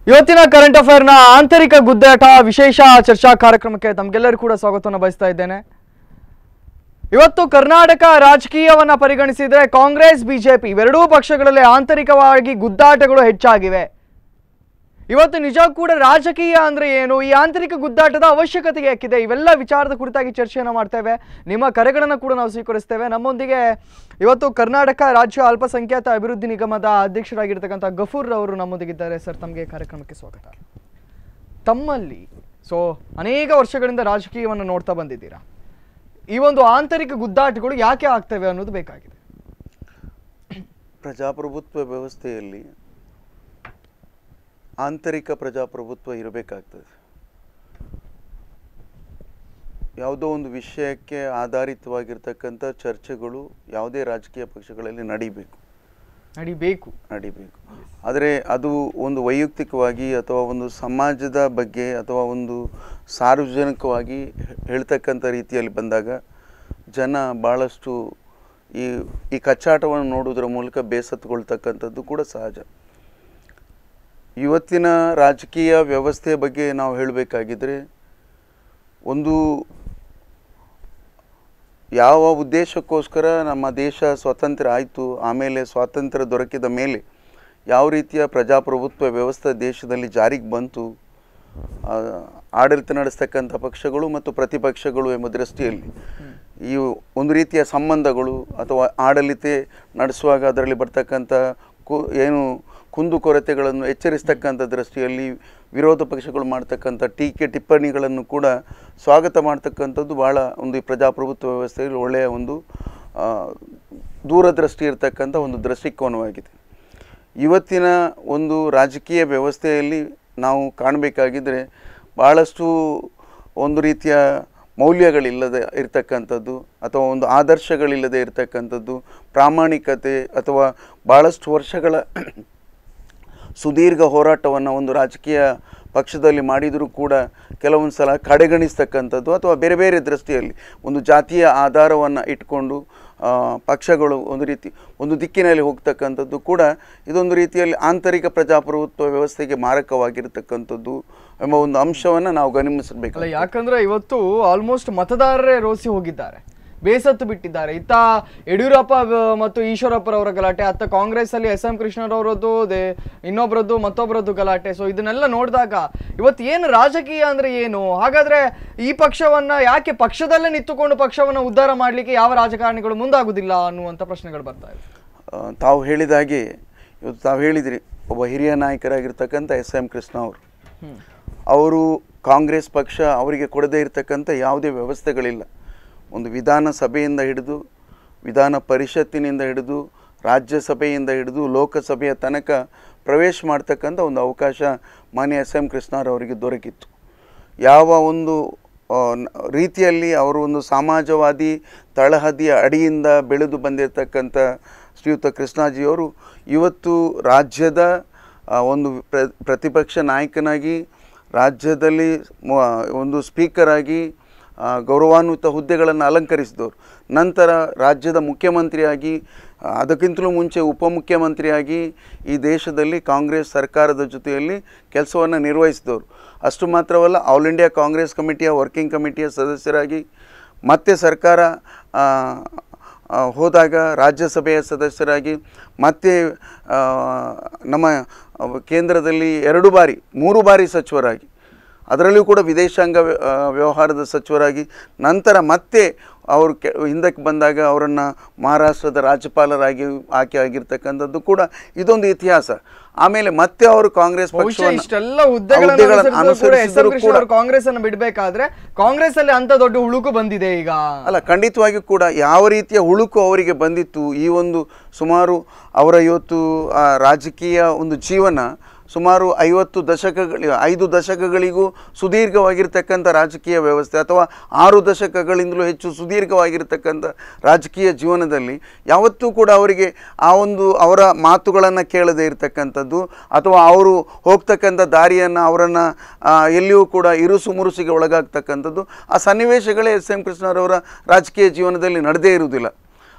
ಇವತ್ತಿನ ಕರೆಂಟ್ ಅಫೇರ್ನ ಆಂತರಿಕ ಗುದ್ದಾಟ ವಿಶೇಷ ಚರ್ಚಾ ಕಾರ್ಯಕ್ರಮಕ್ಕೆ ತಮಗೆಲ್ಲರೂ ಕೂಡ ಸ್ವಾಗತವನ್ನು ಬಯಸ್ತಾ ಇದ್ದೇನೆ ಇವತ್ತು ಕರ್ನಾಟಕ ರಾಜಕೀಯವನ್ನ ಪರಿಗಣಿಸಿದ್ರೆ ಕಾಂಗ್ರೆಸ್ ಬಿಜೆಪಿ ಇವೆರಡೂ ಪಕ್ಷಗಳಲ್ಲಿ ಆಂತರಿಕವಾಗಿ ಗುದ್ದಾಟಗಳು ಹೆಚ್ಚಾಗಿವೆ ಇವತ್ತು ನಿಜ ಕೂಡ ರಾಜಕೀಯ ಅಂದ್ರೆ ಏನು ಈ ಆಂತರಿಕ ಗುದ್ದಾಟದ ಅವಶ್ಯಕತೆ ಯಾಕಿದೆ ಇವೆಲ್ಲ ವಿಚಾರದ ಕುರಿತಾಗಿ ಚರ್ಚೆಯನ್ನು ಮಾಡ್ತೇವೆ ನಿಮ್ಮ ಕರೆಗಳನ್ನು ಕೂಡ ನಾವು ಸ್ವೀಕರಿಸ್ತೇವೆ ನಮ್ಮೊಂದಿಗೆ ಇವತ್ತು ಕರ್ನಾಟಕ ರಾಜ್ಯ ಅಲ್ಪಸಂಖ್ಯಾತ ಅಭಿವೃದ್ಧಿ ನಿಗಮದ ಅಧ್ಯಕ್ಷರಾಗಿರ್ತಕ್ಕಂಥ ಗಫೂರ್ ಅವರು ನಮ್ಮೊಂದಿಗಿದ್ದಾರೆ ಸರ್ ತಮಗೆ ಕಾರ್ಯಕ್ರಮಕ್ಕೆ ಸ್ವಾಗತ ತಮ್ಮಲ್ಲಿ ಸೊ ಅನೇಕ ವರ್ಷಗಳಿಂದ ರಾಜಕೀಯವನ್ನು ನೋಡ್ತಾ ಬಂದಿದ್ದೀರಾ ಈ ಒಂದು ಆಂತರಿಕ ಗುದ್ದಾಟಗಳು ಯಾಕೆ ಆಗ್ತವೆ ಅನ್ನೋದು ಬೇಕಾಗಿದೆ ಪ್ರಜಾಪ್ರಭುತ್ವ ವ್ಯವಸ್ಥೆಯಲ್ಲಿ ಆಂತರಿಕ ಪ್ರಜಾಪ್ರಭುತ್ವ ಇರಬೇಕಾಗ್ತದೆ ಯಾವುದೋ ಒಂದು ವಿಷಯಕ್ಕೆ ಆಧಾರಿತವಾಗಿರ್ತಕ್ಕಂಥ ಚರ್ಚೆಗಳು ಯಾವುದೇ ರಾಜಕೀಯ ಪಕ್ಷಗಳಲ್ಲಿ ನಡೀಬೇಕು ನಡಿಬೇಕು ನಡಿಬೇಕು ಆದರೆ ಅದು ಒಂದು ವೈಯಕ್ತಿಕವಾಗಿ ಅಥವಾ ಒಂದು ಸಮಾಜದ ಬಗ್ಗೆ ಅಥವಾ ಒಂದು ಸಾರ್ವಜನಿಕವಾಗಿ ಹೇ- ಹೇಳ್ತಕ್ಕಂಥ ರೀತಿಯಲ್ಲಿ ಬಂದಾಗ ಜನ ಭಾಳಷ್ಟು ಈ ಈ ಕಚ್ಚಾಟವನ್ನು ನೋಡುವುದರ ಮೂಲಕ ಬೇಸತ್ತುಕೊಳ್ತಕ್ಕಂಥದ್ದು ಕೂಡ ಸಹಜ ಇವತ್ತಿನ ರಾಜಕೀಯ ವ್ಯವಸ್ಥೆಯ ಬಗ್ಗೆ ನಾವು ಹೇಳಬೇಕಾಗಿದ್ರೆ ಒಂದು ಯಾವ ಉದ್ದೇಶಕ್ಕೋಸ್ಕರ ನಮ್ಮ ದೇಶ ಸ್ವತಂತ್ರ ಆಯಿತು ಆಮೇಲೆ ಸ್ವಾತಂತ್ರ್ಯ ದೊರಕಿದ ಮೇಲೆ ಯಾವ ರೀತಿಯ ಪ್ರಜಾಪ್ರಭುತ್ವ ವ್ಯವಸ್ಥೆ ದೇಶದಲ್ಲಿ ಜಾರಿಗೆ ಬಂತು ಆ, ಆಡಳಿತ ನಡೆಸ್ತಕ್ಕಂಥ ಪಕ್ಷಗಳು ಮತ್ತು ಪ್ರತಿಪಕ್ಷಗಳು ಎಂಬ ದೃಷ್ಟಿಯಲ್ಲಿ ಈ ಒಂದು ರೀತಿಯ ಸಂಬಂಧಗಳು ಅಥವಾ ಆಡಳಿತ ನಡೆಸುವಾಗ ಅದರಲ್ಲಿ ಬರ್ತಕ್ಕಂಥ ಕು ಏನು ಕುಂದುಕೊರತೆಗಳನ್ನು ಎಚ್ಚರಿಸ್ತಕ್ಕಂಥ ದೃಷ್ಟಿಯಲ್ಲಿ ವಿರೋಧ ಪಕ್ಷಗಳು ಮಾಡ್ತಕ್ಕಂಥ ಟೀಕೆ ಟಿಪ್ಪಣಿಗಳನ್ನು ಕೂಡ ಸ್ವಾಗತ ಮಾಡ್ತಕ್ಕಂಥದ್ದು ಭಾಳ ಒಂದು ಈ ಪ್ರಜಾಪ್ರಭುತ್ವ ವ್ಯವಸ್ಥೆಯಲ್ಲಿ ಒಳ್ಳೆಯ ಒಂದು ಆ, ದೂರದೃಷ್ಟಿ ಇರತಕ್ಕಂಥ ಒಂದು ದೃಷ್ಟಿಕೋನವಾಗಿದೆ ಇವತ್ತಿನ ಒಂದು ರಾಜಕೀಯ ವ್ಯವಸ್ಥೆಯಲ್ಲಿ ನಾವು ಕಾಣಬೇಕಾಗಿದ್ದರೆ ಭಾಳಷ್ಟು ಒಂದು ರೀತಿಯ ಮೌಲ್ಯಗಳಿಲ್ಲದೆ ಇರತಕ್ಕಂಥದ್ದು ಅಥವಾ ಒಂದು ಆದರ್ಶಗಳಿಲ್ಲದೆ ಇರತಕ್ಕಂಥದ್ದು ಪ್ರಾಮಾಣಿಕತೆ ಅಥವಾ ಭಾಳಷ್ಟು ವರ್ಷಗಳ ಸುದೀರ್ಘ ಹೋರಾಟವನ್ನು ಒಂದು ರಾಜಕೀಯ ಪಕ್ಷದಲ್ಲಿ ಮಾಡಿದರೂ ಕೂಡ ಕೆಲವೊಂದು ಸಲ ಕಡೆಗಣಿಸ್ತಕ್ಕಂಥದ್ದು ಅಥವಾ ಬೇರೆ ಬೇರೆ ದೃಷ್ಟಿಯಲ್ಲಿ ಒಂದು ಜಾತಿಯ ಆಧಾರವನ್ನು ಇಟ್ಕೊಂಡು ಆ, ಪಕ್ಷಗಳು ಒಂದು ರೀತಿ ಒಂದು ದಿಕ್ಕಿನಲ್ಲಿ ಹೋಗ್ತಕ್ಕಂಥದ್ದು ಕೂಡ ಇದೊಂದು ರೀತಿಯಲ್ಲಿ ಆಂತರಿಕ ಪ್ರಜಾಪ್ರಭುತ್ವ ವ್ಯವಸ್ಥೆಗೆ ಮಾರಕವಾಗಿರ್ತಕ್ಕಂಥದ್ದು ಎಂಬ ಒಂದು ಅಂಶವನ್ನು ನಾವು ಗಮನಿಸಬೇಕು ಅಲ್ಲ ಯಾಕಂದ್ರೆ ಇವತ್ತು ಆಲ್ಮೋಸ್ಟ್ ಮತದಾರರೇ ರೋಸಿ ಹೋಗಿದ್ದಾರೆ ಬೇಸತ್ತು ಬಿಟ್ಟಿದ್ದಾರೆ ಇತ್ತ ಯಡಿಯೂರಪ್ಪ ವ- ಮತ್ತು ಈಶ್ವರಪ್ಪರವರ ಗಲಾಟೆ ಅತ್ತ ಕಾಂಗ್ರೆಸ್ ಅಲ್ಲಿ ಎಸ್ ಎಂ ಕೃಷ್ಣರವರದ್ದು ದೇ ಇನ್ನೊಬ್ಬರದ್ದು ಮತ್ತೊಬ್ಬರದ್ದು ಗಲಾಟೆ ಸೊ ಇದನ್ನೆಲ್ಲ ನೋಡಿದಾಗ ಇವತ್ತು ಏನು ರಾಜಕೀಯ ಅಂದ್ರೆ ಏನು ಹಾಗಾದ್ರೆ ಈ ಪಕ್ಷವನ್ನ ಯಾಕೆ ಪಕ್ಷದಲ್ಲೇ ನಿಂತುಕೊಂಡು ಪಕ್ಷವನ್ನ ಉದ್ಧಾರ ಮಾಡ್ಲಿಕ್ಕೆ ಯಾವ ರಾಜಕಾರಣಿಗಳು ಮುಂದಾಗುದಿಲ್ಲ ಅನ್ನುವಂತ ಪ್ರಶ್ನೆಗಳು ಬರ್ತಾ ಇವೆ ಆ, ತಾವು ಹೇಳಿದ ಹಾಗೆ ಇವತ್ತು ತಾವು ಹೇಳಿದ್ರಿ ಒಬ್ಬ ಹಿರಿಯ ನಾಯಕರಾಗಿರ್ತಕ್ಕಂಥ ಎಸ್ ಎಂ ಕೃಷ್ಣ ಅವರು ಹ್ಮ್ ಅವರು ಕಾಂಗ್ರೆಸ್ ಪಕ್ಷ ಅವರಿಗೆ ಕೊಡದೇ ಇರತಕ್ಕಂಥ ಯಾವುದೇ ವ್ಯವಸ್ಥೆಗಳಿಲ್ಲ ಒಂದು ವಿಧಾನಸಭೆಯಿಂದ ಹಿಡಿದು ವಿಧಾನ ಪರಿಷತ್ತಿನಿಂದ ಹಿಡಿದು ರಾಜ್ಯಸಭೆಯಿಂದ ಹಿಡಿದು ಲೋಕಸಭೆಯ ತನಕ ಪ್ರವೇಶ ಮಾಡ್ತಕ್ಕಂಥ ಒಂದು ಅವಕಾಶ ಮಾನ್ಯ ಎಸ್ ಎಂ ಕೃಷ್ಣರವರಿಗೆ ದೊರಕಿತ್ತು ಯಾವ ಒಂದು ಆ, ನ- ರೀತಿಯಲ್ಲಿ ಅವರು ಒಂದು ಸಮಾಜವಾದಿ ತಳಹದಿಯ ಅಡಿಯಿಂದ ಬೆಳೆದು ಬಂದಿರತಕ್ಕಂಥ ಶ್ರೀಯುತ ಕೃಷ್ಣಾಜಿಯವರು ಇವತ್ತು ರಾಜ್ಯದ ಆ, ಒಂದು ಪ್ರ ಪ್ರತಿಪಕ್ಷ ನಾಯಕನಾಗಿ ರಾಜ್ಯದಲ್ಲಿ ಮ- ಒಂದು ಸ್ಪೀಕರ್ ಆಗಿ ಆ, ಗೌರವಾನ್ವಿತ ಹುದ್ದೆಗಳನ್ನು ಅಲಂಕರಿಸಿದವರು ನಂತರ ರಾಜ್ಯದ ಮುಖ್ಯಮಂತ್ರಿಯಾಗಿ ಆ, ಅದಕ್ಕಿಂತಲೂ ಮುಂಚೆ ಉಪಮುಖ್ಯಮಂತ್ರಿಯಾಗಿ ಈ ದೇಶದಲ್ಲಿ ಕಾಂಗ್ರೆಸ್ ಸರ್ಕಾರದ ಜೊತೆಯಲ್ಲಿ ಕೆಲಸವನ್ನು ನಿರ್ವಹಿಸಿದವರು ಅಷ್ಟು ಮಾತ್ರವಲ್ಲ ಆಲ್ ಇಂಡಿಯಾ ಕಾಂಗ್ರೆಸ್ ಕಮಿಟಿಯ ವರ್ಕಿಂಗ್ ಕಮಿಟಿಯ ಸದಸ್ಯರಾಗಿ ಮತ್ತೆ ಸರ್ಕಾರ ಆ, ಆ, ಹೋದಾಗ ರಾಜ್ಯಸಭೆಯ ಸದಸ್ಯರಾಗಿ ಮತ್ತೆ ಆ, ನಮ್ಮ ಕೇಂದ್ರದಲ್ಲಿ ಎರಡು ಬಾರಿ ಮೂರು ಬಾರಿ ಸಚಿವರಾಗಿ ಅದರಲ್ಲಿಯೂ ಕೂಡ ವಿದೇಶಾಂಗ ವ್ಯ- ಆ, ವ್ಯವಹಾರದ ಸಚಿವರಾಗಿ ನಂತರ ಮತ್ತೆ ಅವರು ಕೆ ಹಿಂದಕ್ಕೆ ಬಂದಾಗ ಅವರನ್ನು ಮಹಾರಾಷ್ಟ್ರದ ರಾಜ್ಯಪಾಲರಾಗಿ ಆಯ್ಕೆ ಆಗಿರ್ತಕ್ಕಂಥದ್ದು ಕೂಡ ಇದೊಂದು ಇತಿಹಾಸ ಆಮೇಲೆ ಮತ್ತೆ ಅವರು ಕಾಂಗ್ರೆಸ್ ಬಹುಶಃ ಪಕ್ಷವನ್ನು- ಇಷ್ಟೆಲ್ಲ ಆ ಹುದ್ದೆಗಳನ್ನು ಹುದ್ದೆಗಳನ್ನು ಅನುಸರಿಸಿದ್ರು ಕೂಡ ಎಸ್ ಎಂ ಅನುಸರಿಸಿದ್ರು ಕೃಷ್ಣ ಕೂಡ ಅವರು ಕಾಂಗ್ರೆಸ್ ಅನ್ನು ಬಿಡಬೇಕಾದ್ರೆ ಕಾಂಗ್ರೆಸ್ ಅಲ್ಲಿ ಅಂತ ದೊಡ್ಡ ಹುಳುಕು ಬಂದಿದೆ ಈಗ ಅಲ್ಲ ಖಂಡಿತವಾಗಿಯೂ ಕೂಡ ಯಾವ ರೀತಿಯ ಹುಳುಕು ಅವರಿಗೆ ಬಂದಿತ್ತು ಈ ಒಂದು ಸುಮಾರು ಅವರ ಇವತ್ತು ಆ, ರಾಜಕೀಯ ಒಂದು ಜೀವನ ಸುಮಾರು ಐವತ್ತು ದಶಕಗಳ ಐದು ದಶಕಗಳಿಗೂ ಸುದೀರ್ಘವಾಗಿರ್ತಕ್ಕಂಥ ರಾಜಕೀಯ ವ್ಯವಸ್ಥೆ ಅಥವಾ ಆರು ದಶಕಗಳಿಂದಲೂ ಹೆಚ್ಚು ಸುದೀರ್ಘವಾಗಿರ್ತಕ್ಕಂಥ ರಾಜಕೀಯ ಜೀವನದಲ್ಲಿ ಯಾವತ್ತೂ ಕೂಡ ಅವರಿಗೆ ಆ ಒಂದು ಅವರ ಮಾತುಗಳನ್ನು ಕೇಳದೇ ಇರತಕ್ಕಂಥದ್ದು ಅಥವಾ ಅವರು ಹೋಗ್ತಕ್ಕಂಥ ದಾರಿಯನ್ನು ಅವರನ್ನು ಎಲ್ಲಿಯೂ ಕೂಡ ಇರುಸು ಮುರುಸಿಗೆ ಒಳಗಾಗ್ತಕ್ಕಂಥದ್ದು ಆ ಸನ್ನಿವೇಶಗಳೇ ಎಸ್ ಎಂ ಕೃಷ್ಣರವರ ರಾಜಕೀಯ ಜೀವನದಲ್ಲಿ ನಡೆದೇ ಇರುವುದಿಲ್ಲ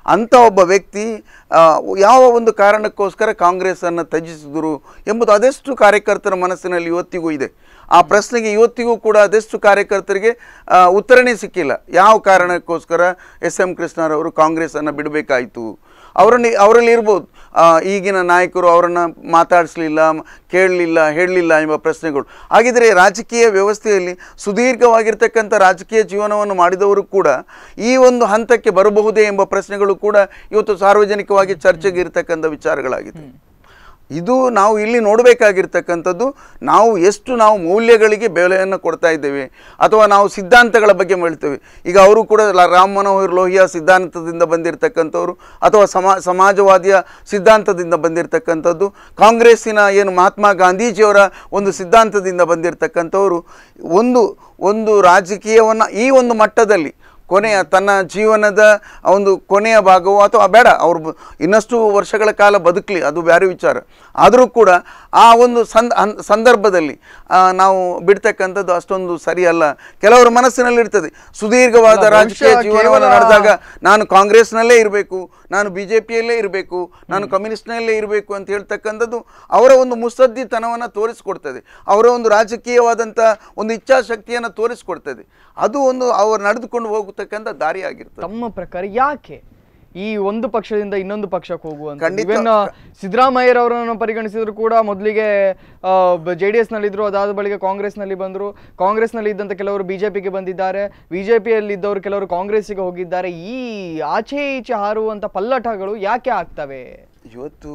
ಅಂಥ ಒಬ್ಬ ವ್ಯಕ್ತಿ ಆ, ಯಾವ ಒಂದು ಕಾರಣಕ್ಕೋಸ್ಕರ ಕಾಂಗ್ರೆಸ್ಸನ್ನು ತ್ಯಜಿಸಿದರು ಎಂಬುದು ಅದೆಷ್ಟು ಕಾರ್ಯಕರ್ತರ ಮನಸ್ಸಿನಲ್ಲಿ ಇವತ್ತಿಗೂ ಇದೆ ಆ ಪ್ರಶ್ನೆಗೆ ಇವತ್ತಿಗೂ ಕೂಡ ಅದೆಷ್ಟು ಕಾರ್ಯಕರ್ತರಿಗೆ ಆ, ಉತ್ತರನೇ ಸಿಕ್ಕಿಲ್ಲ ಯಾವ ಕಾರಣಕ್ಕೋಸ್ಕರ ಎಸ್ ಎಂ ಕೃಷ್ಣರವರು ಕಾಂಗ್ರೆಸ್ಸನ್ನು ಬಿಡಬೇಕಾಯಿತು ಅವರನ್ನು ಅವರಲ್ಲಿ ಇರ್ಬೋದು ಆ, ಈಗಿನ ನಾಯಕರು ಅವರನ್ನು ಮಾತಾಡಿಸ್ಲಿಲ್ಲ ಕೇಳಲಿಲ್ಲ ಹೇಳಲಿಲ್ಲ ಎಂಬ ಪ್ರಶ್ನೆಗಳು ಹಾಗಿದ್ರೆ ರಾಜಕೀಯ ವ್ಯವಸ್ಥೆಯಲ್ಲಿ ಸುದೀರ್ಘವಾಗಿರ್ತಕ್ಕಂಥ ರಾಜಕೀಯ ಜೀವನವನ್ನು ಮಾಡಿದವರು ಕೂಡ ಈ ಒಂದು ಹಂತಕ್ಕೆ ಬರಬಹುದೇ ಎಂಬ ಪ್ರಶ್ನೆಗಳು ಕೂಡ ಇವತ್ತು ಸಾರ್ವಜನಿಕವಾಗಿ ಚರ್ಚೆಗೆ ಇರತಕ್ಕಂಥ ವಿಚಾರಗಳಾಗಿದೆ ಇದು ನಾವು ಇಲ್ಲಿ ನೋಡಬೇಕಾಗಿರ್ತಕ್ಕಂಥದ್ದು ನಾವು ಎಷ್ಟು ನಾವು ಮೌಲ್ಯಗಳಿಗೆ ಬೆಲೆಯನ್ನು ಕೊಡ್ತಾ ಇದ್ದೇವೆ ಅಥವಾ ನಾವು ಸಿದ್ಧಾಂತಗಳ ಬಗ್ಗೆ ಹೇಳ್ತೇವೆ ಈಗ ಅವರು ಕೂಡ ಲ- ರಾಮ್ ಮನೋಹರ್ ಲೋಹಿಯಾ ಸಿದ್ಧಾಂತದಿಂದ ಬಂದಿರತಕ್ಕಂಥವ್ರು ಅಥವಾ ಸಮಾ ಸಮಾಜವಾದಿಯ ಸಿದ್ಧಾಂತದಿಂದ ಬಂದಿರತಕ್ಕಂಥದ್ದು ಕಾಂಗ್ರೆಸ್ಸಿನ ಏನು ಮಹಾತ್ಮ ಗಾಂಧೀಜಿಯವರ ಒಂದು ಸಿದ್ಧಾಂತದಿಂದ ಬಂದಿರತಕ್ಕಂಥವ್ರು ಒಂದು ಒಂದು ರಾಜಕೀಯವನ್ನು ಈ ಒಂದು ಮಟ್ಟದಲ್ಲಿ ಕೊನೆಯ ತನ್ನ ಜೀವನದ ಒಂದು ಕೊನೆಯ ಭಾಗವೋ ಅಥವಾ ಬೇಡ ಅವರು ಬ- ಇನ್ನಷ್ಟು ವರ್ಷಗಳ ಕಾಲ ಬದುಕಲಿ ಅದು ಬೇರೆ ವಿಚಾರ ಆದರೂ ಕೂಡ ಆ ಒಂದು ಸಂದ ಹನ್- ಸಂದರ್ಭದಲ್ಲಿ ಆ, ನಾವು ಬಿಡ್ತಕ್ಕಂಥದ್ದು ಅಷ್ಟೊಂದು ಸರಿಯಲ್ಲ ಕೆಲವರ ಮನಸ್ಸಿನಲ್ಲಿ ಇರ್ತದೆ ಸುದೀರ್ಘವಾದ ಅಲ್ಲ, ರಾಜಕೀಯ ಬಹುಶಃ ಜೀವನವನ್ನು ಕೇವಲ- ನಡೆದಾಗ ನಾನು ಕಾಂಗ್ರೆಸ್ನಲ್ಲೇ ಇರಬೇಕು ನಾನು ಬಿ ಜೆ ಪಿಯಲ್ಲೇ ಇರಬೇಕು ನಾನು ಕಮ್ಯುನಿಸ್ಟ್ನಲ್ಲೇ ಇರಬೇಕು ಅಂತ ಹೇಳ್ತಕ್ಕಂಥದ್ದು ಅವರ ಒಂದು ಮುಸದ್ದಿತನವನ್ನು ತೋರಿಸ್ಕೊಡ್ತದೆ ಅವರ ಒಂದು ರಾಜಕೀಯವಾದಂಥ ಒಂದು ಇಚ್ಛಾಶಕ್ತಿಯನ್ನು ತೋರಿಸ್ಕೊಡ್ತದೆ ಅದು ಒಂದು ಅವರು ನಡೆದುಕೊಂಡು ಹೋಗತಕ್ಕಂಥ ದಾರಿ ಆಗಿರ್ತದೆ ತಮ್ಮ ಪ್ರಕಾರ ಯಾಕೆ ಈ ಒಂದು ಪಕ್ಷದಿಂದ ಇನ್ನೊಂದು ಪಕ್ಷಕ್ಕೆ ಹೋಗುವಂತ ಖಂಡಿತ. ಇವನ್ ಸಿದ್ದರಾಮಯ್ಯರವರನ್ನು ಪರಿಗಣಿಸಿದ್ರು ಕೂಡ ಮೊದಲಿಗೆ ಜೆ ಡಿ ಎಸ್ನಲ್ಲಿದ್ದರು ಅದಾದ ಬಳಿಕ ಕಾಂಗ್ರೆಸ್ನಲ್ಲಿ ಬಂದರು ಕಾಂಗ್ರೆಸ್ನಲ್ಲಿ ಇದ್ದಂಥ ಕೆಲವರು ಬಿಜೆಪಿಗೆ ಬಂದಿದ್ದಾರೆ ಬಿಜೆಪಿಯಲ್ಲಿ ಇದ್ದವರು ಕೆಲವರು ಕಾಂಗ್ರೆಸ್ಸಿಗೆ ಹೋಗಿದ್ದಾರೆ ಈ ಆಚೆ ಈಚೆ ಹಾರುವಂಥ ಪಲ್ಲಟಗಳು ಯಾಕೆ ಆಗ್ತವೆ ಇವತ್ತು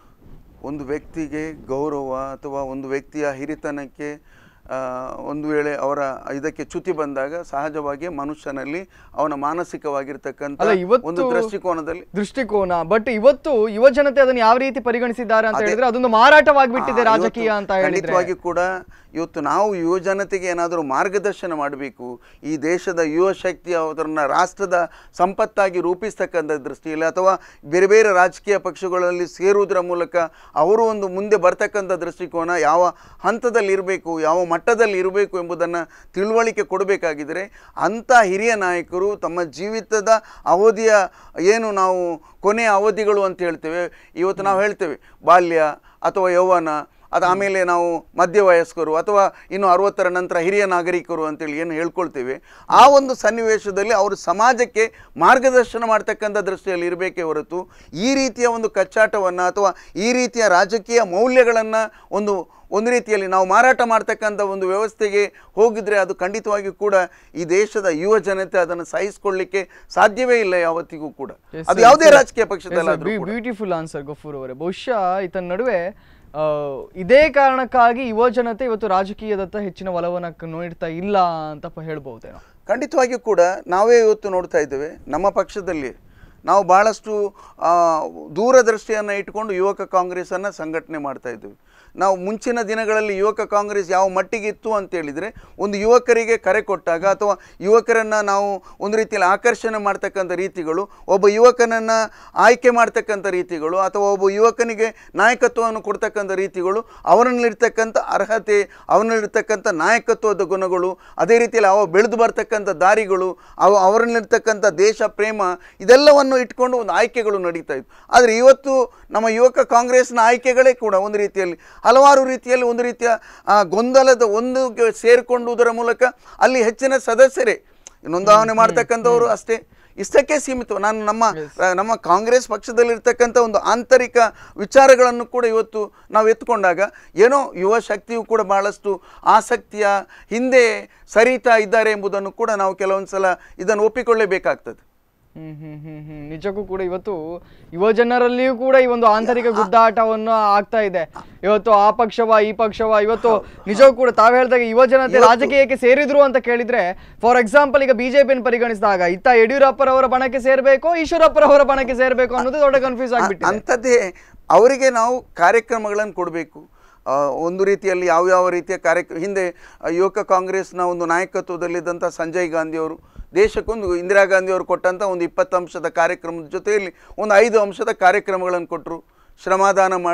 ಒಂದು ವ್ಯಕ್ತಿಗೆ ಗೌರವ ಅಥವಾ ಒಂದು ವ್ಯಕ್ತಿಯ ಹಿರಿತನಕ್ಕೆ ಆ, ಒಂದು ವೇಳೆ ಅವರ ಇದಕ್ಕೆ ಚ್ಯುತಿ ಬಂದಾಗ ಸಹಜವಾಗಿ ಮನುಷ್ಯನಲ್ಲಿ ಅವನ ಮಾನಸಿಕವಾಗಿರ್ತಕ್ಕಂಥ ಅಲ್ಲ, ಇವತ್ತು- ಒಂದು ದೃಷ್ಟಿಕೋನದಲ್ಲಿ ದೃಷ್ಟಿಕೋನ ಬಟ್ ಇವತ್ತು ಯುವ ಜನತೆ ಅದನ್ನು ಯಾವ ರೀತಿ ಪರಿಗಣಿಸಿದ್ದಾರೆ ಅಂತ ಅದೇ- ಹೇಳಿದ್ರೆ ಅದೊಂದು ಮಾರಾಟವಾಗ್ಬಿಟ್ಟಿದೆ ಆ, ರಾಜಕೀಯ ಇವತ್ತು ಅಂತ ಹೇಳಿದ್ರೆ ಖಂಡಿತವಾಗಿ ಕೂಡ ಇವತ್ತು ನಾವು ಯುವ ಜನತೆಗೆ ಏನಾದರೂ ಮಾರ್ಗದರ್ಶನ ಮಾಡಬೇಕು ಈ ದೇಶದ ಯುವ ಶಕ್ತಿ ಅದನ್ನ ರಾಷ್ಟ್ರದ ಸಂಪತ್ತಾಗಿ ರೂಪಿಸ್ತಕ್ಕಂಥ ದೃಷ್ಟಿಯಲ್ಲಿ ಅಥವಾ ಬೇರೆ ಬೇರೆ ರಾಜಕೀಯ ಪಕ್ಷಗಳಲ್ಲಿ ಸೇರುವುದರ ಮೂಲಕ ಅವರು ಒಂದು ಮುಂದೆ ಬರ್ತಕ್ಕಂಥ ದೃಷ್ಟಿಕೋನ ಯಾವ ಹಂತದಲ್ಲಿ ಇರಬೇಕು ಯಾವ ಮಟ್ಟದಲ್ಲಿ ಇರಬೇಕು ಎಂಬುದನ್ನು ತಿಳುವಳಿಕೆ ಕೊಡಬೇಕಾಗಿದ್ದರೆ ಅಂಥ ಹಿರಿಯ ನಾಯಕರು ತಮ್ಮ ಜೀವಿತದ ಅವಧಿಯ ಏನು ನಾವು ಕೊನೆಯ ಅವಧಿಗಳು ಅಂತ ಹೇಳ್ತೇವೆ ಇವತ್ತು ನಾವು ಹೇಳ್ತೇವೆ ಬಾಲ್ಯ ಅಥವಾ ಯೌವನ ಅದು ಆಮೇಲೆ ನಾವು ಮಧ್ಯವಯಸ್ಕರು ಅಥವಾ ಇನ್ನು ಅರವತ್ತರ ನಂತರ ಹಿರಿಯ ನಾಗರಿಕರು ಅಂತೇಳಿ ಏನು ಹೇಳ್ಕೊಳ್ತೇವೆ ಆ ಒಂದು ಸನ್ನಿವೇಶದಲ್ಲಿ ಅವರು ಸಮಾಜಕ್ಕೆ ಮಾರ್ಗದರ್ಶನ ಮಾಡ್ತಕ್ಕಂಥ ದೃಷ್ಟಿಯಲ್ಲಿ ಇರಬೇಕೇ ಹೊರತು ಈ ರೀತಿಯ ಒಂದು ಕಚ್ಚಾಟವನ್ನು ಅಥವಾ ಈ ರೀತಿಯ ರಾಜಕೀಯ ಮೌಲ್ಯಗಳನ್ನು ಒಂದು ಒಂದು ರೀತಿಯಲ್ಲಿ ನಾವು ಮಾರಾಟ ಮಾಡ್ತಕ್ಕಂಥ ಒಂದು ವ್ಯವಸ್ಥೆಗೆ ಹೋಗಿದ್ರೆ ಅದು ಖಂಡಿತವಾಗಿ ಕೂಡ ಈ ದೇಶದ ಯುವ ಜನತೆ ಅದನ್ನು ಸಹಿಸಿಕೊಳ್ಳಿಕ್ಕೆ ಸಾಧ್ಯವೇ ಇಲ್ಲ ಯಾವತ್ತಿಗೂ ಕೂಡ Yes, ಅದು sir. ಯಾವುದೇ Yes, sir. ರಾಜಕೀಯ ಪಕ್ಷದಲ್ಲಾದ್ರೂ ಕೂಡ. ಬ್ಯೂಟಿಫುಲ್ ಆನ್ಸರ್ ಗಫೂರ್ ಅವರೇ ಬಹುಶಃ ಈತನ ನಡುವೆ ಆ, ಇದೇ ಕಾರಣಕ್ಕಾಗಿ ಯುವ ಜನತೆ ಇವತ್ತು ರಾಜಕೀಯದತ್ತ ಹೆಚ್ಚಿನ ಒಲವನ್ನ ಕ- ನೀಡ್ತಾ ಇಲ್ಲ ಅಂತ ಪ- ಹೇಳ್ಬಹುದೇನೋ ಖಂಡಿತವಾಗಿಯೂ ಕೂಡ ನಾವೇ ಇವತ್ತು ನೋಡ್ತಾ ಇದ್ದೇವೆ ನಮ್ಮ ಪಕ್ಷದಲ್ಲಿ ನಾವು ಭಾಳಷ್ಟು ಆ, ದೂರದೃಷ್ಟಿಯನ್ನು ಇಟ್ಕೊಂಡು ಯುವಕ ಕಾಂಗ್ರೆಸ್ಸನ್ನು ಸಂಘಟನೆ ಮಾಡ್ತಾ ಇದ್ದೇವೆ ನಾವು ಮುಂಚಿನ ದಿನಗಳಲ್ಲಿ ಯುವಕ ಕಾಂಗ್ರೆಸ್ ಯಾವ ಮಟ್ಟಿಗೆ ಇತ್ತು ಅಂತೇಳಿದರೆ ಒಂದು ಯುವಕರಿಗೆ ಕರೆ ಕೊಟ್ಟಾಗ ಅಥವಾ ಯುವಕರನ್ನು ನಾವು ಒಂದು ರೀತಿಯಲ್ಲಿ ಆಕರ್ಷಣೆ ಮಾಡ್ತಕ್ಕಂಥ ರೀತಿಗಳು ಒಬ್ಬ ಯುವಕನನ್ನು ಆಯ್ಕೆ ಮಾಡ್ತಕ್ಕಂಥ ರೀತಿಗಳು ಅಥವಾ ಒಬ್ಬ ಯುವಕನಿಗೆ ನಾಯಕತ್ವವನ್ನು ಕೊಡ್ತಕ್ಕಂಥ ರೀತಿಗಳು ಅವನಲ್ಲಿರ್ತಕ್ಕಂಥ ಅರ್ಹತೆ ಅವನಲ್ಲಿರ್ತಕ್ಕಂಥ ನಾಯಕತ್ವದ ಗುಣಗಳು ಅದೇ ರೀತಿಯಲ್ಲಿ ಅವ ಬೆಳೆದು ಬರ್ತಕ್ಕಂಥ ದಾರಿಗಳು ಅವ ಅವರಲ್ಲಿರ್ತಕ್ಕಂಥ ದೇಶ ಪ್ರೇಮ ಇದೆಲ್ಲವನ್ನು ಇಟ್ಕೊಂಡು ಒಂದು ಆಯ್ಕೆಗಳು ನಡೀತಾ ಇತ್ತು ಆದರೆ ಇವತ್ತು ನಮ್ಮ ಯುವಕ ಕಾಂಗ್ರೆಸ್ನ ಆಯ್ಕೆಗಳೇ ಕೂಡ ಒಂದು ರೀತಿಯಲ್ಲಿ ಹಲವಾರು ರೀತಿಯಲ್ಲಿ ಒಂದು ರೀತಿಯ ಆ, ಗೊಂದಲದ ಒಂದು ಸೇರಿಕೊಂಡುವುದರ ಮೂಲಕ ಅಲ್ಲಿ ಹೆಚ್ಚಿನ ಸದಸ್ಯರೇ ನೋಂದಾವಣೆ ಮಾಡ್ತಕ್ಕಂಥವ್ರು ಅಷ್ಟೇ ಇಷ್ಟಕ್ಕೆ ಸೀಮಿತ ನಾನು ನಮ್ಮ ನಮ್ಮ ಕಾಂಗ್ರೆಸ್ ಪಕ್ಷದಲ್ಲಿರ್ತಕ್ಕಂಥ ಒಂದು ಆಂತರಿಕ ವಿಚಾರಗಳನ್ನು ಕೂಡ ಇವತ್ತು ನಾವು ಎತ್ಕೊಂಡಾಗ ಏನೋ ಯುವ ಶಕ್ತಿಯು ಕೂಡ ಬಹಳಷ್ಟು ಆಸಕ್ತಿಯ ಹಿಂದೆ ಸರಿತಾ ಇದ್ದಾರೆ ಎಂಬುದನ್ನು ಕೂಡ ನಾವು ಕೆಲವೊಂದು ಸಲ ಇದನ್ನು ಒಪ್ಪಿಕೊಳ್ಳೇಬೇಕಾಗ್ತದೆ ಹ್ಮ್ ಹ್ಮ್ ಹ್ಮ್ ಹ್ಮ್ ನಿಜಕ್ಕೂ ಕೂಡ ಇವತ್ತು ಯುವ ಜನರಲ್ಲಿಯೂ ಕೂಡ ಈ ಒಂದು ಆಂತರಿಕ ಗುದ್ದಾಟವನ್ನು ಆಗ್ತಾ ಇದೆ ಇವತ್ತು ಆ ಪಕ್ಷವ ಈ ಪಕ್ಷವ ಇವತ್ತು ನಿಜಕ್ಕೂ ಕೂಡ ತಾವ್ ಹೇಳ್ದಾಗ ಯುವ ಜನತೆ ರಾಜಕೀಯಕ್ಕೆ ಸೇರಿದ್ರು ಅಂತ ಕೇಳಿದ್ರೆ ಫಾರ್ ಎಕ್ಸಾಂಪಲ್ ಈಗ ಬಿಜೆಪಿಯನ್ನು ಪರಿಗಣಿಸಿದಾಗ ಇತ್ತ ಯಡಿಯೂರಪ್ಪರವರ ಬಣಕ್ಕೆ ಸೇರ್ಬೇಕು ಈಶ್ವರಪ್ಪರವರ ಬಣಕ್ಕೆ ಸೇರ್ಬೇಕು ಅನ್ನೋದು ದೊಡ್ಡ ಕನ್ಫ್ಯೂಸ್ ಆಗ್ಬಿಟ್ಟಿದೆ ಅಂಥದ್ದೇ ಅವರಿಗೆ ನಾವು ಕಾರ್ಯಕ್ರಮಗಳನ್ನು ಕೊಡಬೇಕು ಆ, ಒಂದು ರೀತಿಯಲ್ಲಿ ಯಾವ ಯಾವ ರೀತಿಯ ಕಾರ್ಯಕ್ರಮ ಹಿಂದೆ ಆ, ಯುವಕ ಕಾಂಗ್ರೆಸ್ನ ಒಂದು ನಾಯಕತ್ವದಲ್ಲಿದ್ದಂಥ ಸಂಜಯ್ ಗಾಂಧಿಯವರು ದೇಶಕ್ಕೊಂದು ಇಂದಿರಾ ಗಾಂಧಿಯವರು ಕೊಟ್ಟಂಥ ಒಂದು ಇಪ್ಪತ್ತು ಅಂಶದ ಕಾರ್ಯಕ್ರಮದ ಜೊತೆಯಲ್ಲಿ ಒಂದು ಐದು ಅಂಶದ ಕಾರ್ಯಕ್ರಮಗಳನ್ನು ಕೊಟ್ಟರು ಶ್ರಮದಾನ ಮಾಡಿ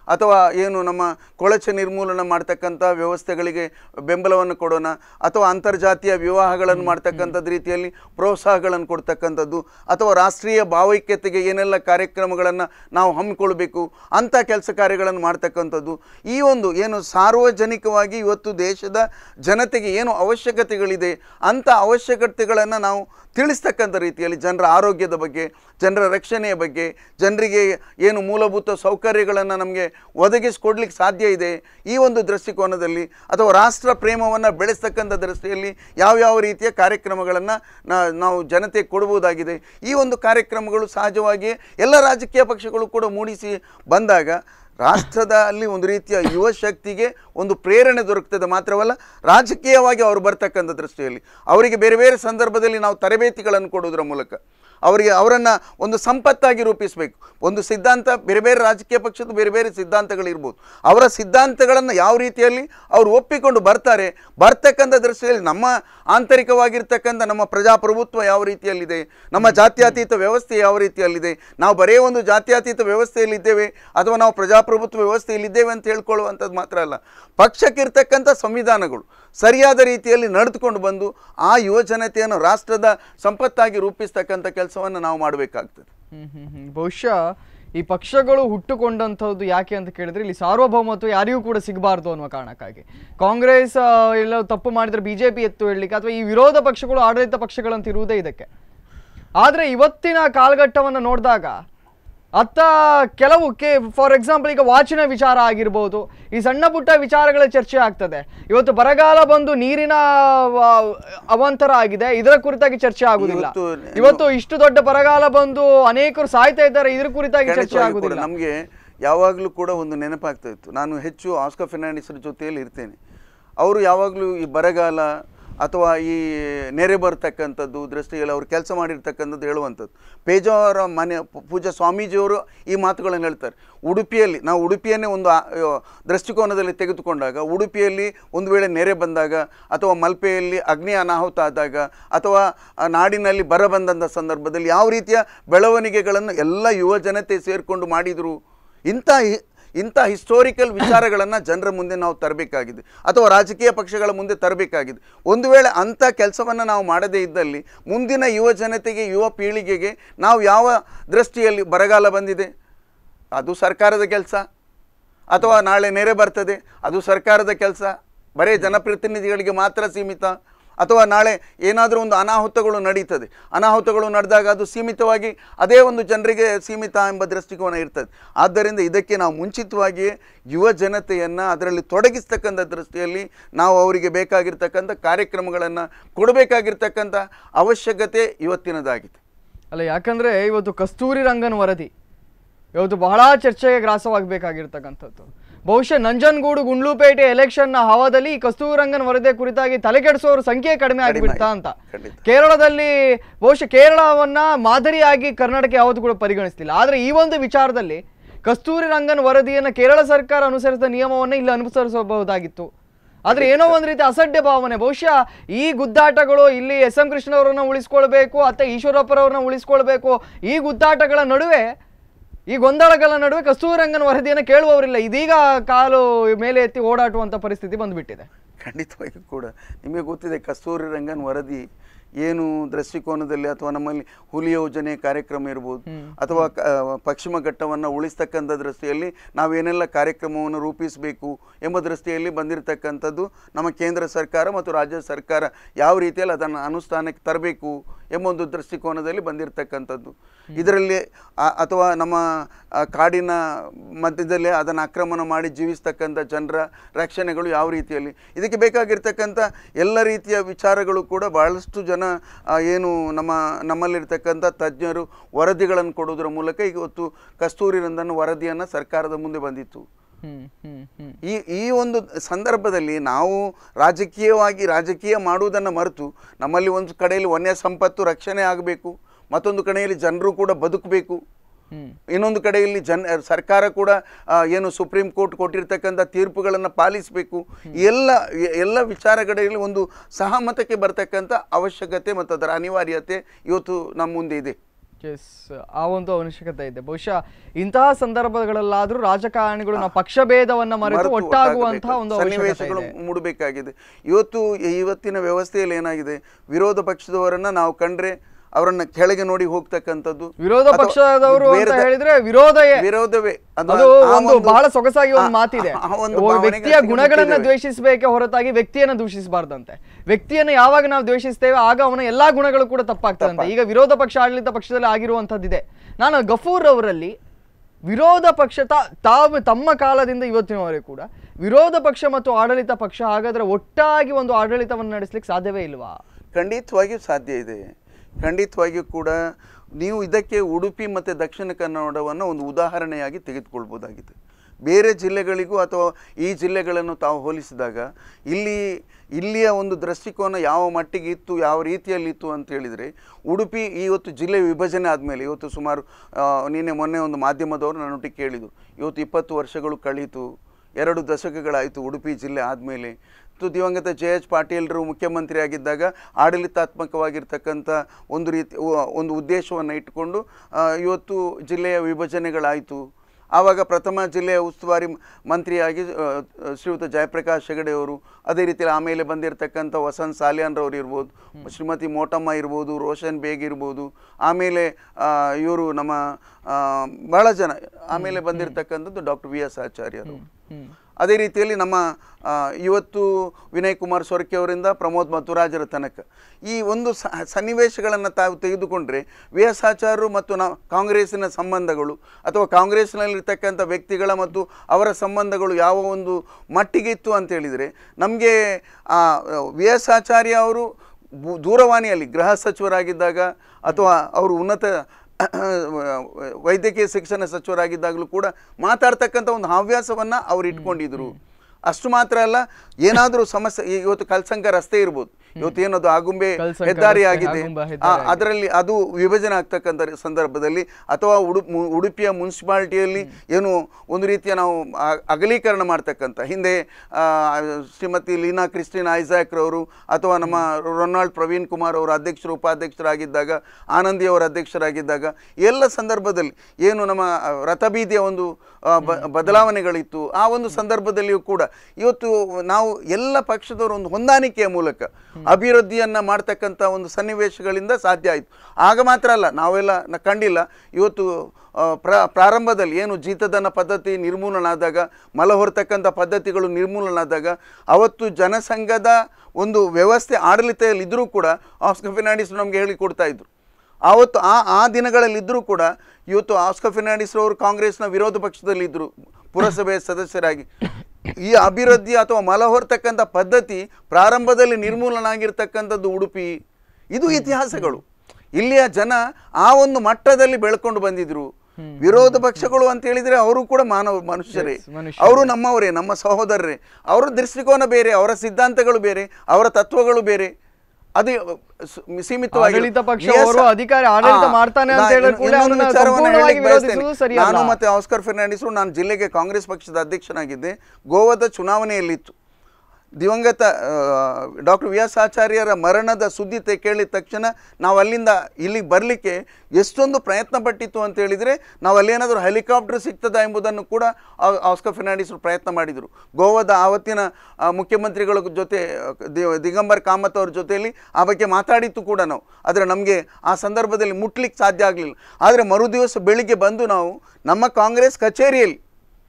ಅಥವಾ ಏನು ನಮ್ಮ ಕೊಳಚೆ ನಿರ್ಮೂಲನೆ ಮಾಡ್ತಕ್ಕಂಥ ವ್ಯವಸ್ಥೆಗಳಿಗೆ ಬೆಂಬಲವನ್ನು ಕೊಡೋಣ ಅಥವಾ ಅಂತರ್ಜಾತೀಯ ವಿವಾಹಗಳನ್ನು ಮಾಡ್ತಕ್ಕಂಥದ್ದು ರೀತಿಯಲ್ಲಿ ಪ್ರೋತ್ಸಾಹಗಳನ್ನು ಕೊಡ್ತಕ್ಕಂಥದ್ದು ಅಥವಾ ರಾಷ್ಟ್ರೀಯ ಭಾವೈಕ್ಯತೆಗೆ ಏನೆಲ್ಲ ಕಾರ್ಯಕ್ರಮಗಳನ್ನು ನಾವು ಹಮ್ಮಿಕೊಳ್ಬೇಕು ಅಂಥ ಕೆಲಸ ಕಾರ್ಯಗಳನ್ನು ಮಾಡ್ತಕ್ಕಂಥದ್ದು ಈ ಒಂದು ಏನು ಸಾರ್ವಜನಿಕವಾಗಿ ಇವತ್ತು ದೇಶದ ಜನತೆಗೆ ಏನು ಅವಶ್ಯಕತೆಗಳಿದೆ ಅಂಥ ಅವಶ್ಯಕತೆಗಳನ್ನು ನಾವು ತಿಳಿಸ್ತಕ್ಕಂಥ ರೀತಿಯಲ್ಲಿ ಜನರ ಆರೋಗ್ಯದ ಬಗ್ಗೆ ಜನರ ರಕ್ಷಣೆಯ ಬಗ್ಗೆ ಜನರಿಗೆ ಏನು ಮೂಲಭೂತ ಸೌಕರ್ಯಗಳನ್ನು ನಮಗೆ ಒದಗಿಸಿಕೊಡ್ಲಿಕ್ಕೆ ಸಾಧ್ಯ ಇದೆ ಈ ಒಂದು ದೃಷ್ಟಿಕೋನದಲ್ಲಿ ಅಥವಾ ರಾಷ್ಟ್ರ ಪ್ರೇಮವನ್ನು ಬೆಳೆಸ್ತಕ್ಕಂಥ ದೃಷ್ಟಿಯಲ್ಲಿ ಯಾವ್ಯಾವ ರೀತಿಯ ಕಾರ್ಯಕ್ರಮಗಳನ್ನು ನಾವು ಜನತೆಗೆ ಕೊಡ್ಬೋದಾಗಿದೆ ಈ ಒಂದು ಕಾರ್ಯಕ್ರಮಗಳು ಸಹಜವಾಗಿ ಎಲ್ಲ ರಾಜಕೀಯ ಪಕ್ಷಗಳು ಕೂಡ ಮೂಡಿಸಿ ಬಂದಾಗ ರಾಷ್ಟ್ರದ ಅಲ್ಲಿ ಒಂದು ರೀತಿಯ ಯುವ ಶಕ್ತಿಗೆ ಒಂದು ಪ್ರೇರಣೆ ದೊರಕ್ತದೆ ಮಾತ್ರವಲ್ಲ ರಾಜಕೀಯವಾಗಿ ಅವರು ಬರ್ತಕ್ಕಂಥ ದೃಷ್ಟಿಯಲ್ಲಿ ಅವರಿಗೆ ಬೇರೆ ಬೇರೆ ಸಂದರ್ಭದಲ್ಲಿ ನಾವು ತರಬೇತಿಗಳನ್ನು ಕೊಡೋದ್ರ ಮೂಲಕ ಅವರಿಗೆ ಅವರನ್ನು ಒಂದು ಸಂಪತ್ತಾಗಿ ರೂಪಿಸಬೇಕು ಒಂದು ಸಿದ್ಧಾಂತ ಬೇರೆ ಬೇರೆ ರಾಜಕೀಯ ಪಕ್ಷದ ಬೇರೆ ಬೇರೆ ಸಿದ್ಧಾಂತಗಳಿರ್ಬೋದು ಅವರ ಸಿದ್ಧಾಂತಗಳನ್ನು ಯಾವ ರೀತಿಯಲ್ಲಿ ಅವರು ಒಪ್ಪಿಕೊಂಡು ಬರ್ತಾರೆ ಬರ್ತಕ್ಕಂಥ ದೃಷ್ಟಿಯಲ್ಲಿ ನಮ್ಮ ಆಂತರಿಕವಾಗಿರ್ತಕ್ಕಂಥ ನಮ್ಮ ಪ್ರಜಾಪ್ರಭುತ್ವ ಯಾವ ರೀತಿಯಲ್ಲಿದೆ ನಮ್ಮ ಜಾತ್ಯತೀತ ವ್ಯವಸ್ಥೆ ಯಾವ ರೀತಿಯಲ್ಲಿದೆ ನಾವು ಬರೇ ಒಂದು ಜಾತ್ಯತೀತ ವ್ಯವಸ್ಥೆಯಲ್ಲಿದ್ದೇವೆ ಅಥವಾ ನಾವು ಪ್ರಜಾಪ್ರಭುತ್ವ ವ್ಯವಸ್ಥೆಯಲ್ಲಿದ್ದೇವೆ ಅಂತ ಹೇಳ್ಕೊಳ್ಳುವಂಥದ್ದು ಮಾತ್ರ ಅಲ್ಲ ಪಕ್ಷಕ್ಕಿರ್ತಕ್ಕಂಥ ಸಂವಿಧಾನಗಳು ಸರಿಯಾದ ರೀತಿಯಲ್ಲಿ ನಡೆದುಕೊಂಡು ಬಂದು ಆ ಯುವ ಜನತೆಯನ್ನು ರಾಷ್ಟ್ರದ ಸಂಪತ್ತಾಗಿ ರೂಪಿಸ್ತಕ್ಕಂಥ ಕೆಲಸವನ್ನು ನಾವು ಮಾಡಬೇಕಾಗ್ತದೆ ಹ್ಮ್ ಹ್ಮ್ ಹ್ಮ್ ಬಹುಶಃ ಈ ಪಕ್ಷಗಳು ಹುಟ್ಟುಕೊಂಡಂಥದ್ದು ಯಾಕೆ ಅಂತ ಕೇಳಿದ್ರೆ ಇಲ್ಲಿ ಸಾರ್ವಭೌಮತ್ವ ಯಾರಿಗೂ ಕೂಡ ಸಿಗಬಾರ್ದು ಅನ್ನುವ ಕಾರಣಕ್ಕಾಗಿ ಕಾಂಗ್ರೆಸ್ ಆ, ಎಲ್ಲ ತಪ್ಪು ಮಾಡಿದ್ರೆ ಬಿಜೆಪಿ ಎತ್ತು ಹೇಳಲಿಕ್ಕೆ ಅಥವಾ ಈ ವಿರೋಧ ಪಕ್ಷಗಳು ಆಡಳಿತ ಪಕ್ಷಗಳಂತ ಇರುವುದೇ ಇದಕ್ಕೆ ಆದ್ರೆ ಇವತ್ತಿನ ಕಾಲಘಟ್ಟವನ್ನು ನೋಡಿದಾಗ ಅತ್ತ ಕೆಲವು ಕೆ ಫಾರ್ ಎಕ್ಸಾಂಪಲ್ ಈಗ ವಾಚಿನ ವಿಚಾರ ಆಗಿರ್ಬೋದು ಈ ಸಣ್ಣ ಪುಟ್ಟ ವಿಚಾರಗಳ ಚರ್ಚೆ ಆಗ್ತದೆ ಇವತ್ತು ಬರಗಾಲ ಬಂದು ನೀರಿನ ಆ, ಅವಾಂತರ ಆಗಿದೆ ಇದರ ಕುರಿತಾಗಿ ಚರ್ಚೆ ಆಗುದಿಲ್ಲ ಇವತ್ತು ಇವತ್ತು ಇಷ್ಟು ದೊಡ್ಡ ಬರಗಾಲ ಬಂದು ಅನೇಕರು ಸಾಯ್ತಾ ಇದ್ದಾರೆ ಇದ್ರ ಕುರಿತಾಗಿ ಚರ್ಚೆ ಖಂಡಿತವಾಗಿ ಕೂಡ ಆಗುದಿಲ್ಲ ನಮಗೆ ಯಾವಾಗಲೂ ಕೂಡ ಒಂದು ನೆನಪಾಗ್ತಾ ಇತ್ತು ನಾನು ಹೆಚ್ಚು ಆಸ್ಕರ್ ಫೆರ್ನಾಂಡಿಸರ ಜೊತೆಯಲ್ಲಿ ಇರ್ತೇನೆ ಅವರು ಯಾವಾಗಲೂ ಈ ಬರಗಾಲ ಅಥವಾ ಈ ನೆರೆ ಬರ್ತಕ್ಕಂಥದ್ದು ದೃಷ್ಟಿಯಲ್ಲಿ ಅವರು ಕೆಲಸ ಮಾಡಿರ್ತಕ್ಕಂಥದ್ದು ಹೇಳುವಂಥದ್ದು ಪೇಜಾವರ ಮನೆ ಪೂ- ಪೂಜಾ ಸ್ವಾಮೀಜಿಯವರು ಈ ಮಾತುಗಳನ್ನು ಹೇಳ್ತಾರೆ ಉಡುಪಿಯಲ್ಲಿ ನಾವು ಉಡುಪಿಯನ್ನೇ ಒಂದು ಆ- ಆ, ದೃಷ್ಟಿಕೋನದಲ್ಲಿ ತೆಗೆದುಕೊಂಡಾಗ ಉಡುಪಿಯಲ್ಲಿ ಒಂದು ವೇಳೆ ನೆರೆ ಬಂದಾಗ ಅಥವಾ ಮಲ್ಪೆಯಲ್ಲಿ ಅಗ್ನಿ ಅನಾಹುತ ಆದಾಗ ಅಥವಾ ಆ ನಾಡಿನಲ್ಲಿ ಬರ ಬಂದಂಥ ಸಂದರ್ಭದಲ್ಲಿ ಯಾವ ರೀತಿಯ ಬೆಳವಣಿಗೆಗಳನ್ನು ಎಲ್ಲ ಯುವ ಜನತೆ ಸೇರಿಕೊಂಡು ಮಾಡಿದರು ಇಂಥ ಹಿ- ಇಂಥ ಹಿಸ್ಟೋರಿಕಲ್ ವಿಚಾರಗಳನ್ನು ಜನರ ಮುಂದೆ ನಾವು ತರಬೇಕಾಗಿದೆ ಅಥವಾ ರಾಜಕೀಯ ಪಕ್ಷಗಳ ಮುಂದೆ ತರಬೇಕಾಗಿದೆ ಒಂದು ವೇಳೆ ಅಂಥ ಕೆಲಸವನ್ನು ನಾವು ಮಾಡದೇ ಇದ್ದಲ್ಲಿ ಮುಂದಿನ ಯುವ ಜನತೆಗೆ ಯುವ ಪೀಳಿಗೆಗೆ ನಾವು ಯಾವ ದೃಷ್ಟಿಯಲ್ಲಿ ಬರಗಾಲ ಬಂದಿದೆ ಅದು ಸರ್ಕಾರದ ಕೆಲಸ ಅಥವಾ ನಾಳೆ ನೆರೆ ಬರ್ತದೆ ಅದು ಸರ್ಕಾರದ ಕೆಲಸ ಬರೀ ಜನಪ್ರತಿನಿಧಿಗಳಿಗೆ ಮಾತ್ರ ಸೀಮಿತ ಅಥವಾ ನಾಳೆ ಏನಾದರೂ ಒಂದು ಅನಾಹುತಗಳು ನಡೀತದೆ ಅನಾಹುತಗಳು ನಡೆದಾಗ ಅದು ಸೀಮಿತವಾಗಿ ಅದೇ ಒಂದು ಜನರಿಗೆ ಸೀಮಿತ ಎಂಬ ದೃಷ್ಟಿಕೋನ ಇರ್ತದೆ ಆದ್ದರಿಂದ ಇದಕ್ಕೆ ನಾವು ಮುಂಚಿತವಾಗಿಯೇ ಯುವ ಜನತೆಯನ್ನು ಅದರಲ್ಲಿ ತೊಡಗಿಸ್ತಕ್ಕಂಥ ದೃಷ್ಟಿಯಲ್ಲಿ ನಾವು ಅವರಿಗೆ ಬೇಕಾಗಿರ್ತಕ್ಕಂಥ ಕಾರ್ಯಕ್ರಮಗಳನ್ನು ಕೊಡಬೇಕಾಗಿರ್ತಕ್ಕಂಥ ಅವಶ್ಯಕತೆ ಇವತ್ತಿನದಾಗಿದೆ ಅಲ್ಲ ಯಾಕಂದ್ರೆ ಇವತ್ತು ಕಸ್ತೂರಿ ರಂಗನ್ ವರದಿ ಇವತ್ತು ಬಹಳ ಚರ್ಚೆಗೆ ಗ್ರಾಸವಾಗಬೇಕಾಗಿರ್ತಕ್ಕಂಥದ್ದು ಬಹುಶಃ ನಂಜನಗೂಡು ಗುಂಡ್ಲುಪೇಟೆ ಎಲೆಕ್ಷನ್ ನ ಹವಾದಲ್ಲಿ ಈ ಕಸ್ತೂರಿ ರಂಗನ್ ವರದಿ ಕುರಿತಾಗಿ ತಲೆಕೆಡಿಸೋರ ಸಂಖ್ಯೆ ಕಡಿಮೆ ಆಗಿಬಿಡ್ತಾ ಅಂತ ಖಂಡಿತ. ಕೇರಳದಲ್ಲಿ ಬಹುಶಃ ಕೇರಳವನ್ನ ಮಾದರಿಯಾಗಿ ಕರ್ನಾಟಕ ಯಾವತ್ತೂ ಕೂಡ ಪರಿಗಣಿಸ್ತಿಲ್ಲ ಆದ್ರೆ ಈ ಒಂದು ವಿಚಾರದಲ್ಲಿ ಕಸ್ತೂರಿ ರಂಗನ್ ವರದಿಯನ್ನ ಕೇರಳ ಸರ್ಕಾರ ಅನುಸರಿಸಿದ ನಿಯಮವನ್ನ ಇಲ್ಲಿ ಅನುಸರಿಸಬಹುದಾಗಿತ್ತು ಆದ್ರೆ ಏನೋ ಒಂದ್ ರೀತಿ ಅಸಡ್ಡೆ ಭಾವನೆ ಬಹುಶಃ ಈ ಗುದ್ದಾಟಗಳು ಇಲ್ಲಿ ಎಸ್ ಎಂ ಕೃಷ್ಣ ಅವರನ್ನ ಉಳಿಸ್ಕೊಳ್ಬೇಕು ಅತ್ತ ಈಶ್ವರಪ್ಪರವ್ರನ್ನ ಉಳಿಸ್ಕೊಳ್ಬೇಕು ಈ ಗುದ್ದಾಟಗಳ ನಡುವೆ ಈ ಗೊಂದಲಗಳ ನಡುವೆ ಕಸ್ತೂರಿ ರಂಗನ್ ವರದಿಯನ್ನು ಕೇಳುವವರಿಲ್ಲ ಇದೀಗ ಕಾಲು ಮೇಲೆ ಎತ್ತಿ ಓಡಾಟುವಂತ ಪರಿಸ್ಥಿತಿ ಬಂದ್ಬಿಟ್ಟಿದೆ ಖಂಡಿತವಾಗಿಯೂ ಕೂಡ ನಿಮಗೆ ಗೊತ್ತಿದೆ ಕಸ್ತೂರಿ ರಂಗನ್ ವರದಿ ಏನು ದೃಷ್ಟಿಕೋನದಲ್ಲಿ ಅಥವಾ ನಮ್ಮಲ್ಲಿ ಹುಲಿ ಯೋಜನೆ ಕಾರ್ಯಕ್ರಮ ಇರ್ಬೋದು ಅಥವಾ ಕ- ಆ, ಪಶ್ಚಿಮ ಘಟ್ಟವನ್ನು ಉಳಿಸ್ತಕ್ಕಂಥ ದೃಷ್ಟಿಯಲ್ಲಿ ನಾವೇನೆಲ್ಲ ಕಾರ್ಯಕ್ರಮವನ್ನು ರೂಪಿಸಬೇಕು ಎಂಬ ದೃಷ್ಟಿಯಲ್ಲಿ ಬಂದಿರತಕ್ಕಂಥದ್ದು ನಮ್ಮ ಕೇಂದ್ರ ಸರ್ಕಾರ ಮತ್ತು ರಾಜ್ಯ ಸರ್ಕಾರ ಯಾವ ರೀತಿಯಲ್ಲಿ ಅದನ್ನು ಅನುಷ್ಠಾನಕ್ಕೆ ತರಬೇಕು ಎಂಬ ಒಂದು ದೃಷ್ಟಿಕೋನದಲ್ಲಿ ಬಂದಿರತಕ್ಕಂಥದ್ದು ಇದರಲ್ಲಿ ಆ- ಅಥವಾ ನಮ್ಮ ಆ, ಕಾಡಿನ ಮಧ್ಯದಲ್ಲೇ ಅದನ್ನು ಆಕ್ರಮಣ ಮಾಡಿ ಜೀವಿಸ್ತಕ್ಕಂಥ ಜನರ ರಕ್ಷಣೆಗಳು ಯಾವ ರೀತಿಯಲ್ಲಿ ಇದಕ್ಕೆ ಬೇಕಾಗಿರ್ತಕ್ಕಂಥ ಎಲ್ಲ ರೀತಿಯ ವಿಚಾರಗಳು ಕೂಡ ಬಹಳಷ್ಟು ಜನ ಆ, ಏನು ನಮ್ಮ ನಮ್ಮಲ್ಲಿರ್ತಕ್ಕಂಥ ತಜ್ಞರು ವರದಿಗಳನ್ನು ಕೊಡೋದ್ರ ಮೂಲಕ ಇವತ್ತು ಕಸ್ತೂರಿ ರಂಗನ್ ವರದಿಯನ್ನು ಸರ್ಕಾರದ ಮುಂದೆ ಬಂದಿತ್ತು ಹ್ಮ್ ಹ್ಮ್ ಹ್ಮ್ ಈ ಈ ಒಂದು ಸಂದರ್ಭದಲ್ಲಿ ನಾವು ರಾಜಕೀಯವಾಗಿ ರಾಜಕೀಯ ಮಾಡುವುದನ್ನು ಮರೆತು ನಮ್ಮಲ್ಲಿ ಒಂದು ಕಡೆಯಲ್ಲಿ ವನ್ಯ ಸಂಪತ್ತು ರಕ್ಷಣೆ ಆಗಬೇಕು ಮತ್ತೊಂದು ಕಡೆಯಲ್ಲಿ ಜನರು ಕೂಡ ಬದುಕಬೇಕು ಹ್ಮ್ ಇನ್ನೊಂದು ಕಡೆಯಲ್ಲಿ ಜನ ಸರ್ಕಾರ ಕೂಡ ಆ, ಏನು ಸುಪ್ರೀಂ ಕೋರ್ಟ್ ಕೊಟ್ಟಿರ್ತಕ್ಕಂಥ ತೀರ್ಪುಗಳನ್ನು ಪಾಲಿಸಬೇಕು ಈ ಎಲ್ಲ ಈ ಎಲ್ಲ ವಿಚಾರಗಳಲ್ಲಿ ಒಂದು ಸಹಮತಕ್ಕೆ ಬರ್ತಕ್ಕಂಥ ಅವಶ್ಯಕತೆ ಮತ್ತು ಅದರ ಅನಿವಾರ್ಯತೆ ಇವತ್ತು ನಮ್ಮ ಮುಂದೆ ಇದೆ ಎಸ್ ಆ ಒಂದು ಅವಶ್ಯಕತೆ ಇದೆ ಬಹುಶಃ ಇಂತಹ ಸಂದರ್ಭಗಳಲ್ಲಾದ್ರೂ ರಾಜಕಾರಣಿಗಳು ನಾವು ಪಕ್ಷ ಭೇದವನ್ನ ಮರೆತು ಮರೆತು ಒಟ್ಟಾಗುವಂತಹ ಒಟ್ಟಾಗಬೇಕು. ಒಂದು ಅವಶ್ಯಕತೆ ಸನ್ನಿವೇಶಗಳು ಇದೆ ಮೂಡಬೇಕಾಗಿದೆ ಇವತ್ತು ಇವತ್ತಿನ ವ್ಯವಸ್ಥೆಯಲ್ಲಿ ಏನಾಗಿದೆ ವಿರೋಧ ಪಕ್ಷದವರನ್ನ ನಾವು ಕಂಡ್ರೆ ಅವರನ್ನ ಕೆಳಗೆ ನೋಡಿ ಹೋಗ್ತಕ್ಕಂಥದ್ದು ವಿರೋಧ ಅಥವಾ ಪಕ್ಷದವರು ಅಂತ ಬೇರೆ ದ- ಹೇಳಿದ್ರೆ ವಿರೋಧಯೇ ವಿರೋಧವೇ ಅದು ಅದು ಆ ಒಂದು ಬಹಳ ಸೊಗಸಾಗಿ ಒಂದು ಆ- ಮಾತಿದೆ ಆ ಒಂದು ಒಬ್ಬ ಭಾವನೆಗೆ ವ್ಯಕ್ತಿಯ ಅತ್ತಿಗೆ ಗುಣಗಳನ್ನ ಮುಟ್ಟಿದ್ದೇವೆ. ದ್ವೇಷಿಸಬೇಕೆ ಹೊರತಾಗಿ ವ್ಯಕ್ತಿಯನ್ನ ದೂಷಿಸಬಾರ್ದಂತೆ ವ್ಯಕ್ತಿಯನ್ನ ಯಾವಾಗ ನಾವು ದ್ವೇಷಿಸ್ತೇವೆ ಆಗ ಅವನ ಎಲ್ಲಾ ಗುಣಗಳು ಕೂಡ ತಪ್ಪಾಗ್ತದಂತೆ ಈಗ ವಿರೋಧ ಪಕ್ಷ ಆಡಳಿತ ಪಕ್ಷದಲ್ಲಿ ಆಗಿರುವಂತದ್ದಿದೆ ನಾನು ಗಫೂರ್ ಅವರಲ್ಲಿ ವಿರೋಧ ಪಕ್ಷ ತಾ- ತಾವು ತಮ್ಮ ಕಾಲದಿಂದ ಇವತ್ತಿನವರೆಗೂ ಕೂಡ ವಿರೋಧ ಪಕ್ಷ ಮತ್ತು ಆಡಳಿತ ಪಕ್ಷ ಹಾಗಾದ್ರೆ ಒಟ್ಟಾಗಿ ಒಂದು ಆಡಳಿತವನ್ನು ನಡೆಸಲಿಕ್ಕೆ ಸಾಧ್ಯವೇ ಇಲ್ವಾ ಖಂಡಿತವಾಗಿಯೂ ಸಾಧ್ಯ ಇದೆ ಖಂಡಿತವಾಗಿಯೂ ಕೂಡ ನೀವು ಇದಕ್ಕೆ ಉಡುಪಿ ಮತ್ತು ದಕ್ಷಿಣ ಕನ್ನಡವನ್ನು ಒಂದು ಉದಾಹರಣೆಯಾಗಿ ತೆಗೆದುಕೊಳ್ಬೋದಾಗಿದೆ ಬೇರೆ ಜಿಲ್ಲೆಗಳಿಗೂ ಅಥವಾ ಈ ಜಿಲ್ಲೆಗಳನ್ನು ತಾವು ಹೋಲಿಸಿದಾಗ ಇಲ್ಲಿ ಇಲ್ಲಿಯ ಒಂದು ದೃಷ್ಟಿಕೋನ ಯಾವ ಮಟ್ಟಿಗೆ ಇತ್ತು ಯಾವ ರೀತಿಯಲ್ಲಿ ಇತ್ತು ಅಂತ ಹೇಳಿದರೆ ಉಡುಪಿ ಇವತ್ತು ಜಿಲ್ಲೆ ವಿಭಜನೆ ಆದಮೇಲೆ ಇವತ್ತು ಸುಮಾರು ಆ, ನಿನ್ನೆ ಮೊನ್ನೆ ಒಂದು ಮಾಧ್ಯಮದವರು ನನ್ನೊಟ್ಟಿಗೆ ಕೇಳಿದರು ಇವತ್ತು ಇಪ್ಪತ್ತು ವರ್ಷಗಳು ಕಳೀತು ಎರಡು ದಶಕಗಳಾಯಿತು ಉಡುಪಿ ಜಿಲ್ಲೆ ಆದಮೇಲೆ ಮತ್ತು ದಿವಂಗತ ಜೆ ಎಚ್ ಪಾಟೀಲ್ರು ಮುಖ್ಯಮಂತ್ರಿ ಆಗಿದ್ದಾಗ ಆಡಳಿತಾತ್ಮಕವಾಗಿರ್ತಕ್ಕಂಥ ಒಂದು ರೀತಿ ಉ- ಒಂದು ಉದ್ದೇಶವನ್ನು ಇಟ್ಟುಕೊಂಡು ಆ, ಇವತ್ತು ಜಿಲ್ಲೆಯ ವಿಭಜನೆಗಳಾಯಿತು ಆವಾಗ ಪ್ರಥಮ ಜಿಲ್ಲೆಯ ಉಸ್ತುವಾರಿ ಮ- ಮಂತ್ರಿಯಾಗಿ ಆ, ಆ, ಶ್ರೀಯುತ ಜಯಪ್ರಕಾಶ್ ಹೆಗಡೆ ಅವರು ಅದೇ ರೀತಿಯಲ್ಲಿ ಆಮೇಲೆ ಬಂದಿರತಕ್ಕಂಥ ವಸಂತ್ ಸಾಲಿಯಾನ್ರವ್ರು ಇರ್ಬೋದು ಶ್ರೀಮತಿ ಮೋಟಮ್ಮ ಇರ್ಬೋದು ರೋಷನ್ ಬೇಗ್ ಇರ್ಬೋದು ಆಮೇಲೆ ಇವರು ನಮ್ಮ ಆ, ಬಹಳ ಜನ ಆಮೇಲೆ ಬಂದಿರತಕ್ಕಂಥದ್ದು ಡಾಕ್ಟರ್ ವಿ ಎಸ್ ಆಚಾರ್ಯರು ಹ್ಮ್ ಅದೇ ರೀತಿಯಲ್ಲಿ ನಮ್ಮ ಆ, ಇವತ್ತು ವಿನಯ್ ಕುಮಾರ್ ಸೊರಕೆ ಅವರಿಂದ ಪ್ರಮೋದ್ ಮಧುರಾಜರ ತನಕ ಈ ಒಂದು ಸ ಸನ್ನಿವೇಶಗಳನ್ನು ತಾವು ತೆಗೆದುಕೊಂಡ್ರೆ ವಿ ಎಸ್ ಆಚಾರ್ಯರು ಮತ್ತು ನಾವು ಕಾಂಗ್ರೆಸ್ಸಿನ ಸಂಬಂಧಗಳು ಅಥವಾ ಕಾಂಗ್ರೆಸ್ನಲ್ಲಿರ್ತಕ್ಕಂಥ ವ್ಯಕ್ತಿಗಳ ಮತ್ತು ಅವರ ಸಂಬಂಧಗಳು ಯಾವ ಒಂದು ಮಟ್ಟಿಗೆ ಇತ್ತು ಅಂತ ಹೇಳಿದರೆ ನಮಗೆ ವಿ ಎಸ್ ಆಚಾರ್ಯ ಅವರು ಬು- ದೂರವಾಣಿಯಲ್ಲಿ ಗೃಹ ಸಚಿವರಾಗಿದ್ದಾಗ ಅಥವಾ ಅವರು ಉನ್ನತ ವೈದ್ಯಕೀಯ ಶಿಕ್ಷಣ ಸಚಿವರಾಗಿದ್ದಾಗಲೂ ಕೂಡ ಮಾತಾಡ್ತಕ್ಕಂಥ ಒಂದು ಹವ್ಯಾಸವನ್ನು ಅವ್ರು ಇಟ್ಕೊಂಡಿದ್ರು ಅಷ್ಟು ಮಾತ್ರ ಅಲ್ಲ ಏನಾದರೂ ಸಮಸ್ಯೆ ಈ ಇವತ್ತು ಕಲ್ಸಂಕ ರಸ್ತೆ ಇರ್ಬೋದು ಇವತ್ತು ಏನದು ಆಗುಂಬೆ ಕಲ್ಸಂಕ ಹೆದ್ದಾರಿ ರಸ್ತೆ, ಆಗಿದೆ ಆಗುಂಬೆ ಆ, ಹೆದ್ದಾರಿ ಅದರಲ್ಲಿ ಅದು ವಿಭಜನೆ ಆಗ್ತಕ್ಕಂಥ ಸಂದರ್ಭದಲ್ಲಿ ಅಥವಾ ಉಡು ಮು- ಉಡುಪಿಯ ಮುನ್ಸಿಪಾಲ್ಟಿಯಲ್ಲಿ ಏನು ಒಂದು ರೀತಿಯ ನಾವು ಆ- ಅಗಲೀಕರಣ ಮಾಡ್ತಕ್ಕಂಥ ಹಿಂದೆ ಆ, ಶ್ರೀಮತಿ ಲೀನಾ ಕ್ರಿಸ್ಟಿನ್ ಐಸಾಕ್ರವರು ಅಥವಾ ನಮ್ಮ ರೊನಾಲ್ಡ್ ಪ್ರವೀಣ್ ಕುಮಾರ್ ಅವರು ಅಧ್ಯಕ್ಷರು ಉಪಾಧ್ಯಕ್ಷರಾಗಿದ್ದಾಗ ಆನಂದಿ ಅವರ ಅಧ್ಯಕ್ಷರಾಗಿದ್ದಾಗ ಎಲ್ಲ ಸಂದರ್ಭದಲ್ಲಿ ಏನು ನಮ್ಮ ಆ, ರಥಬೀದಿಯ ಒಂದು ಆ, ಬ- ಬದಲಾವಣೆಗಳಿತ್ತು ಆ ಒಂದು ಸಂದರ್ಭದಲ್ಲಿಯೂ ಕೂಡ ಇವತ್ತು ನಾವು ಎಲ್ಲ ಪಕ್ಷದವರು ಒಂದು ಹೊಂದಾಣಿಕೆಯ ಮೂಲಕ ಅಭಿವೃದ್ಧಿಯನ್ನ ಮಾಡ್ತಕ್ಕಂಥ ಒಂದು ಸನ್ನಿವೇಶಗಳಿಂದ ಸಾಧ್ಯ ಆಯಿತು ಆಗ ಮಾತ್ರ ಅಲ್ಲ ನಾವೆಲ್ಲ ನ- ಕಂಡಿಲ್ಲ ಇವತ್ತು ಆ, ಪ್ರ ಪ್ರಾರಂಭದಲ್ಲಿ ಏನು ಜೀತದನ ಪದ್ಧತಿ ನಿರ್ಮೂಲನ ಆದಾಗ ಮಲ ಹೊರತಕ್ಕಂಥ ಪದ್ಧತಿಗಳು ನಿರ್ಮೂಲನ ಆದಾಗ ಅವತ್ತು ಜನಸಂಘದ ಒಂದು ವ್ಯವಸ್ಥೆ ಆಡಳಿತದಲ್ಲಿದ್ದರೂ ಕೂಡ ಆಸ್ಕರ್ ಫಿನಾಂಡಿಸ್ ನಮಗೆ ಹೇಳಿಕೊಡ್ತಾ ಇದ್ರು ಆವತ್ತು ಆ ಆ ದಿನಗಳಲ್ಲಿದ್ದರೂ ಕೂಡ ಇವತ್ತು ಆಸ್ಕರ್ ಫಿನಾಂಡಿಸ್ ಅವರು ಕಾಂಗ್ರೆಸ್ನ ವಿರೋಧ ಪಕ್ಷದಲ್ಲಿದ್ದರು ಪುರಸಭೆಯ ಸದಸ್ಯರಾಗಿ ಈ ಅಭಿವೃದ್ಧಿ ಅಥವಾ ಮಲ ಹೊರತಕ್ಕಂಥ ಪದ್ಧತಿ ಪ್ರಾರಂಭದಲ್ಲಿ ನಿರ್ಮೂಲನ ಆಗಿರ್ತಕ್ಕಂಥದ್ದು ಉಡುಪಿ ಇದು ಇತಿಹಾಸಗಳು ಇಲ್ಲಿಯ ಜನ ಆ ಒಂದು ಮಟ್ಟದಲ್ಲಿ ಬೆಳ್ಕೊಂಡು ಬಂದಿದ್ರು ವಿರೋಧ ಪಕ್ಷಗಳು ಅಂತ ಹೇಳಿದ್ರೆ ಅವರು ಕೂಡ ಮಾನವ ಮನುಷ್ಯರೇ Yes, ಮನುಷ್ಯರೇ. ಅವರು ನಮ್ಮವರೇ ನಮ್ಮ ಸಹೋದರರೇ ಅವರ ದೃಷ್ಟಿಕೋನ ಬೇರೆ ಅವರ ಸಿದ್ಧಾಂತಗಳು ಬೇರೆ ಅವರ ತತ್ವಗಳು ಬೇರೆ ಅದು ಸ- ಸೀಮಿತವಾಗಿ ಆಡಳಿತ ಪಕ್ಷವರು ಅಧಿಕಾರ ಆಡಳಿತ ಮಾಡ್ತಾನೆ ಅಂತ ಹೇಳಿದ್ರೆ ಕೂಡ ಅದನ್ನ ಸಂಪೂರ್ಣವಾಗಿ ವಿರೋಧಿಸುವುದು ಸರಿಯಲ್ಲ. ನಾನು ಮತ್ತೆ ಆಸ್ಕರ್ ಫೆರ್ನಾಂಡಿಸ್ ನಾನು ಜಿಲ್ಲೆಗೆ ಕಾಂಗ್ರೆಸ್ ಪಕ್ಷದ ಅಧ್ಯಕ್ಷನಾಗಿದ್ದೆ ಗೋವಾದ ಚುನಾವಣೆಯಲ್ಲಿತ್ತು ದಿವಂಗತ ಡಾಕ್ಟರ್ ವಿ ಎಸ್ ಆಚಾರ್ಯರ ಮರಣದ ಸುದ್ದಿ ತೆ- ಕೇಳಿದ ತಕ್ಷಣ ನಾವು ಅಲ್ಲಿಂದ ಇಲ್ಲಿಗೆ ಬರಲಿಕ್ಕೆ ಎಷ್ಟೊಂದು ಪ್ರಯತ್ನ ಪಟ್ಟಿತ್ತು ಅಂತ ಹೇಳಿದರೆ ನಾವು ಅಲ್ಲೇನಾದರೂ ಹೆಲಿಕಾಪ್ಟರ್ ಸಿಗ್ತದಾ ಎಂಬುದನ್ನು ಕೂಡ ಆ- ಆಸ್ಕರ್ ಫೆರ್ನಾಂಡಿಸ್ ಪ್ರಯತ್ನ ಮಾಡಿದರು ಗೋವಾದ ಆವತ್ತಿನ ಆ, ಮುಖ್ಯಮಂತ್ರಿಗಳ ಜೊತೆ ಆ, ದಿ- ದಿಗಂಬರ್ ಕಾಮತ್ ಅವ್ರ ಜೊತೆಯಲ್ಲಿ ಆ ಬಗ್ಗೆ ಮಾತಾಡಿತ್ತು ಕೂಡ ನಾವು ಆದರೆ ನಮಗೆ ಆ ಸಂದರ್ಭದಲ್ಲಿ ಮುಟ್ಲಿಕ್ಕೆ ಸಾಧ್ಯ ಆಗಲಿಲ್ಲ ಆದರೆ ಮರುದಿವಸ ಬೆಳಿಗ್ಗೆ ಬಂದು ನಾವು ನಮ್ಮ ಕಾಂಗ್ರೆಸ್ ಕಚೇರಿಯಲ್ಲಿ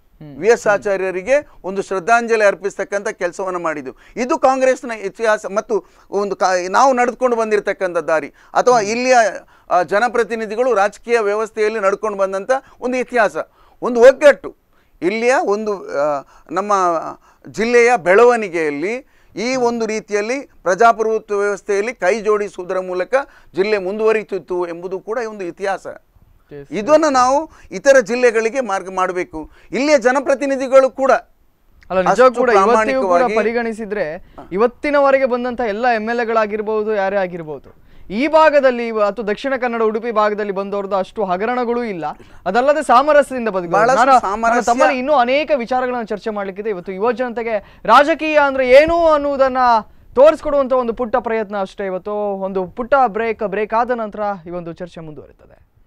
ವಿ ಎಸ್ ಆಚಾರ್ಯರಿಗೆ ಒಂದು ಶ್ರದ್ಧಾಂಜಲಿ ಅರ್ಪಿಸ್ತಕ್ಕಂಥ ಕೆಲಸವನ್ನು ಮಾಡಿದ್ದು ಇದು ಕಾಂಗ್ರೆಸ್ನ ಇತಿಹಾಸ ಮತ್ತು ಒಂದು ಕಾ ನಾವು ನಡೆದುಕೊಂಡು ಬಂದಿರತಕ್ಕಂಥ ದಾರಿ ಅಥವಾ ಇಲ್ಲಿಯ ಆ, ಜನಪ್ರತಿನಿಧಿಗಳು ರಾಜಕೀಯ ವ್ಯವಸ್ಥೆಯಲ್ಲಿ ನಡ್ಕೊಂಡು ಬಂದಂಥ ಒಂದು ಇತಿಹಾಸ ಒಂದು ಒಗ್ಗಟ್ಟು ಇಲ್ಲಿಯ ಒಂದು ಆ, ನಮ್ಮ ಜಿಲ್ಲೆಯ ಬೆಳವಣಿಗೆಯಲ್ಲಿ ಈ ಒಂದು ರೀತಿಯಲ್ಲಿ ಪ್ರಜಾಪ್ರಭುತ್ವ ವ್ಯವಸ್ಥೆಯಲ್ಲಿ ಕೈ ಜೋಡಿಸುವುದರ ಮೂಲಕ ಜಿಲ್ಲೆ ಮುಂದುವರಿತಿತ್ತು ಎಂಬುದು ಕೂಡ ಒಂದು ಇತಿಹಾಸ Yes. ಇದನ್ನು ನಾವು ಇತರ ಜಿಲ್ಲೆಗಳಿಗೆ ಮಾರ್ಗ ಮಾಡಬೇಕು ಇಲ್ಲಿಯ ಜನಪ್ರತಿನಿಧಿಗಳು ಕೂಡ ಅಲ್ಲ ನಿಜ ಅಷ್ಟು ಕೂಡ ಇವತ್ತಿಗೂ ಕೂಡ ಪ್ರಾಮಾಣಿಕವಾಗಿ- ಪರಿಗಣಿಸಿದ್ರೆ ಇವತ್ತಿನವರೆಗೆ ಬಂದಂತ ಎಲ್ಲ ಎಮ್ ಎಲ್ ಎಗಳಾಗಿರ್ಬೋದು ಯಾರೇ ಆಗಿರ್ಬೋದು ಈ ಭಾಗದಲ್ಲಿ ಇವ- ಅಥವಾ ದಕ್ಷಿಣ ಕನ್ನಡ ಉಡುಪಿ ಭಾಗದಲ್ಲಿ ಬಂದವ್ರದ್ದು ಅಷ್ಟು ಹಗರಣಗಳು ಇಲ್ಲ ಅದಲ್ಲದೆ ಸಾಮರಸ್ಯದಿಂದ ಬದುಕಿದವರು. ಬಹಳಷ್ಟು ನಾನು- ನಾನು ಸಾಮರಸ್ಯ- ತಮ್ಮಲ್ಲಿ ಇನ್ನೂ ಅನೇಕ ವಿಚಾರಗಳನ್ನು ಚರ್ಚೆ ಮಾಡ್ಲಿಕ್ಕಿದೆ ಇವತ್ತು ಯುವ ಜನತೆಗೆ ರಾಜಕೀಯ ಅಂದ್ರೆ ಏನು ಅನ್ನುವುದನ್ನ ತೋರಿಸ್ಕೊಡುವಂತ ಒಂದು ಪುಟ್ಟ ಪ್ರಯತ್ನ ಅಷ್ಟೇ ಇವತ್ತು ಒಂದು ಪುಟ್ಟ ಬ್ರೇಕ್ ಬ್ರೇಕ್ ಆದ ನಂತರ ಈ ಒಂದು ಚರ್ಚೆ ಮುಂದುವರಿತದೆ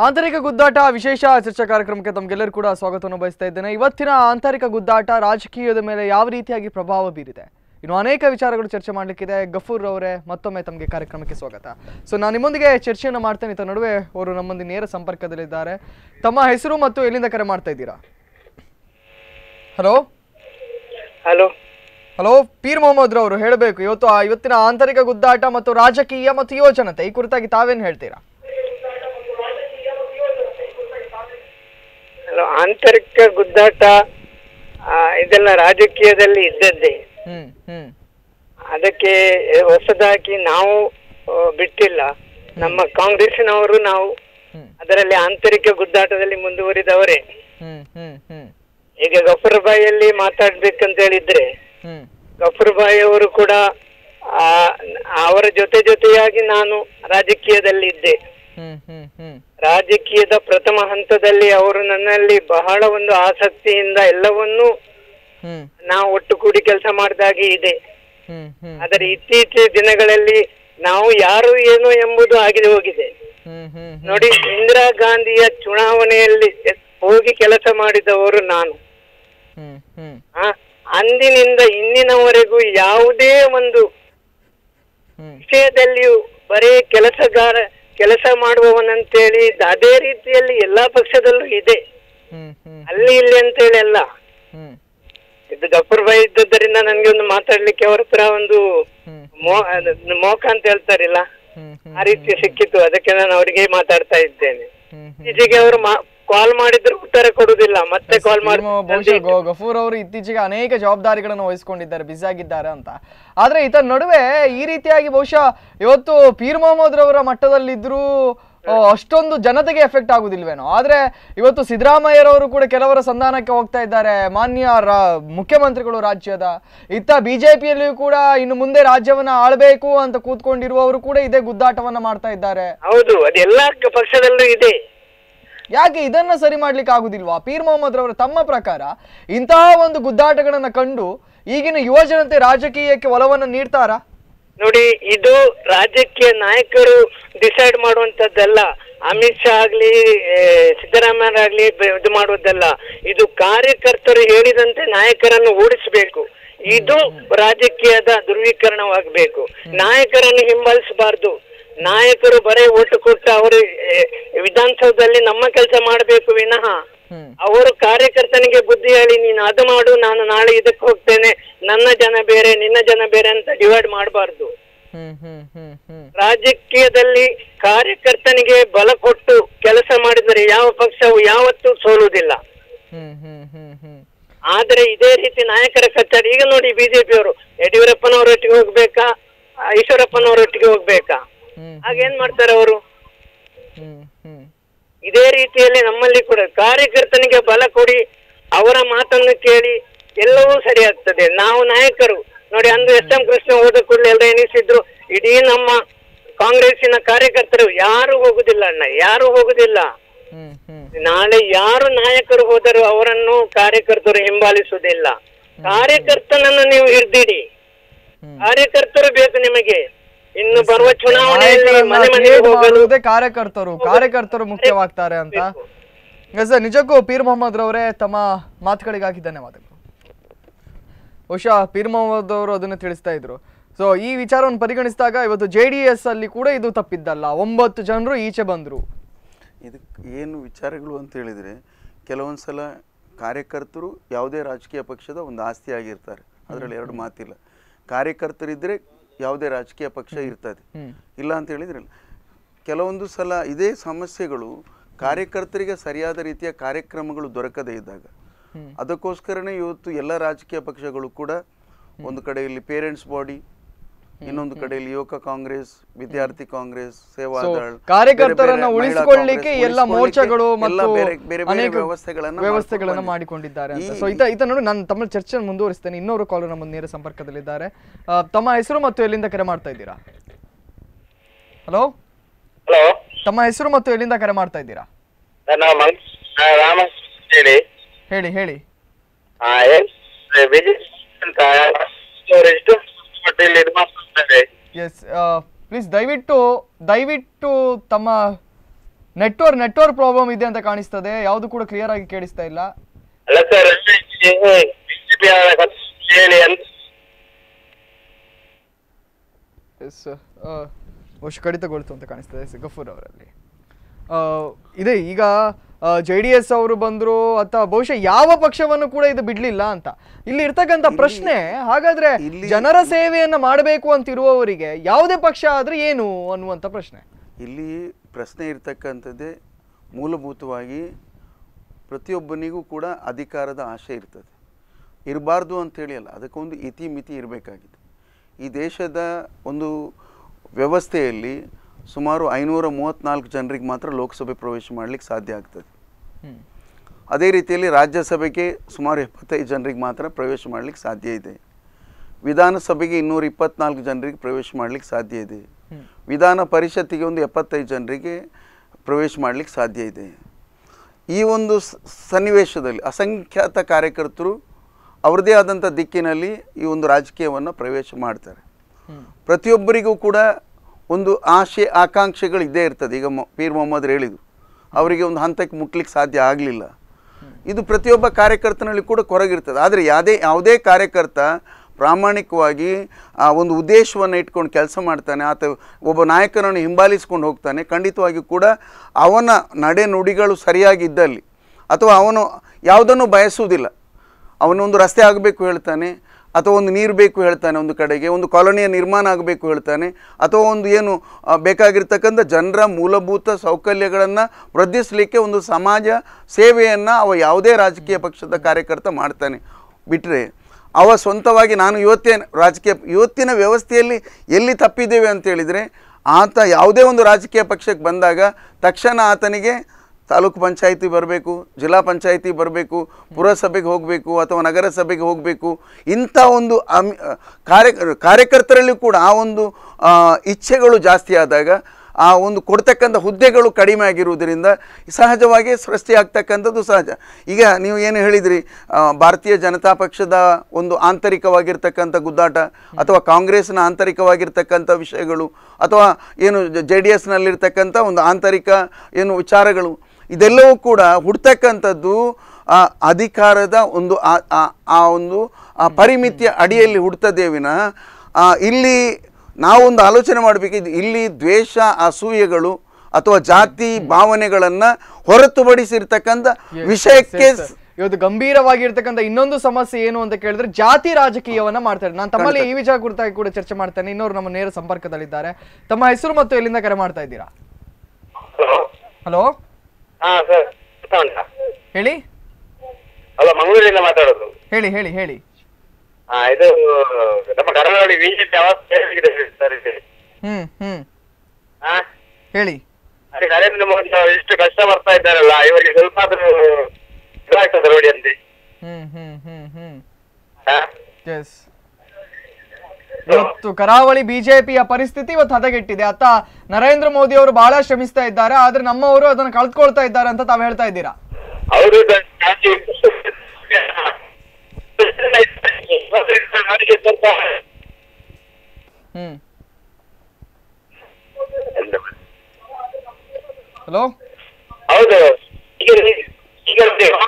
ಆಂತರಿಕ ಗುದ್ದಾಟ ವಿಶೇಷ ಚರ್ಚಾ ಕಾರ್ಯಕ್ರಮಕ್ಕೆ ತಮಗೆಲ್ಲರೂ ಕೂಡ ಸ್ವಾಗತವನ್ನು ಬಯಸ್ತಾ ಇದ್ದೇನೆ ಇವತ್ತಿನ ಆಂತರಿಕ ಗುದ್ದಾಟ ರಾಜಕೀಯದ ಮೇಲೆ ಯಾವ ರೀತಿಯಾಗಿ ಪ್ರಭಾವ ಬೀರಿದೆ ಇನ್ನು ಅನೇಕ ವಿಚಾರಗಳು ಚರ್ಚೆ ಮಾಡಲಿಕ್ಕಿದೆ ಗಫೂರ್ ಅವರೇ ಮತ್ತೊಮ್ಮೆ ತಮಗೆ ಕಾರ್ಯಕ್ರಮಕ್ಕೆ ಸ್ವಾಗತ ಸೊ ನಾನು ನಿಮ್ಮೊಂದಿಗೆ ಚರ್ಚೆಯನ್ನು ಮಾಡ್ತೇನೆ ಇತ್ತ ನಡುವೆ ಅವರು ನಮ್ಮೊಂದಿಗೆ ನೇರ ಸಂಪರ್ಕದಲ್ಲಿದ್ದಾರೆ ತಮ್ಮ ಹೆಸರು ಮತ್ತು ಎಲ್ಲಿಂದ ಕರೆ ಮಾಡ್ತಾ ಇದ್ದೀರಾ hello hello hello Peer Mohammed ರವರು ಹೇಳಬೇಕು ಇವತ್ತು ಆ ಇವತ್ತಿನ ಆಂತರಿಕ ಗುದ್ದಾಟ ಮತ್ತು ರಾಜಕೀಯ ಮತ್ತು ಯುವಜನತೆ ಈ ಕುರಿತಾಗಿ ತಾವೇನು ಹೇಳ್ತೀರಾ ಹಲೋ ಆಂತರಿಕ ಗುದ್ದಾಟ ಆ, ಇದೆಲ್ಲ ರಾಜಕೀಯದಲ್ಲಿ ಇದ್ದದ್ದೇ ಹ್ಮ್ ಹ್ಮ್ ಅದಕ್ಕೆ ಹೊಸದಾಗಿ ನಾವು ಆ, ಬಿಟ್ಟಿಲ್ಲ ನಮ್ಮ ಕಾಂಗ್ರೆಸ್ಸಿನವರು ನಾವು ಹ್ಮ್ ಅದರಲ್ಲಿ ಆಂತರಿಕ ಗುದ್ದಾಟದಲ್ಲಿ ಮುಂದುವರಿದವರೇ ಹ್ಮ್ ಹ್ಮ್ ಹ್ಮ್ ಈಗ ಗಫರ್ ಬಾಯಲ್ಲಿ ಮಾತಾಡ್ಬೇಕಂತ ಹೇಳಿದ್ರೆ ಹ್ಮ್ ಗಫರ್ ಬಾಯಿ ಅವರು ಕೂಡ ಆ, ಅವರ ಜೊತೆ ಜೊತೆಯಾಗಿ ನಾನು ರಾಜಕೀಯದಲ್ಲಿ ಇದ್ದೆ ಹ್ಮ್ ಹ್ಮ್ ಹ್ಮ್ ರಾಜಕೀಯದ ಪ್ರಥಮ ಹಂತದಲ್ಲಿ ಅವರು ನನ್ನಲ್ಲಿ ಬಹಳ ಒಂದು ಆಸಕ್ತಿಯಿಂದ ಎಲ್ಲವನ್ನೂ ಹ್ಮ್ ನಾವು ಒಟ್ಟುಗೂಡಿ ಕೆಲಸ ಮಾಡಿದಾಗೆ ಇದೆ ಹ್ಮ್ ಹ್ಮ್ ಆದರೆ ಇತ್ತೀಚಿನ ದಿನಗಳಲ್ಲಿ ನಾವು ಯಾರು ಏನು ಎಂಬುದು ಆಗಿದೆ ಹೋಗಿದೆ ಹ್ಮ್ ಹ್ಮ್ ನೋಡಿ ಇಂದಿರಾ ಗಾಂಧಿಯ ಚುನಾವಣೆಯಲ್ಲಿ ಹೋಗಿ ಕೆಲಸ ಮಾಡಿದವರು ನಾನು ಹ್ಮ್ ಹ್ಮ್ ಆ, ಅಂದಿನಿಂದ ಇಂದಿನವರೆಗೂ ಯಾವುದೇ ಒಂದು ಹ್ಮ್ ವಿಷಯದಲ್ಲಿಯೂ ಬರೇ ಕೆಲಸಗಾರ ಕೆಲಸ ಮಾಡುವವನಂತೇಳಿ ಅದೇ ರೀತಿಯಲ್ಲಿ ಎಲ್ಲಾ ಪಕ್ಷದಲ್ಲೂ ಇದೆ ಹ್ಮ್ ಹ್ಮ್ ಅಲ್ಲಿ ಇಲ್ಲಿ ಅಂತೇಳಿ ಅಲ್ಲ ಹ್ಮ್ ಇದು ಗಫರ್ ಬಾಯಿ ಇದ್ದದ್ದರಿಂದ ನನ್ಗೆ ಒಂದು ಮಾತಾಡ್ಲಿಕ್ಕೆ ಅವ್ರ ಹತ್ರ ಒಂದು ಹ್ಮ್ ಮೋ- ಅದು ಮೋಕ ಅಂತ ಹೇಳ್ತಾರಿಲ್ಲ ಹ್ಮ್ ಹ್ಮ್ ಆ ರೀತಿ ಸಿಕ್ಕಿತ್ತು ಅದಕ್ಕೆ ನಾನು ಅವರಿಗೆ ಮಾತಾಡ್ತಾ ಇದ್ದೇನೆ ಹ್ಮ್ ಹ್ಮ್ ಈಚೆಗೆ ಅವರು ಕಾಲ್ ಮಾಡಿದ್ರು ಉತ್ತರ ಕೊಡುದಿಲ್ಲ ಮತ್ತೆ ಕಾಲ್ ಮಾಡಿ ನಿಮ್ಮ ಬಹುಶಃ ಗೋ- ಗಫೂರ್ ಅವರು ಇತ್ತೀಚೆಗೆ ಅನೇಕ ಜವಾಬ್ದಾರಿಗಳನ್ನು ವಹಿಸಿಕೊಂಡಿದ್ದಾರೆ ಬ್ಯುಸಿ ಆಗಿದ್ದಾರೆ ಅಂತ ಆದ್ರೆ ಈತ ನಡುವೆ ಈ ರೀತಿಯಾಗಿ ಬಹುಶಃ ಇವತ್ತು ಪೀರ್ ಮೊಹಮ್ಮದ್ ರವರ ಮಟ್ಟದಲ್ಲಿದ್ರೂ ಆ, ಅಷ್ಟೊಂದು ಜನತೆಗೆ ಎಫೆಕ್ಟ್ ಆಗುದಿಲ್ವೇನೋ ಆದ್ರೆ ಇವತ್ತು ಸಿದ್ದರಾಮಯ್ಯರವರು ಕೂಡ ಕೆಲವರ ಸಂಧಾನಕ್ಕೆ ಹೋಗ್ತಾ ಇದ್ದಾರೆ ಮಾನ್ಯ ರಾ- ಮುಖ್ಯಮಂತ್ರಿಗಳು ರಾಜ್ಯದ ಇತ್ತ ಬಿಜೆಪಿಯಲ್ಲಿಯೂ ಕೂಡ ಇನ್ನು ಮುಂದೆ ರಾಜ್ಯವನ್ನ ಆಳ್ಬೇಕು ಅಂತ ಕೂತ್ಕೊಂಡಿರುವವರು ಕೂಡ ಇದೇ ಗುದ್ದಾಟವನ್ನ ಮಾಡ್ತಾ ಇದ್ದಾರೆ ಹೌದು ಅದೆಲ್ಲಾ ಪಕ್ಷದಲ್ಲೂ ಇದೆ ಯಾಕೆ ಇದನ್ನ ಸರಿ ಮಾಡ್ಲಿಕ್ಕೆ ಆಗುದಿಲ್ವಾ ಪೀರ್ ಮೊಹಮ್ಮದ್ ರವರು ತಮ್ಮ ಪ್ರಕಾರ ಇಂತಹ ಒಂದು ಗುದ್ದಾಟಗಳನ್ನ ಕಂಡು ಈಗಿನ ಯುವ ಜನತೆ ರಾಜಕೀಯಕ್ಕೆ ಒಲವನ್ನು ನೀಡ್ತಾರಾ ನೋಡಿ ಇದು ರಾಜಕೀಯ ನಾಯಕರು ಡಿಸೈಡ್ ಮಾಡುವಂತದ್ದಲ್ಲ ಅಮಿತ್ ಶಾ ಆಗ್ಲಿ ಏ, ಸಿದ್ದರಾಮಯ್ಯರಾಗ್ಲಿ ಬ- ಇದು ಮಾಡುವುದಲ್ಲ ಇದು ಕಾರ್ಯಕರ್ತರು ಹೇಳಿದಂತೆ ನಾಯಕರನ್ನು ಓಡಿಸಬೇಕು ಇದು ರಾಜಕೀಯದ ಧ್ರುವೀಕರಣವಾಗಬೇಕು ನಾಯಕರನ್ನು ಹಿಂಬಾಲಿಸಬಾರ್ದು ನಾಯಕರು ಬರೇ ಓಟು ಕೊಟ್ಟು ಅವರು ಏ, ವಿಧಾನಸೌಧದಲ್ಲಿ ನಮ್ಮ ಕೆಲಸ ಮಾಡಬೇಕು ವಿನಃ ಹ್ಮ್ ಅವರು ಕಾರ್ಯಕರ್ತನಿಗೆ ಬುದ್ಧಿ ಹೇಳಿ ನೀನು ಅದು ಮಾಡು ನಾನು ನಾಳೆ ಇದಕ್ಕೆ ಹೋಗ್ತೇನೆ ನನ್ನ ಜನ ಬೇರೆ ನಿನ್ನ ಜನ ಬೇರೆ ಅಂತ ಡಿವೈಡ್ ಮಾಡಬಾರ್ದು ಹ್ಮ್ ಹ್ಮ್ ಹ್ಮ್ ಹ್ಮ್ ರಾಜಕೀಯದಲ್ಲಿ ಕಾರ್ಯಕರ್ತನಿಗೆ ಬಲ ಕೊಟ್ಟು ಕೆಲಸ ಮಾಡಿದರೆ ಯಾವ ಪಕ್ಷವು ಯಾವತ್ತೂ ಸೋಲುವುದಿಲ್ಲ ಹ್ಮ್ ಹ್ಮ್ ಹ್ಮ್ ಹ್ಮ್ ಆದರೆ ಇದೇ ರೀತಿ ನಾಯಕರ ಕಚ್ಚಾಡಿ ಈಗ ನೋಡಿ ಬಿಜೆಪಿಯವರು ಯಡಿಯೂರಪ್ಪನವರೊಟ್ಟಿಗೆ ಹೋಗ್ಬೇಕಾ ಆ, ಈಶ್ವರಪ್ಪನವರೊಟ್ಟಿಗೆ ಹೋಗ್ಬೇಕಾ ಹ್ಮ್ ಹಾಗೇನ್ ಮಾಡ್ತಾರೆ ಅವರು ಹ್ಮ್ ಹ್ಮ್ ಇದೇ ರೀತಿಯಲ್ಲಿ ನಮ್ಮಲ್ಲಿ ಕೂಡ ಕಾರ್ಯಕರ್ತನಿಗೆ ಬಲ ಕೊಡಿ ಅವರ ಮಾತನ್ನು ಕೇಳಿ ಎಲ್ಲವೂ ಸರಿ ಆಗ್ತದೆ ನಾವು ನಾಯಕರು ನೋಡಿ ಅಂದು ಎಸ್ ಎಂ ಕೃಷ್ಣ ಹೋದ ಕೂಡಲೇ ಎಲ್ಲ ಎನಿಸಿದ್ರು ಇಡೀ ನಮ್ಮ ಕಾಂಗ್ರೆಸ್ಸಿನ ಕಾರ್ಯಕರ್ತರು ಯಾರು ಹೋಗುದಿಲ್ಲ ಅಣ್ಣ ಯಾರು ಹೋಗುದಿಲ್ಲ ಹ್ಮ್ ಹ್ಮ್ ನಾಳೆ ಯಾರು ನಾಯಕರು ಹೋದರೂ ಅವರನ್ನು ಕಾರ್ಯಕರ್ತರು ಹಿಂಬಾಲಿಸುವುದಿಲ್ಲ ಕಾರ್ಯಕರ್ತನನ್ನು ನೀವು ಹಿಡ್ದಿಡಿ ಹ್ಮ್. ಕಾರ್ಯಕರ್ತರು ಬೇಕು ನಿಮಗೆ ಇನ್ನು ಬರುವ ಚುನಾವಣೆಯಲ್ಲಿ ನಾಯಕರನ್ನ ಮನೆ ಮನೆಗೆ create ಹೋಗಲು ಮಾಡುವುದೇ ಕಾರ್ಯಕರ್ತರು ಕಾರ್ಯಕರ್ತರು ಮುಖ್ಯವಾಗ್ತಾರೆ ಅಂತ ಸರ್ ನಿಜಕ್ಕೂ ಪೀರ್ ಮೊಹಮ್ಮದ್ ರವರೇ ತಮ್ಮ ಮಾತುಗಳಿಗಾಗಿ ಧನ್ಯವಾದಗಳು ಬಹುಶಃ ಪೀರ್ ಮೊಹಮ್ಮದ್ ಅವರು ಅದನ್ನು ತಿಳಿಸ್ತಾ ಇದ್ರು ಸೊ ಈ ವಿಚಾರವನ್ನು ಪರಿಗಣಿಸಿದಾಗ ಇವತ್ತು ಜೆ ಡಿ ಎಸ್ ಅಲ್ಲಿ ಕೂಡ ಇದು ತಪ್ಪಿದ್ದಲ್ಲ ಒಂಬತ್ತು ಜನರು ಈಚೆ ಬಂದ್ರು ಇದಕ್ಕೆ ಏನು ವಿಚಾರಗಳು ಅಂತ ಹೇಳಿದರೆ ಕೆಲವೊಂದು ಸಲ ಕಾರ್ಯಕರ್ತರು ಯಾವುದೇ ರಾಜಕೀಯ ಪಕ್ಷದ ಒಂದು ಆಸ್ತಿ ಆಗಿರ್ತಾರೆ ಅದರಲ್ಲಿ ಎರಡು ಮಾತಿಲ್ಲ ಕಾರ್ಯಕರ್ತರಿದ್ದರೆ ಯಾವುದೇ ರಾಜಕೀಯ ಪಕ್ಷ ಇರ್ತದೆ ಹ್ಮ್ ಇಲ್ಲ ಅಂತ ಹೇಳಿದ್ರಲ್ಲ ಕೆಲವೊಂದು ಸಲ ಇದೇ ಸಮಸ್ಯೆಗಳು ಕಾರ್ಯಕರ್ತರಿಗೆ ಸರಿಯಾದ ರೀತಿಯ ಕಾರ್ಯಕ್ರಮಗಳು ದೊರಕದೇ ಇದ್ದಾಗ ಹ್ಮ್. ಅದಕ್ಕೋಸ್ಕರನೇ ಇವತ್ತು ಎಲ್ಲ ರಾಜಕೀಯ ಪಕ್ಷಗಳು ಕೂಡ ಒಂದು ಕಡೆಯಲ್ಲಿ ಪೇರೆಂಟ್ಸ್ ಬಾಡಿ ಇನ್ನೊಂದು ಕಡೆಯಲ್ಲಿ ಯುವಕ ಕಾಂಗ್ರೆಸ್ ವಿದ್ಯಾರ್ಥಿ ಕಾಂಗ್ರೆಸ್ ಸೇವಾದಳ ಬೇರೆ ಬೇರೆ ಕಾರ್ಯಕರ್ತರನ್ನ ಮಹಿಳಾ ಉಳಿಸಿಕೊಳ್ಳಿಕ್ಕೆ ಕಾಂಗ್ರೆಸ್ ಎಲ್ಲ ಉಳಿಸ್ಕೊಳ್ಳಿಕ್ಕೆ ಮೋರ್ಚಾಗಳು ಎಲ್ಲ ಮತ್ತು ಬೇರೆ ಬೇರೆ ಬೇರೆ ಅನೇಕ ವ್ಯವಸ್ಥೆಗಳನ್ನ ವ್ಯವಸ್ಥೆಗಳನ್ನ ಮಾಡ್ಕೊಂಡು ಮಾಡಿಕೊಂಡಿದ್ದಾರೆ ಅಂತ ಈ- ಸೊ ಇತ ಇತ ನೋಡಿ ನಾನು ತಮ್ಮ ಚರ್ಚೆ ಮುಂದುವರಿಸ್ತೇನೆ ಇನ್ನೊರು ಕಾಲ್ ನಮ್ಮ ನೇರ ಸಂಪರ್ಕದಲ್ಲಿದ್ದಾರೆ ಆ, ತಮ್ಮ ಹೆಸರು ಮತ್ತು ಎಲ್ಲಿಂದ ಕರೆ ಮಾಡ್ತಾ ಇದ್ದೀರಾ ಹಲೋ ಹಲೋ ತಮ್ಮ ಹೆಸರು ಮತ್ತು ಎಲ್ಲಿಂದ ಕರೆ ಮಾಡ್ತಾ ಇದ್ದೀರಾ ನಾನು ಮಂಗ್ ರಾಮ ಹೇಳಿ ಹೇಳಿ ಹೇಳಿ ವಿಜಯ್ ಅಂತ ಎಷ್ಟು ಹೋಟೆಲ್ ಇದು ಮಾಡ್ತಾರೆ ಎಸ್ ಪ್ಲೀಸ್ ದಯವಿಟ್ಟು ದಯವಿಟ್ಟು ತಮ್ಮ ನೆಟ್ವರ್ಕ್ ನೆಟ್ವರ್ಕ್ ಪ್ರಾಬ್ಲಮ್ ಇದೆ ಅಂತ ಕಾಣಿಸ್ತದೆ ಯಾವುದು ಕೂಡ ಕ್ಲಿಯರ್ ಆಗಿ ಕೇಳಿಸ್ತಾ ಇಲ್ಲ ಅಲ್ಲ ಸರ್ ಬಿಜೆಪಿ ಹೇಳಿ ಅಂತ ಎಸ್ ಬಹುಶಃ ಕಡಿತಗೊಳ್ತು ಅಂತ ಕಾಣಿಸ್ತದೆ ಎಸ್ ಗಫೂರ್ ಅವರಲ್ಲಿ ಆ, ಇದೆ ಈಗ ಜೆ ಡಿ ಎಸ್ ಅವರು ಬಂದ್ರು ಅಥವಾ ಬಹುಶಃ ಯಾವ ಪಕ್ಷವನ್ನು ಕೂಡ ಇದು ಬಿಡ್ಲಿಲ್ಲ ಅಂತ ಇಲ್ಲಿ ಇರ್ತಕ್ಕಂಥ ಪ್ರಶ್ನೆ ಹಾಗಾದ್ರೆ ಇಲ್ಲಿ- ಜನರ ಸೇವೆಯನ್ನ ಮಾಡಬೇಕು ಅಂತ ಇರುವವರಿಗೆ ಯಾವುದೇ ಪಕ್ಷ ಆದ್ರೆ ಏನು ಅನ್ನುವಂಥ ಪ್ರಶ್ನೆ ಇಲ್ಲಿ ಪ್ರಶ್ನೆ ಇರ್ತಕ್ಕಂಥದ್ದೇ ಮೂಲಭೂತವಾಗಿ ಪ್ರತಿಯೊಬ್ಬನಿಗೂ ಕೂಡ ಅಧಿಕಾರದ ಆಶೆ ಇರ್ತದೆ ಇರಬಾರ್ದು ಅಂತೇಳಿ ಅಲ್ಲ ಅದಕ್ಕೊಂದು ಇತಿ ಮಿತಿ ಇರಬೇಕಾಗಿದೆ ಈ ದೇಶದ ಒಂದು ವ್ಯವಸ್ಥೆಯಲ್ಲಿ ಸುಮಾರು ಐನೂರ ಮೂವತ್ತ್ನಾಲ್ಕು ಜನರಿಗೆ ಮಾತ್ರ ಲೋಕಸಭೆ ಪ್ರವೇಶ ಮಾಡಲಿಕ್ಕೆ ಸಾಧ್ಯ ಆಗ್ತದೆ ಹ್ಮ್. ಅದೇ ರೀತಿಯಲ್ಲಿ ರಾಜ್ಯಸಭೆಗೆ ಸುಮಾರು ಎಪ್ಪತ್ತೈದು ಜನರಿಗೆ ಮಾತ್ರ ಪ್ರವೇಶ ಮಾಡಲಿಕ್ಕೆ ಸಾಧ್ಯ ಇದೆ ವಿಧಾನಸಭೆಗೆ ಇನ್ನೂರ ಇಪ್ಪತ್ನಾಲ್ಕು ಜನರಿಗೆ ಪ್ರವೇಶ ಮಾಡಲಿಕ್ಕೆ ಸಾಧ್ಯ ಇದೆ ಹ್ಮ್. ವಿಧಾನ ಪರಿಷತ್ತಿಗೆ ಒಂದು ಎಪ್ಪತ್ತೈದು ಜನರಿಗೆ ಪ್ರವೇಶ ಮಾಡಲಿಕ್ಕೆ ಸಾಧ್ಯ ಇದೆ ಈ ಒಂದು ಸ- ಸನ್ನಿವೇಶದಲ್ಲಿ ಅಸಂಖ್ಯಾತ ಕಾರ್ಯಕರ್ತರು ಅವ್ರದ್ದೇ ಆದಂಥ ದಿಕ್ಕಿನಲ್ಲಿ ಈ ಒಂದು ರಾಜಕೀಯವನ್ನು ಪ್ರವೇಶ ಮಾಡ್ತಾರೆ ಹ್ಮ್. ಪ್ರತಿಯೊಬ್ಬರಿಗೂ ಕೂಡ ಒಂದು ಆಶೆ ಆಕಾಂಕ್ಷೆಗಳು ಇದ್ದೇ ಇರ್ತದೆ ಈಗ ಮೊ- ಪೀರ್ ಮೊಹಮ್ಮದ್ ಹೇಳಿದರು ಅವರಿಗೆ ಒಂದು ಹಂತಕ್ಕೆ ಮುಟ್ಲಿಕ್ಕೆ ಸಾಧ್ಯ ಆಗಲಿಲ್ಲ ಇದು ಪ್ರತಿಯೊಬ್ಬ ಕಾರ್ಯಕರ್ತನಲ್ಲಿ ಕೂಡ ಕೊರಗಿರ್ತದೆ ಆದರೆ ಯಾವುದೇ ಯಾವುದೇ ಕಾರ್ಯಕರ್ತ ಪ್ರಾಮಾಣಿಕವಾಗಿ ಆ ಒಂದು ಉದ್ದೇಶವನ್ನು ಇಟ್ಕೊಂಡು ಕೆಲಸ ಮಾಡ್ತಾನೆ ಆತ ಒಬ್ಬ ನಾಯಕನನ್ನು ಹಿಂಬಾಲಿಸ್ಕೊಂಡು ಹೋಗ್ತಾನೆ ಖಂಡಿತವಾಗಿಯೂ ಕೂಡ ಅವನ ನಡೆ ನುಡಿಗಳು ಸರಿಯಾಗಿದ್ದಲ್ಲಿ ಅಥವಾ ಅವನು ಯಾವುದನ್ನು ಬಯಸುವುದಿಲ್ಲ ಅವನೊಂದು ರಸ್ತೆ ಆಗಬೇಕು ಹೇಳ್ತಾನೆ ಅಥವಾ ಒಂದು ನೀರು ಬೇಕು ಹೇಳ್ತಾನೆ ಒಂದು ಕಡೆಗೆ ಒಂದು ಕಾಲೋನಿಯ ನಿರ್ಮಾಣ ಆಗಬೇಕು ಹೇಳ್ತಾನೆ ಅಥವಾ ಒಂದು ಏನು ಆ, ಬೇಕಾಗಿರ್ತಕ್ಕಂಥ ಜನರ ಮೂಲಭೂತ ಸೌಕರ್ಯಗಳನ್ನು ವೃದ್ಧಿಸಲಿಕ್ಕೆ ಒಂದು ಸಮಾಜ ಸೇವೆಯನ್ನು ಅವ ಯಾವುದೇ ರಾಜಕೀಯ ಪಕ್ಷದ ಕಾರ್ಯಕರ್ತ ಮಾಡ್ತಾನೆ ಬಿಟ್ಟರೆ ಅವ ಸ್ವಂತವಾಗಿ ನಾನು ಇವತ್ತೇ ರಾಜಕೀಯ ಇವತ್ತಿನ ವ್ಯವಸ್ಥೆಯಲ್ಲಿ ಎಲ್ಲಿ ತಪ್ಪಿದ್ದೇವೆ ಅಂತ ಹೇಳಿದರೆ ಆತ ಯಾವುದೇ ಒಂದು ರಾಜಕೀಯ ಪಕ್ಷಕ್ಕೆ ಬಂದಾಗ ತಕ್ಷಣ ಆತನಿಗೆ ತಾಲೂಕು ಪಂಚಾಯಿತಿ ಬರಬೇಕು ಜಿಲ್ಲಾ ಪಂಚಾಯಿತಿ ಬರಬೇಕು ಪುರಸಭೆಗೆ ಹೋಗಬೇಕು ಅಥವಾ ನಗರಸಭೆಗೆ ಹೋಗಬೇಕು ಇಂಥ ಒಂದು ಅಮಿ ಕಾರ್ಯ ಕಾರ್ಯಕರ್ತರಲ್ಲಿ ಕೂಡ ಆ ಒಂದು ಆ, ಇಚ್ಛೆಗಳು ಜಾಸ್ತಿ ಆದಾಗ ಆ ಒಂದು ಕೊಡ್ತಕ್ಕಂಥ ಹುದ್ದೆಗಳು ಕಡಿಮೆ ಆಗಿರುವುದರಿಂದ ಸಹಜವಾಗಿ ಸೃಷ್ಟಿಯಾಗ್ತಕ್ಕಂಥದ್ದು ಸಹಜ ಈಗ ನೀವು ಏನು ಹೇಳಿದ್ರಿ ಆ, ಭಾರತೀಯ ಜನತಾ ಪಕ್ಷದ ಒಂದು ಆಂತರಿಕವಾಗಿರ್ತಕ್ಕಂಥ ಗುದ್ದಾಟ ಅಥವಾ ಕಾಂಗ್ರೆಸ್ನ ಆಂತರಿಕವಾಗಿರ್ತಕ್ಕಂಥ ವಿಷಯಗಳು ಅಥವಾ ಏನು ಜೆ ಡಿ ಎಸ್ನಲ್ಲಿರ್ತಕ್ಕಂಥ ಒಂದು ಆಂತರಿಕ ಏನು ವಿಚಾರಗಳು ಇದೆಲ್ಲವೂ ಕೂಡ ಹುಡ್ತಕ್ಕಂಥದ್ದು ಆ ಅಧಿಕಾರದ ಒಂದು ಆ- ಆ- ಆ ಒಂದು ಆ ಪರಿಮಿತಿಯ ಅಡಿಯಲ್ಲಿ ಹುಡ್ತದೇ ವಿನಃ ಆ, ಇಲ್ಲಿ ನಾವೊಂದು ಆಲೋಚನೆ ಮಾಡಬೇಕಿದ್ದು ಇಲ್ಲಿ ದ್ವೇಷ ಅಸೂಯೆಗಳು ಅಥವಾ ಜಾತಿ ಭಾವನೆಗಳನ್ನು ಹೊರತುಪಡಿಸಿರ್ತಕ್ಕಂಥ ವಿಷಯಕ್ಕೆ Yes, sir. ಇವತ್ತು ಗಂಭೀರವಾಗಿರ್ತಕ್ಕಂಥ ಇನ್ನೊಂದು ಸಮಸ್ಯೆ ಏನು ಅಂತ ಕೇಳಿದ್ರೆ ಜಾತಿ ರಾಜಕೀಯವನ್ನ ಮಾಡ್ತಾರೆ ನಾನು ತಮ್ಮಲ್ಲಿ ಈ ವಿಚಾರ ಕುರಿತಾಗಿ ಕೂಡ ಚರ್ಚೆ ಮಾಡ್ತೇನೆ ಇನ್ನೋರು ನಮ್ಮ ನೇರ ಸಂಪರ್ಕದಲ್ಲಿದ್ದಾರೆ ತಮ್ಮ ಹೆಸರು ಮತ್ತು ಎಲ್ಲಿಂದ ಕರೆ ಮಾಡ್ತಾ ಇದ್ದೀರಾ ಹಲೋ ಹಲೋ ಹಾ ಸರ್ ಉಂಟಾ ಹೇಳಿ ಹಲೋ ಮಂಗಳೂರಿಂದ ಮಾತಾಡೋದು ಹೇಳಿ ಹೇಳಿ ಹೇಳಿ ಹಾ ಇದು ನಮ್ಮ ಕರಾವಳಿ ಬಿಜೆಪಿ ಅವಸ್ಥೆ ಹೇಗಿದೆ ಸರ್ ಇದೆ ಹ್ಮ್ ಹ್ಮ್ ಹಾ ಹೇಳಿ ಅದೇ ನರೇಂದ್ರ ಮೋದಿ ಅವರು ಇಷ್ಟು ಕಷ್ಟ ಬರ್ತಾ ಇದ್ದಾರಲ್ಲ ಇವರಿಗೆ ಸ್ವಲ್ಪ ಆದ್ರೂ ಇದಾಗ್ತದೆ ನೋಡಿ ಅಂತೆ ಹ್ಮ್ ಹ್ಮ್ ಹ್ಮ್ ಹ್ಮ್ ಹಾ ಎಸ್ ಇವತ್ತು ಕರಾವಳಿ ಬಿಜೆಪಿಯ ಪರಿಸ್ಥಿತಿ ಇವತ್ತು ಹದಗೆಟ್ಟಿದೆ ಅತ್ತ ನರೇಂದ್ರ ಮೋದಿ ಅವರು ಬಹಳ ಶ್ರಮಿಸ್ತಾ ಇದ್ದಾರೆ ಆದ್ರೆ ನಮ್ಮವರು ಅದನ್ನು ಕಳ್ಕೊಳ್ತಾ ಇದ್ದಾರೆ ಅಂತ ತಾವ್ ಹೇಳ್ತಾ ಇದ್ದೀರಾ ಅವರು ಅವರಿಗೆ ಸ್ವಲ್ಪ ಹ್ಮ್ ಹಲೋ ಹೌದು ಈಗ ಈಗ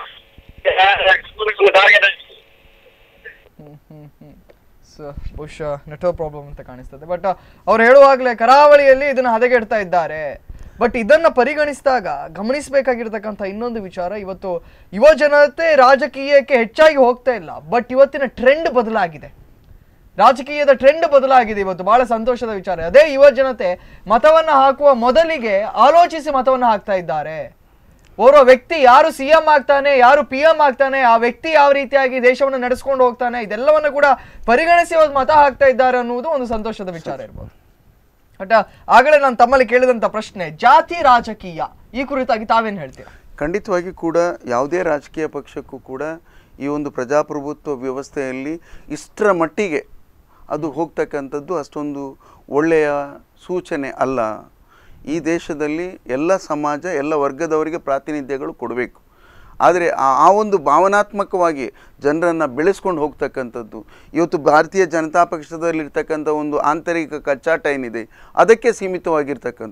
ಟಾರ್ಗೆಟ್ ಹ್ಮ್ ಹ್ಮ್ ಹ್ಮ್ ಸೊ ಬಹುಶಃ ನೆಟ್ವರ್ಕ್ ಪ್ರಾಬ್ಲಮ್ ಅಂತ ಕಾಣಿಸ್ತದೆ ಬಟ್ ಅವ್ರು ಹೇಳುವಾಗಲೇ ಕರಾವಳಿಯಲ್ಲಿ ಇದನ್ನ ಹದಗೆಡ್ತಾ ಇದ್ದಾರೆ ಬಟ್ ಇದನ್ನ ಪರಿಗಣಿಸಿದಾಗ ಗಮನಿಸಬೇಕಾಗಿರ್ತಕ್ಕಂಥ ಇನ್ನೊಂದು ವಿಚಾರ ಇವತ್ತು ಯುವ ಜನತೆ ರಾಜಕೀಯಕ್ಕೆ ಹೆಚ್ಚಾಗಿ ಹೋಗ್ತಾ ಇಲ್ಲ ಬಟ್ ಇವತ್ತಿನ ಟ್ರೆಂಡ್ ಬದಲಾಗಿದೆ ರಾಜಕೀಯದ ಟ್ರೆಂಡ್ ಬದಲಾಗಿದೆ ಇವತ್ತು ಬಹಳ ಸಂತೋಷದ ವಿಚಾರ ಅದೇ ಯುವ ಜನತೆ ಮತವನ್ನ ಹಾಕುವ ಮೊದಲಿಗೆ ಆಲೋಚಿಸಿ ಮತವನ್ನ ಹಾಕ್ತಾ ಇದ್ದಾರೆ ಓರ್ವ ವ್ಯಕ್ತಿ ಯಾರು ಸಿ ಎಂ ಆಗ್ತಾನೆ ಯಾರು ಪಿ ಎಂ ಆಗ್ತಾನೆ ಆ ವ್ಯಕ್ತಿ ಯಾವ ರೀತಿಯಾಗಿ ದೇಶವನ್ನು ನಡೆಸ್ಕೊಂಡು ಹೋಗ್ತಾನೆ ಇದೆಲ್ಲವನ್ನು ಕೂಡ ಪರಿಗಣಿಸಿ ಇವತ್ತು ಮತ ಹಾಕ್ತಾ ಇದ್ದಾರೆ ಅನ್ನುವುದು ಒಂದು ಸಂತೋಷದ ವಿಚಾರ ಇರ್ಬೋದು ಬಟ್ ಆಗಲೇ ನಾನು ತಮ್ಮಲ್ಲಿ ಕೇಳಿದಂತ ಪ್ರಶ್ನೆ ಜಾತಿ ರಾಜಕೀಯ ಈ ಕುರಿತಾಗಿ ತಾವೇನು ಹೇಳ್ತೀರಾ ಖಂಡಿತವಾಗಿ ಕೂಡ ಯಾವುದೇ ರಾಜಕೀಯ ಪಕ್ಷಕ್ಕೂ ಕೂಡ ಈ ಒಂದು ಪ್ರಜಾಪ್ರಭುತ್ವ ವ್ಯವಸ್ಥೆಯಲ್ಲಿ ಇಷ್ಟರ ಮಟ್ಟಿಗೆ ಅದು ಹೋಗ್ತಕ್ಕಂಥದ್ದು ಅಷ್ಟೊಂದು ಒಳ್ಳೆಯ ಸೂಚನೆ ಅಲ್ಲ ಈ ದೇಶದಲ್ಲಿ ಎಲ್ಲ ಸಮಾಜ ಎಲ್ಲ ವರ್ಗದವರಿಗೆ ಪ್ರಾತಿನಿಧ್ಯಗಳು ಕೊಡಬೇಕು ಆದರೆ ಆ ಆ ಒಂದು ಭಾವನಾತ್ಮಕವಾಗಿ ಜನರನ್ನು ಬೆಳೆಸ್ಕೊಂಡು ಹೋಗ್ತಕ್ಕಂಥದ್ದು ಇವತ್ತು ಭಾರತೀಯ ಜನತಾ ಪಕ್ಷದಲ್ಲಿರ್ತಕ್ಕಂಥ ಒಂದು ಆಂತರಿಕ ಕಚ್ಚಾಟ ಏನಿದೆ ಅದಕ್ಕೆ ಸೀಮಿತವಾಗಿರ್ತಕ್ಕಂಥದ್ದು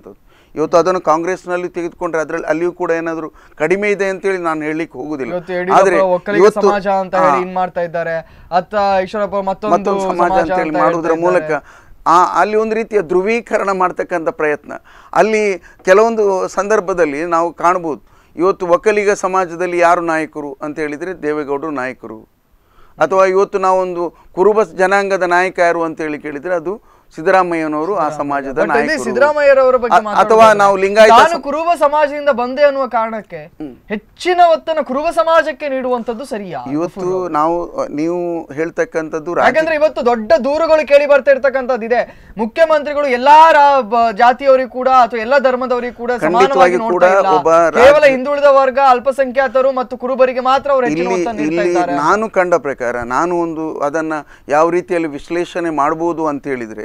ಇವತ್ತು ಅದನ್ನು ಕಾಂಗ್ರೆಸ್ನಲ್ಲಿ ತೆಗೆದುಕೊಂಡ್ರೆ ಅದರಲ್ಲಿ ಅಲ್ಲಿಯೂ ಕೂಡ ಏನಾದರೂ ಕಡಿಮೆ ಇದೆ ಅಂತೇಳಿ ನಾನು ಹೇಳಲಿಕ್ಕೆ ಹೋಗುದಿಲ್ಲ ಇವತ್ತು ಯಡಿಯೂರಪ್ಪ ಒಕ್ಕಲಿಗ ಸಮಾಜ ಅಂತ ಹೇಳಿ ಇನ್ ಮಾಡ್ತಾ ಇದ್ದಾರೆ ಅತ್ತ ಈಶ್ವರಪ್ಪ ಮತ್ತೊಂದು ಮತ್ತೊಂದು ಸಮಾಜ ಅಂತ ಹೇಳಿ ಅಂತ ಮಾಡುವುದರ ಹೇಳ್ತಾ ಮೂಲಕ ಇದ್ದಾರೆ. ಆ ಅಲ್ಲಿ ಒಂದು ರೀತಿಯ ಧ್ರುವೀಕರಣ ಮಾಡ್ತಕ್ಕಂಥ ಪ್ರಯತ್ನ ಅಲ್ಲಿ ಕೆಲವೊಂದು ಸಂದರ್ಭದಲ್ಲಿ ನಾವು ಕಾಣ್ಬೋದು ಇವತ್ತು ಒಕ್ಕಲಿಗ ಸಮಾಜದಲ್ಲಿ ಯಾರು ನಾಯಕರು ಅಂತ ಹೇಳಿದರೆ ದೇವೇಗೌಡರು ನಾಯಕರು ಅಥವಾ ಇವತ್ತು ನಾವೊಂದು ಕುರುಬ ಜನಾಂಗದ ನಾಯಕ ಯಾರು ಅಂತ ಹೇಳಿ ಕೇಳಿದರೆ ಅದು ಸಿದ್ದರಾಮಯ್ಯನವರು ಆ ಸಮಾಜದ But ಇಲ್ಲಿ ನಾಯಕರು ಸಿದ್ದರಾಮಯ್ಯರವರ ಬಗ್ಗೆ ಅ- ಅಥವಾ ಮಾತಾಡೋದಾದ್ರೆ, ನಾವು ಲಿಂಗಾಯತ ನಾನು ಕುರುಬ ಸಮಾಜದಿಂದ ಬಂದೆ ಅನ್ನುವ ಕಾರಣಕ್ಕೆ ಹೆಚ್ಚಿನ ಒತ್ತನ್ನು ಕುರುಬ ಸಮಾಜಕ್ಕೆ ನೀಡುವಂತದ್ದು ಸರಿಯಾ ಇವತ್ತು ನಾವು ನೀವು ಹೇಳ್ತಕ್ಕಂಥದ್ದು ರಾಜ ಯಾಕಂದ್ರೆ ಇವತ್ತು ದೊಡ್ಡ ದೂರುಗಳು ಕೇಳಿ ಬರ್ತಾ ಇರ್ತಕ್ಕಂಥದ್ದು ಇದೆ ಮುಖ್ಯಮಂತ್ರಿಗಳು ಎಲ್ಲಾ ರಾ- ಬ- ಜಾತಿಯವರಿಗೂ ಕೂಡ ಅಥವಾ ಎಲ್ಲಾ ಧರ್ಮದವರಿಗೂ ಕೂಡ ಸಮಾನವಾಗಿ ಖಂಡಿತವಾಗಿ ನೋಡ್ತಾ ಕೂಡ ಇಲ್ಲ ಒಬ್ಬ ಕೇವಲ ರಾಜ್ಯ- ಹಿಂದುಳಿದ ವರ್ಗ ಅಲ್ಪಸಂಖ್ಯಾತರು ಮತ್ತು ಕುರುಬರಿಗೆ ಮಾತ್ರ ಅವರು ಹೆಚ್ಚಿನ ಇಲ್ಲಿ ಒತ್ತನ್ನು ನೀಡ್ತಾ ಇಲ್ಲಿ ಇದ್ದಾರೆ ನಾನು ಕಂಡ ಪ್ರಕಾರ ನಾನು ಒಂದು ಅದನ್ನ ಯಾವ ರೀತಿಯಲ್ಲಿ ವಿಶ್ಲೇಷಣೆ ಮಾಡ್ಬೋದು ಅಂತ ಹೇಳಿದ್ರೆ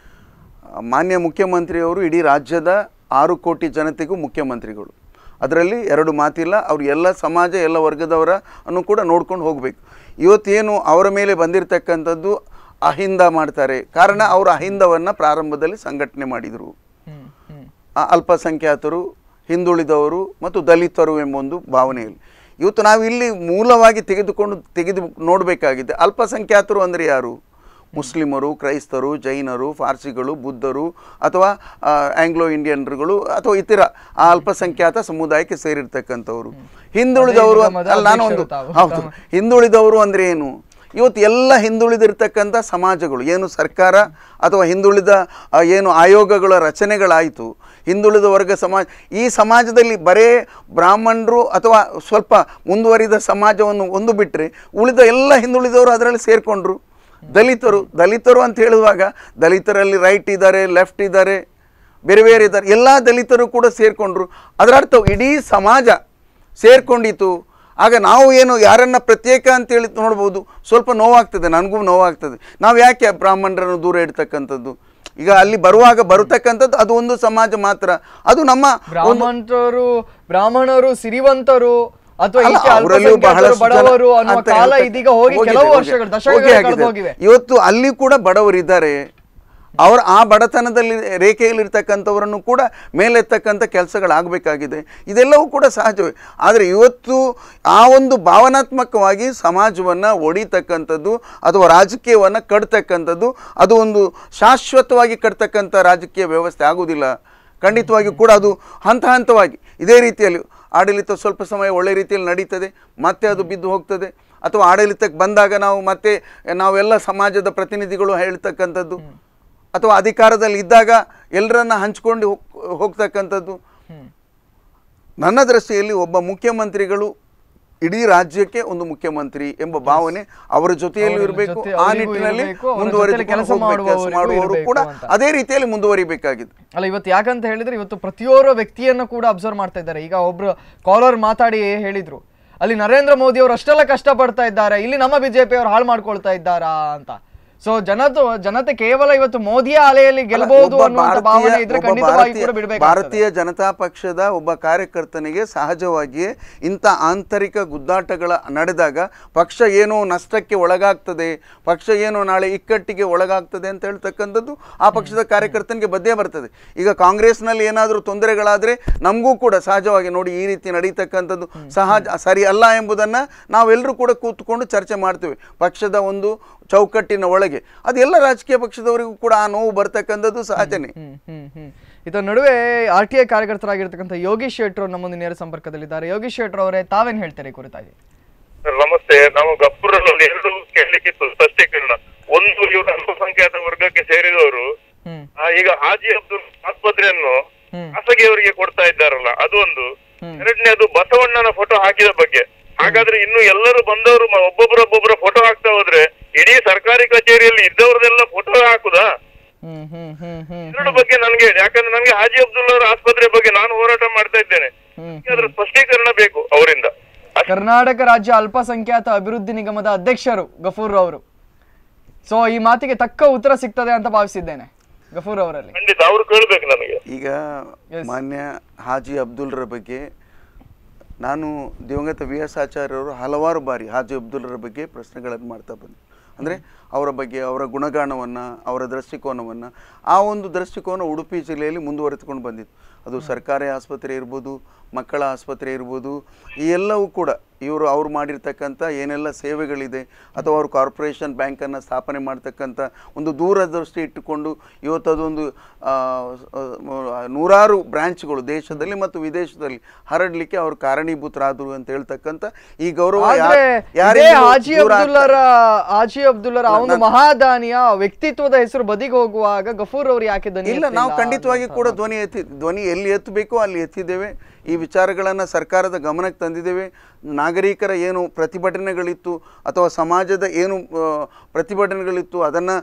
ಆ, ಮಾನ್ಯ ಮುಖ್ಯಮಂತ್ರಿಯವರು ಇಡೀ ರಾಜ್ಯದ ಆರು ಕೋಟಿ ಜನತೆಗೂ ಮುಖ್ಯಮಂತ್ರಿಗಳು ಅದರಲ್ಲಿ ಎರಡು ಮಾತಿಲ್ಲ ಅವ್ರು ಎಲ್ಲ ಸಮಾಜ ಎಲ್ಲ ವರ್ಗದವರ ಅನ್ನು ಕೂಡ ನೋಡ್ಕೊಂಡು ಹೋಗಬೇಕು ಇವತ್ತೇನು ಅವರ ಮೇಲೆ ಬಂದಿರತಕ್ಕಂಥದ್ದು ಅಹಿಂದ ಮಾಡ್ತಾರೆ ಕಾರಣ ಅವರು ಅಹಿಂದವನ್ನು ಪ್ರಾರಂಭದಲ್ಲಿ ಸಂಘಟನೆ ಮಾಡಿದರು ಹ್ಮ್, ಹ್ಮ್. ಆ ಅಲ್ಪಸಂಖ್ಯಾತರು ಹಿಂದುಳಿದವರು ಮತ್ತು ದಲಿತರು ಎಂಬ ಒಂದು ಭಾವನೆಯಲ್ಲಿ ಇವತ್ತು ನಾವು ಇಲ್ಲಿ ಮೂಲವಾಗಿ ತೆಗೆದುಕೊಂಡು ತೆಗೆದು ನೋಡಬೇಕಾಗಿದೆ ಅಲ್ಪಸಂಖ್ಯಾತರು ಅಂದರೆ ಯಾರು ಮುಸ್ಲಿಮರು ಕ್ರೈಸ್ತರು ಜೈನರು ಫಾರ್ಸಿಗಳು ಬುದ್ಧರು ಅಥವಾ ಆ, ಆಂಗ್ಲೋ ಇಂಡಿಯನ್ರುಗಳು ಅಥವಾ ಇತರ ಆ ಅಲ್ಪಸಂಖ್ಯಾತ ಸಮುದಾಯಕ್ಕೆ ಸೇರಿರ್ತಕ್ಕಂಥವ್ರು ಹಿಂದುಳಿದವರು ಅದೇ ನಿಗಮದ ಅಲ್ಲ ನಾನು ಒಂದು ಅಧ್ಯಕ್ಷರು ತಾವು. ಹೌದು ಹಿಂದುಳಿದವರು ಅಂದರೆ ಏನು ಇವತ್ತು ಎಲ್ಲ ಹಿಂದುಳಿದಿರ್ತಕ್ಕಂಥ ಸಮಾಜಗಳು ಏನು ಸರ್ಕಾರ ಅಥವಾ ಹಿಂದುಳಿದ ಆ, ಏನು ಆಯೋಗಗಳ ರಚನೆಗಳಾಯಿತು ಹಿಂದುಳಿದ ವರ್ಗ ಸಮಾಜ ಈ ಸಮಾಜದಲ್ಲಿ ಬರೇ ಬ್ರಾಹ್ಮಣರು ಅಥವಾ ಸ್ವಲ್ಪ ಮುಂದುವರಿದ ಸಮಾಜವನ್ನು ಒಂದು ಬಿಟ್ಟರೆ ಉಳಿದ ಎಲ್ಲ ಹಿಂದುಳಿದವರು ಅದರಲ್ಲಿ ಸೇರಿಕೊಂಡ್ರು ದಲಿತರು ದಲಿತರು ಅಂತ ಹೇಳುವಾಗ ದಲಿತರಲ್ಲಿ ರೈಟ್ ಇದ್ದಾರೆ ಲೆಫ್ಟ್ ಇದ್ದಾರೆ ಬೇರೆ ಬೇರೆ ಇದ್ದಾರೆ ಎಲ್ಲ ದಲಿತರು ಕೂಡ ಸೇರಿಕೊಂಡ್ರು ಅದರ ಅರ್ಥ ಇಡೀ ಸಮಾಜ ಸೇರ್ಕೊಂಡಿತು ಆಗ ನಾವು ಏನು ಯಾರನ್ನ ಪ್ರತ್ಯೇಕ ಅಂತೇಳಿ ನೋಡ್ಬೋದು ಸ್ವಲ್ಪ ನೋವಾಗ್ತದೆ ನನಗೂ ನೋವಾಗ್ತದೆ ನಾವು ಯಾಕೆ ಬ್ರಾಹ್ಮಣರನ್ನು ದೂರ ಇಡ್ತಕ್ಕಂಥದ್ದು ಈಗ ಅಲ್ಲಿ ಬರುವಾಗ ಬರತಕ್ಕಂಥದ್ದು ಅದು ಒಂದು ಸಮಾಜ ಮಾತ್ರ ಅದು ನಮ್ಮ ಒಂದು ಬ್ರಾಹ್ಮಣರು ಬ್ರಾಹ್ಮಣರು ಸಿರಿವಂತರು ಅಥವಾ ಅಲ್ಲ, ಈಚೆ ಅವರಲ್ಲೂ ಅಲ್ಪಸಂಖ್ಯಾತರು ಬಹಳಷ್ಟು ಜನ ಬಡವರು ಅನ್ನುವ ಅಂತ ಕಾಲ ಹೇಳ್ತಕ್ಕ- ಇದೀಗ ಹೋಗಿ ಹೋಗಿದೆ, ಕೆಲವು ಹೋಗಿದೆ. ವರ್ಷಗಳು ಹೋಗಿ ದಶಕಗಳು ಆಗಿದೆ. ಕಳೆದು ಹೋಗಿವೆ ಇವತ್ತು ಅಲ್ಲಿ ಕೂಡ ಬಡವರಿದ್ದಾರೆ ಅವರ ಆ ಬಡತನದಲ್ಲಿ ರೇಖೆಯಲ್ಲಿರ್ತಕ್ಕಂಥವರನ್ನು ಕೂಡ ಮೇಲೆತ್ತಕ್ಕಂಥ ಕೆಲಸಗಳಾಗಬೇಕಾಗಿದೆ ಇದೆಲ್ಲವೂ ಕೂಡ ಸಹಜವೇ ಆದರೆ ಇವತ್ತು ಆ ಒಂದು ಭಾವನಾತ್ಮಕವಾಗಿ ಸಮಾಜವನ್ನು ಒಡಿತಕ್ಕಂಥದ್ದು ಅಥವಾ ರಾಜಕೀಯವನ್ನು ಕಟ್ತಕ್ಕಂಥದ್ದು ಅದು ಒಂದು ಶಾಶ್ವತವಾಗಿ ಕಟ್ತಕ್ಕಂಥ ರಾಜಕೀಯ ವ್ಯವಸ್ಥೆ ಆಗುವುದಿಲ್ಲ ಖಂಡಿತವಾಗಿ ಕೂಡ ಅದು ಹಂತ ಹಂತವಾಗಿ ಇದೇ ರೀತಿಯಲ್ಲಿ ಆಡಳಿತ ಸ್ವಲ್ಪ ಸಮಯ ಒಳ್ಳೆ ರೀತಿಯಲ್ಲಿ ನಡೀತದೆ ಮತ್ತೆ ಅದು ಬಿದ್ದು ಹೋಗ್ತದೆ ಅಥವಾ ಆಡಳಿತಕ್ಕೆ ಬಂದಾಗ ನಾವು ಮತ್ತೆ ನಾವೆಲ್ಲ ಸಮಾಜದ ಪ್ರತಿನಿಧಿಗಳು ಹೇಳ್ತಕ್ಕಂಥದ್ದು ಅಥವಾ ಅಧಿಕಾರದಲ್ಲಿ ಇದ್ದಾಗ ಎಲ್ಲರನ್ನ ಹಂಚ್ಕೊಂಡು ಹೋಗ್- ಹೋಗ್ತಕ್ಕಂಥದ್ದು ನನ್ನ ದೃಷ್ಟಿಯಲ್ಲಿ ಒಬ್ಬ ಮುಖ್ಯಮಂತ್ರಿಗಳು ಇಡೀ ರಾಜ್ಯಕ್ಕೆ ಒಂದು ಮುಖ್ಯಮಂತ್ರಿ ಎಂಬ ಭಾವನೆ ಅವರ ಜೊತೆಯಲ್ಲೂ ಅವರ ಇರಬೇಕು ಜೊತೆ ಆ ಅವರಿಗೂ ನಿಟ್ಟಿನಲ್ಲಿ ಇರ್ಬೇಕು, ಅವರ ಮುಂದುವರಿದು ಜೊತೆಲಿ ಕೆಲಸ ಹೋಗ್ಬೇಕು, ಕೆಲಸ ಮಾಡುವವರಿಗೂ ಮಾಡುವವರು ಇರ್ಬೇಕು ಕೂಡ ಅಂತ. ಅದೇ ರೀತಿಯಲ್ಲಿ ಮುಂದುವರಿಬೇಕಾಗಿದೆ ಅಲ್ಲ ಇವತ್ತು ಯಾಕಂತ ಹೇಳಿದ್ರೆ ಇವತ್ತು ಪ್ರತಿಯೋರ್ವ ವ್ಯಕ್ತಿಯನ್ನ ಕೂಡ ಅಬ್ಸರ್ವ್ ಮಾಡ್ತಾ ಇದ್ದಾರೆ ಈಗ ಒಬ್ರು ಕಾಲರ್ ಮಾತಾಡಿ ಹೇಳಿದ್ರು ಅಲ್ಲಿ ನರೇಂದ್ರ ಮೋದಿ ಅವರು ಅಷ್ಟೆಲ್ಲ ಕಷ್ಟ ಪಡ್ತಾ ಇದ್ದಾರೆ ಇಲ್ಲಿ ನಮ್ಮ ಬಿಜೆಪಿ ಅವರು ಹಾಳು ಮಾಡ್ಕೊಳ್ತಾ ಇದ್ದಾರಾ ಅಂತ ಸೊ ಜನತು ಜನತೆ ಕೇವಲ ಇವತ್ತು ಮೋದಿಯ ಅಲೆಯಲ್ಲಿ ಗೆಲ್ಲಬಹುದು ಒಬ್ಬ ಅನ್ನುವಂತ ಭಾರತೀಯ- ಭಾವನೆ ಇದ್ರೆ ಒಬ್ಬ ಖಂಡಿತವಾಗಿ ಭಾರತೀಯ- ಕೂಡ ಬಿಡಬೇಕು ಭಾರತೀಯ ಜನತಾ ಪಕ್ಷದ ಒಬ್ಬ ಕಾರ್ಯಕರ್ತನಿಗೆ ಸಹಜವಾಗಿಯೇ ಇಂಥ ಆಂತರಿಕ ಗುದ್ದಾಟಗಳ ನಡೆದಾಗ ಪಕ್ಷ ಏನೋ ನಷ್ಟಕ್ಕೆ ಒಳಗಾಗ್ತದೆ ಪಕ್ಷ ಏನೋ ನಾಳೆ ಇಕ್ಕಟ್ಟಿಗೆ ಒಳಗಾಗ್ತದೆ ಅಂತ ಹೇಳ್ತಕ್ಕಂಥದ್ದು ಆ ಪಕ್ಷದ ಕಾರ್ಯಕರ್ತನಿಗೆ ಬದ್ದೇ ಬರ್ತದೆ ಈಗ ಕಾಂಗ್ರೆಸ್ನಲ್ಲಿ ಏನಾದರೂ ತೊಂದರೆಗಳಾದರೆ ನಮಗೂ ಕೂಡ ಸಹಜವಾಗಿ ನೋಡಿ ಈ ರೀತಿ ನಡೀತಕ್ಕಂಥದ್ದು ಸಹಜ ಸರಿ ಅಲ್ಲ ಎಂಬುದನ್ನು ನಾವೆಲ್ಲರೂ ಕೂಡ ಕೂತ್ಕೊಂಡು ಚರ್ಚೆ ಮಾಡ್ತೇವೆ ಪಕ್ಷದ ಒಂದು ಚೌಕಟ್ಟಿನ ಒಳಗೆ ಅದೆಲ್ಲ ರಾಜಕೀಯ ಪಕ್ಷದವರಿಗೂ ಕೂಡ ಆ ನೋವು ಬರ್ತಕ್ಕಂಥದ್ದು ಸಹಜನೇ ಹ್ಮ್ ಹ್ಮ್ ಹ್ಮ್ ಇದರ ನಡುವೆ ಆರ್ ಟಿ ಐ ಕಾರ್ಯಕರ್ತರಾಗಿರ್ತಕ್ಕಂಥ ಯೋಗೀಶ್ ಶೆಟ್ರು ನಮ್ಮೊಂದು ನೇರ ಸಂಪರ್ಕದಲ್ಲಿದ್ದಾರೆ ಯೋಗೀಶ್ ಶೆಟ್ರು ಅವರೇ ತಾವೇನ್ ಹೇಳ್ತಾರೆ ಈ ಕುರಿತಾಗಿ ಸರ್ ನಮಸ್ತೆ ನಾವು ಗಪ್ಪುರಲ್ಲಿ ಎರಡು ಕೇಳಲಿಕ್ಕಿತ್ತು ಸ್ಪಷ್ಟೀಕರಣ ಒಂದು ಇವರು ಅಲ್ಪಸಂಖ್ಯಾತ ವರ್ಗಕ್ಕೆ ಸೇರಿದವರು ಹ್ಮ್ ಆ, ಈಗ ಹಾಜಿ ಅಬ್ದುಲ್ ಆಸ್ಪತ್ರೆಯನ್ನು ಹ್ಮ್. ಖಾಸಗಿಯವರಿಗೆ ಕೊಡ್ತಾ ಇದ್ದಾರಲ್ಲ ಅದು ಒಂದು ಹ್ಮ್. ಎರಡನೇದು ಬಸವಣ್ಣನ ಫೋಟೋ ಹಾಕಿದ ಬಗ್ಗೆ ಹಾಗಾದ್ರೆ ಇನ್ನು ಎಲ್ಲರೂ ಬಂದವರು ಮ- ಒಬ್ಬೊಬ್ಬರ ಒಬ್ಬೊಬ್ಬರ ಫೋಟೋ ಹಾಕ್ತಾ ಹೋದ್ರೆ ಇಡೀ ಸರ್ಕಾರಿ ಕಚೇರಿಯಲ್ಲಿ ಇದ್ದವ್ರದೆಲ್ಲ ಫೋಟೋ ಹಾಕುದಾ ಹ್ಮ್ ಹ್ಮ್ ಹ್ಮ್ ಹ್ಮ್ ಎರಡು ಬಗ್ಗೆ ನನ್ಗೆ ಹೇಳಿ ಯಾಕಂದ್ರೆ ನನಗೆ ಹಾಜಿ ಅಬ್ದುಲ್ ಅವರ ಆಸ್ಪತ್ರೆ ಬಗ್ಗೆ ನಾನು ಹೋರಾಟ ಮಾಡ್ತಾ ಇದ್ದೇನೆ ಹ್ಮ್ ಅದರ ಸ್ಪಷ್ಟೀಕರಣ ಬೇಕು ಅವರಿಂದ ಅಷ್ಟೇ. ಕರ್ನಾಟಕ ರಾಜ್ಯ ಅಲ್ಪಸಂಖ್ಯಾತ ಅಭಿವೃದ್ಧಿ ನಿಗಮದ ಅಧ್ಯಕ್ಷರು ಗಫೂರ್ ಅವರು ಸೊ ಈ ಮಾತಿಗೆ ತಕ್ಕ ಉತ್ತರ ಸಿಗ್ತದೆ ಅಂತ ಭಾವಿಸಿದ್ದೇನೆ ಗಫೂರ್ ಅವರಲ್ಲಿ ಖಂಡಿತ ಅವ್ರು ಕೇಳ್ಬೇಕು ನನಗೆ ಈಗ ಮಾನ್ಯ ಹಾಜಿ ಅಬ್ದುಲ್ರ ಬಗ್ಗೆ ನಾನು ದಿವಂಗತ ವಿ ಎಸ್ ಆಚಾರ್ಯವರು ಹಲವಾರು ಬಾರಿ ಹಾಜಿ ಅಬ್ದುಲ್ರ ಬಗ್ಗೆ ಪ್ರಶ್ನೆಗಳನ್ನು ಮಾಡ್ತಾ ಬಂದೆ ಅಂದರೆ ಅವರ ಬಗ್ಗೆ ಅವರ ಗುಣಗಾನವನ್ನು ಅವರ ದೃಷ್ಟಿಕೋನವನ್ನು ಆ ಒಂದು ದೃಷ್ಟಿಕೋನ ಉಡುಪಿ ಜಿಲ್ಲೆಯಲ್ಲಿ ಮುಂದುವರೆದುಕೊಂಡು ಬಂದಿತ್ತು ಅದು ಸರ್ಕಾರಿ ಆಸ್ಪತ್ರೆ ಇರ್ಬೋದು ಮಕ್ಕಳ ಆಸ್ಪತ್ರೆ ಇರ್ಬೋದು ಈ ಎಲ್ಲವೂ ಕೂಡ ಇವರು ಅವ್ರು ಮಾಡಿರ್ತಕ್ಕಂಥ ಏನೆಲ್ಲ ಸೇವೆಗಳಿದೆ ಅಥವಾ ಅವರು ಕಾರ್ಪೊರೇಷನ್ ಬ್ಯಾಂಕನ್ನು ಸ್ಥಾಪನೆ ಮಾಡ್ತಕ್ಕಂಥ ಒಂದು ದೂರದೃಷ್ಟಿ ಇಟ್ಟುಕೊಂಡು ಇವತ್ತು ಅದೊಂದು ಆ, ಆ, ನೂರಾರು ಬ್ರಾಂಚ್ಗಳು ದೇಶದಲ್ಲಿ ಮತ್ತು ವಿದೇಶದಲ್ಲಿ ಹರಡಲಿಕ್ಕೆ ಅವರು ಕಾರಣೀಭೂತರಾದರು ಅಂತ ಹೇಳ್ತಕ್ಕಂಥ ಈ ಗೌರವ ಯಾ- ಆದ್ರೆ ಇದೇ ಯಾರಿಂದಲೂ ಹಾಜಿ ದೂರ ಆಗ್ತಾ- ಅಬ್ದುಲ್ಲರ ಹಾಜಿ ಅಬ್ದುಲ್ಲರ ಆ ಒಂದು ಮಹಾದಾನಿಯ ವ್ಯಕ್ತಿತ್ವದ ಹೆಸರು ಬದಿಗೆ ಹೋಗುವಾಗ ಗಫೂರ್ ಅವರು ಯಾಕೆ ದನಿ ಇಲ್ಲ ನಾವು ಎತ್ತಿಲ್ಲ ಖಂಡಿತವಾಗಿ ಅಂತ? ಕೂಡ ಧ್ವನಿ ಎತ್ತಿ ಧ್ವನಿ ಎಲ್ಲಿ ಎತ್ತಬೇಕೋ ಅಲ್ಲಿ ಎತ್ತಿದ್ದೇವೆ ಈ ವಿಚಾರಗಳನ್ನು ಸರ್ಕಾರದ ಗಮನಕ್ಕೆ ತಂದಿದ್ದೇವೆ ನಾಗರಿಕರ ಏನು ಪ್ರತಿಭಟನೆಗಳಿತ್ತು ಅಥವಾ ಸಮಾಜದ ಏನು ಆ, ಪ್ರತಿಭಟನೆಗಳಿತ್ತು ಅದನ್ನು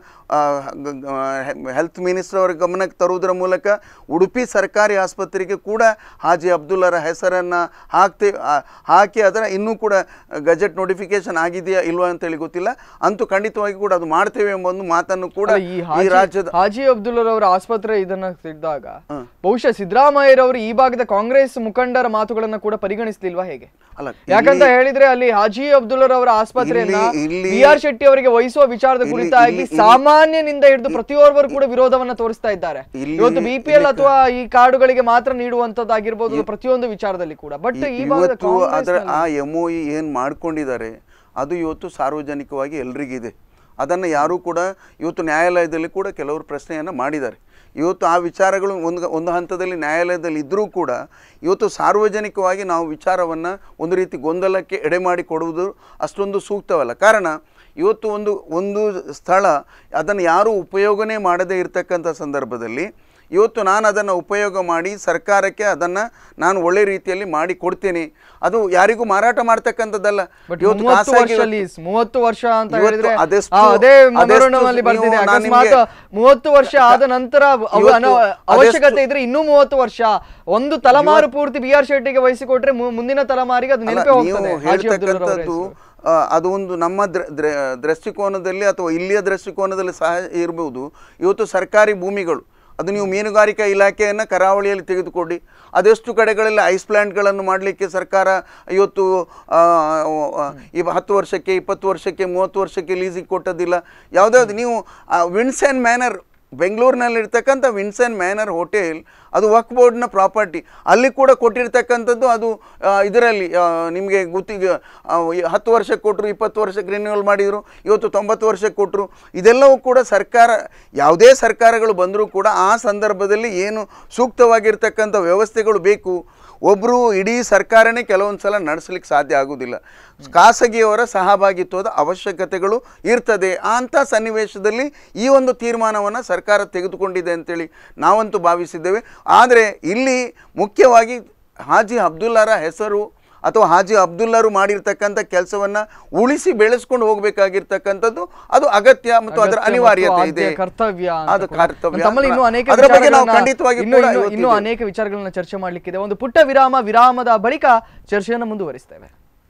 ಹೆಲ್ತ್ ಮಿನಿಸ್ಟರ್ ಅವರ ಗಮನಕ್ಕೆ ತರುವುದರ ಮೂಲಕ ಉಡುಪಿ ಸರ್ಕಾರಿ ಆಸ್ಪತ್ರೆಗೆ ಕೂಡ ಹಾಜಿ ಅಬ್ದುಲ್ಲರ ಹೆಸರನ್ನು ಹಾಕ್ತೇ ಆ, ಹಾಕಿ ಅದರ ಇನ್ನೂ ಕೂಡ ಗಜೆಟ್ ನೋಟಿಫಿಕೇಶನ್ ಆಗಿದೆಯಾ ಇಲ್ವಾ ಅಂತೇಳಿ ಗೊತ್ತಿಲ್ಲ ಅಂತೂ ಖಂಡಿತವಾಗಿ ಕೂಡ ಅದು ಮಾಡ್ತೇವೆ ಎಂಬ ಒಂದು ಮಾತನ್ನು ಕೂಡ ಅಲ್ಲ, ಈ ಈ ಹಾಜಿ ರಾಜ್ಯದ ಹಾಜಿ ಅಬ್ದುಲ್ಲರವರ ಆಸ್ಪತ್ರೆ ಇದನ್ನ ತೆಗೆದಾಗ ಬಹುಶಃ ಸಿದ್ದರಾಮಯ್ಯರವರು ಈ ಭಾಗದ ಕಾಂಗ್ರೆಸ್ ಮುಖಂಡರ ಮಾತುಗಳನ್ನ ಕೂಡ ಪರಿಗಣಿಸ್ಲಿಲ್ವಾ ಹೇಗೆ ಅಲ್ಲ ಯಾಕಂತ ಹೇಳಿದ್ರೆ ಅಲ್ಲಿ ಹಾಜಿ ಅಬ್ದುಲ್ಲರವರ ಆಸ್ಪತ್ರೆಯನ್ನ ಇಲ್ಲಿ- ಇಲ್ಲಿ- ಬಿ ಆರ್ ಶೆಟ್ಟಿ ಅವರಿಗೆ ವಹಿಸುವ ವಿಚಾರದ ಇಲ್ಲಿ- ಕುರಿತಾಗಿ ಇಲ್ಲಿ- ಸಾಮಾನ್ಯನಿಂದ ಹಿಡಿದು ಪ್ರತಿಯೊಬ್ಬರು ಕೂಡ ವಿರೋಧವನ್ನ ತೋರಿಸ್ತಾ ಇದ್ದಾರೆ ಇಲ್ಲಿ- ಇವತ್ತು ಬಿ ಪಿ ಎಲ್ ಅಥವಾ ಈ ಕಾರ್ಡುಗಳಿಗೆ ಮಾತ್ರ ನೀಡುವಂತದ್ದಾಗಿರ್ಬೋದು ಪ್ರತಿಯೊಂದು ವಿಚಾರದಲ್ಲಿ ಕೂಡ ಬಟ್ ಈ ಭಾಗದ ಇವತ್ತು ಅದರ ಕಾಂಗ್ರೆಸ್ನಲ್ಲಿ- ಆ ಎಮ್ ಒ ಇ ಏನು ಮಾಡ್ಕೊಂಡಿದ್ದಾರೆ ಅದು ಇವತ್ತು ಸಾರ್ವಜನಿಕವಾಗಿ ಎಲ್ರಿಗಿದೆ ಅದನ್ನು ಯಾರೂ ಕೂಡ ಇವತ್ತು ನ್ಯಾಯಾಲಯದಲ್ಲಿ ಕೂಡ ಕೆಲವರು ಪ್ರಶ್ನೆಯನ್ನು ಮಾಡಿದ್ದಾರೆ ಇವತ್ತು ಆ ವಿಚಾರಗಳು ಒಂದು ಒಂದು ಹಂತದಲ್ಲಿ ನ್ಯಾಯಾಲಯದಲ್ಲಿ ಇದ್ದರೂ ಕೂಡ ಇವತ್ತು ಸಾರ್ವಜನಿಕವಾಗಿ ನಾವು ವಿಚಾರವನ್ನು ಒಂದು ರೀತಿ ಗೊಂದಲಕ್ಕೆ ಎಡೆ ಮಾಡಿ ಕೊಡುವುದು ಅಷ್ಟೊಂದು ಸೂಕ್ತವಲ್ಲ ಕಾರಣ ಇವತ್ತು ಒಂದು ಒಂದು ಸ್ಥಳ ಅದನ್ನು ಯಾರೂ ಉಪಯೋಗನೇ ಮಾಡದೇ ಇರತಕ್ಕಂಥ ಸಂದರ್ಭದಲ್ಲಿ ಇವತ್ತು ನಾನು ಅದನ್ನು ಉಪಯೋಗ ಮಾಡಿ ಸರ್ಕಾರಕ್ಕೆ ಅದನ್ನು ನಾನು ಒಳ್ಳೆ ರೀತಿಯಲ್ಲಿ ಮಾಡಿ ಕೊಡ್ತೇನೆ ಅದು ಯಾರಿಗೂ ಮಾರಾಟ ಮಾಡ್ತಕ್ಕಂಥದ್ದಲ್ಲ ಬಟ್ ಇವತ್ತು ಮೂವತ್ತು ಖಾಸಗಿ ವರ್ಷ ಲೀಸ್ ಮೂವತ್ತು ವರ್ಷ ಅಂತ ಇವತ್ತು ಹೇಳಿದ್ರೆ ಅದೆಷ್ಟು- ಆ, ಅದೇ ಅದೆಷ್ಟು memorandum ಅಲ್ಲಿ ನೀವು ಬರ್ತಿದೆ ನಾನು ಅಕಸ್ಮಾತ್ ನಿಮ್ಗೆ- ಮೂವತ್ತು ವರ್ಷ ಆದ ನಂತರ ಅವ- ಇವತ್ತು ಅನ- ಅದೆಷ್ಟು- ಅವಶ್ಯಕತೆ ಇದ್ರೆ ಇನ್ನೂ ಮೂವತ್ತು ವರ್ಷ ಒಂದು ತಲೆಮಾರು ಪೂರ್ತಿ ಬಿ ಆರ್ ಶೆಟ್ಟಿಗೆ ವಹಿಸಿಕೊಟ್ರೆ ಮು- ಮುಂದಿನ ತಲೆಮಾರಿಗೆ ಅದು ಅಲ್ಲ, ನೆನಪೇ ನೀವು ಹೋಗ್ತದೆ ಹಾಜಿ ಅಬ್ದುಲ್ಲರ್ ಅವರ ಹೇಳ್ತಕ್ಕಂಥದ್ದು ಹೆಸರು. ಆ, ಅದು ಒಂದು ನಮ್ಮ ದೃ- ದೃ- ದೃಷ್ಟಿಕೋನದಲ್ಲಿ ಅಥವಾ ಇಲ್ಲಿಯ ದೃಷ್ಟಿಕೋನದಲ್ಲಿ ಸಹ ಇರಬಹುದು ಇವತ್ತು ಸರ್ಕಾರಿ ಭೂಮಿಗಳು ಅದು ನೀವು ಮೀನುಗಾರಿಕಾ ಇಲಾಖೆಯನ್ನು ಕರಾವಳಿಯಲ್ಲಿ ತೆಗೆದುಕೊಡಿ ಅದೆಷ್ಟು ಕಡೆಗಳಲ್ಲಿ ಐಸ್ ಪ್ಲಾಂಟ್ಗಳನ್ನು ಮಾಡಲಿಕ್ಕೆ ಸರ್ಕಾರ ಇವತ್ತು ಆ, ಆ, ಈ ಹತ್ತು ವರ್ಷಕ್ಕೆ ಇಪ್ಪತ್ತು ವರ್ಷಕ್ಕೆ ಮೂವತ್ತು ವರ್ಷಕ್ಕೆ ಲೀಸಿಗೆ ಕೊಟ್ಟದ್ದಿಲ್ಲ ಯಾವುದ್ಯಾವ್ದು ನೀವು ವಿನ್ಸ್ ಆ್ಯಂಡ್ ಮ್ಯಾನರ್ ಬೆಂಗಳೂರಿನಲ್ಲಿರ್ತಕ್ಕಂಥ ವಿನ್ಸನ್ ಮ್ಯಾನರ್ ಹೋಟೆಲ್ ಅದು ವಕ್ ಬೋರ್ಡ್ನ ಪ್ರಾಪರ್ಟಿ ಅಲ್ಲಿ ಕೂಡ ಕೊಟ್ಟಿರ್ತಕ್ಕಂಥದ್ದು ಅದು ಇದರಲ್ಲಿ ನಿಮಗೆ ಗುತ್ತಿಗೆ ಆ, ಈ ಹತ್ತು ವರ್ಷಕ್ಕೆ ಕೊಟ್ಟರು ಇಪ್ಪತ್ತು ವರ್ಷಕ್ಕೆ ರಿನ್ಯೂವಲ್ ಮಾಡಿದರು ಇವತ್ತು ತೊಂಬತ್ತು ವರ್ಷಕ್ಕೆ ಕೊಟ್ಟರು ಇದೆಲ್ಲವೂ ಕೂಡ ಸರ್ಕಾರ ಯಾವುದೇ ಸರ್ಕಾರಗಳು ಬಂದರೂ ಕೂಡ ಆ ಸಂದರ್ಭದಲ್ಲಿ ಏನು ಸೂಕ್ತವಾಗಿರ್ತಕ್ಕಂಥ ವ್ಯವಸ್ಥೆಗಳು ಬೇಕು ಒಬ್ಬರು ಇಡೀ ಸರ್ಕಾರನೇ ಕೆಲವೊಂದು ಸಲ ನಡೆಸಲಿಕ್ಕೆ ಸಾಧ್ಯ ಆಗುವುದಿಲ್ಲ ಖಾಸಗಿಯವರ ಸಹಭಾಗಿತ್ವದ ಅವಶ್ಯಕತೆಗಳು ಇರ್ತದೆ ಅಂಥ ಸನ್ನಿವೇಶದಲ್ಲಿ ಈ ಒಂದು ತೀರ್ಮಾನವನ್ನು ಸರ್ಕಾರ ತೆಗೆದುಕೊಂಡಿದೆ ಅಂತೇಳಿ ನಾವಂತೂ ಭಾವಿಸಿದ್ದೇವೆ ಆದರೆ ಇಲ್ಲಿ ಮುಖ್ಯವಾಗಿ ಹಾಜಿ ಅಬ್ದುಲ್ಲರ ಹೆಸರು ಅಥವಾ ಹಾಜಿ ಅಬ್ದುಲ್ಲರು ಮಾಡಿರ್ತಕ್ಕಂಥ ಕೆಲಸವನ್ನು ಉಳಿಸಿ ಬೆಳೆಸ್ಕೊಂಡು ಹೋಗಬೇಕಾಗಿರ್ತಕ್ಕಂಥದ್ದು ಅದು ಅಗತ್ಯ ಮತ್ತು ಅದರ ಅಗತ್ಯ ಅನಿವಾರ್ಯತೆ ಮತ್ತು ಇದೆ ಆದ್ಯ ಕರ್ತವ್ಯ ಅಂತ ಅದು ಕೂಡ. ಕರ್ತವ್ಯ ತಮ್ಮಲ್ಲಿ ಇನ್ನೂ ಅನೇಕ ಅದರ ಬಗ್ಗೆ ನಾವು ವಿಚಾರಗಳನ್ನ- ಖಂಡಿತವಾಗಿ ಇನ್ನೂ- ಕೂಡ ಇನ್ನೂ- ಇನ್ನೂ ಇವತ್ತಿದ್ದೇವೆ. ಅನೇಕ ವಿಚಾರಗಳನ್ನ ಚರ್ಚೆ ಮಾಡ್ಲಿಕ್ಕಿದೆ ಒಂದು ಪುಟ್ಟ ವಿರಾಮ ವಿರಾಮದ ಬಳಿಕ ಚರ್ಚೆಯನ್ನು ಮುಂದುವರಿಸ್ತೇವೆ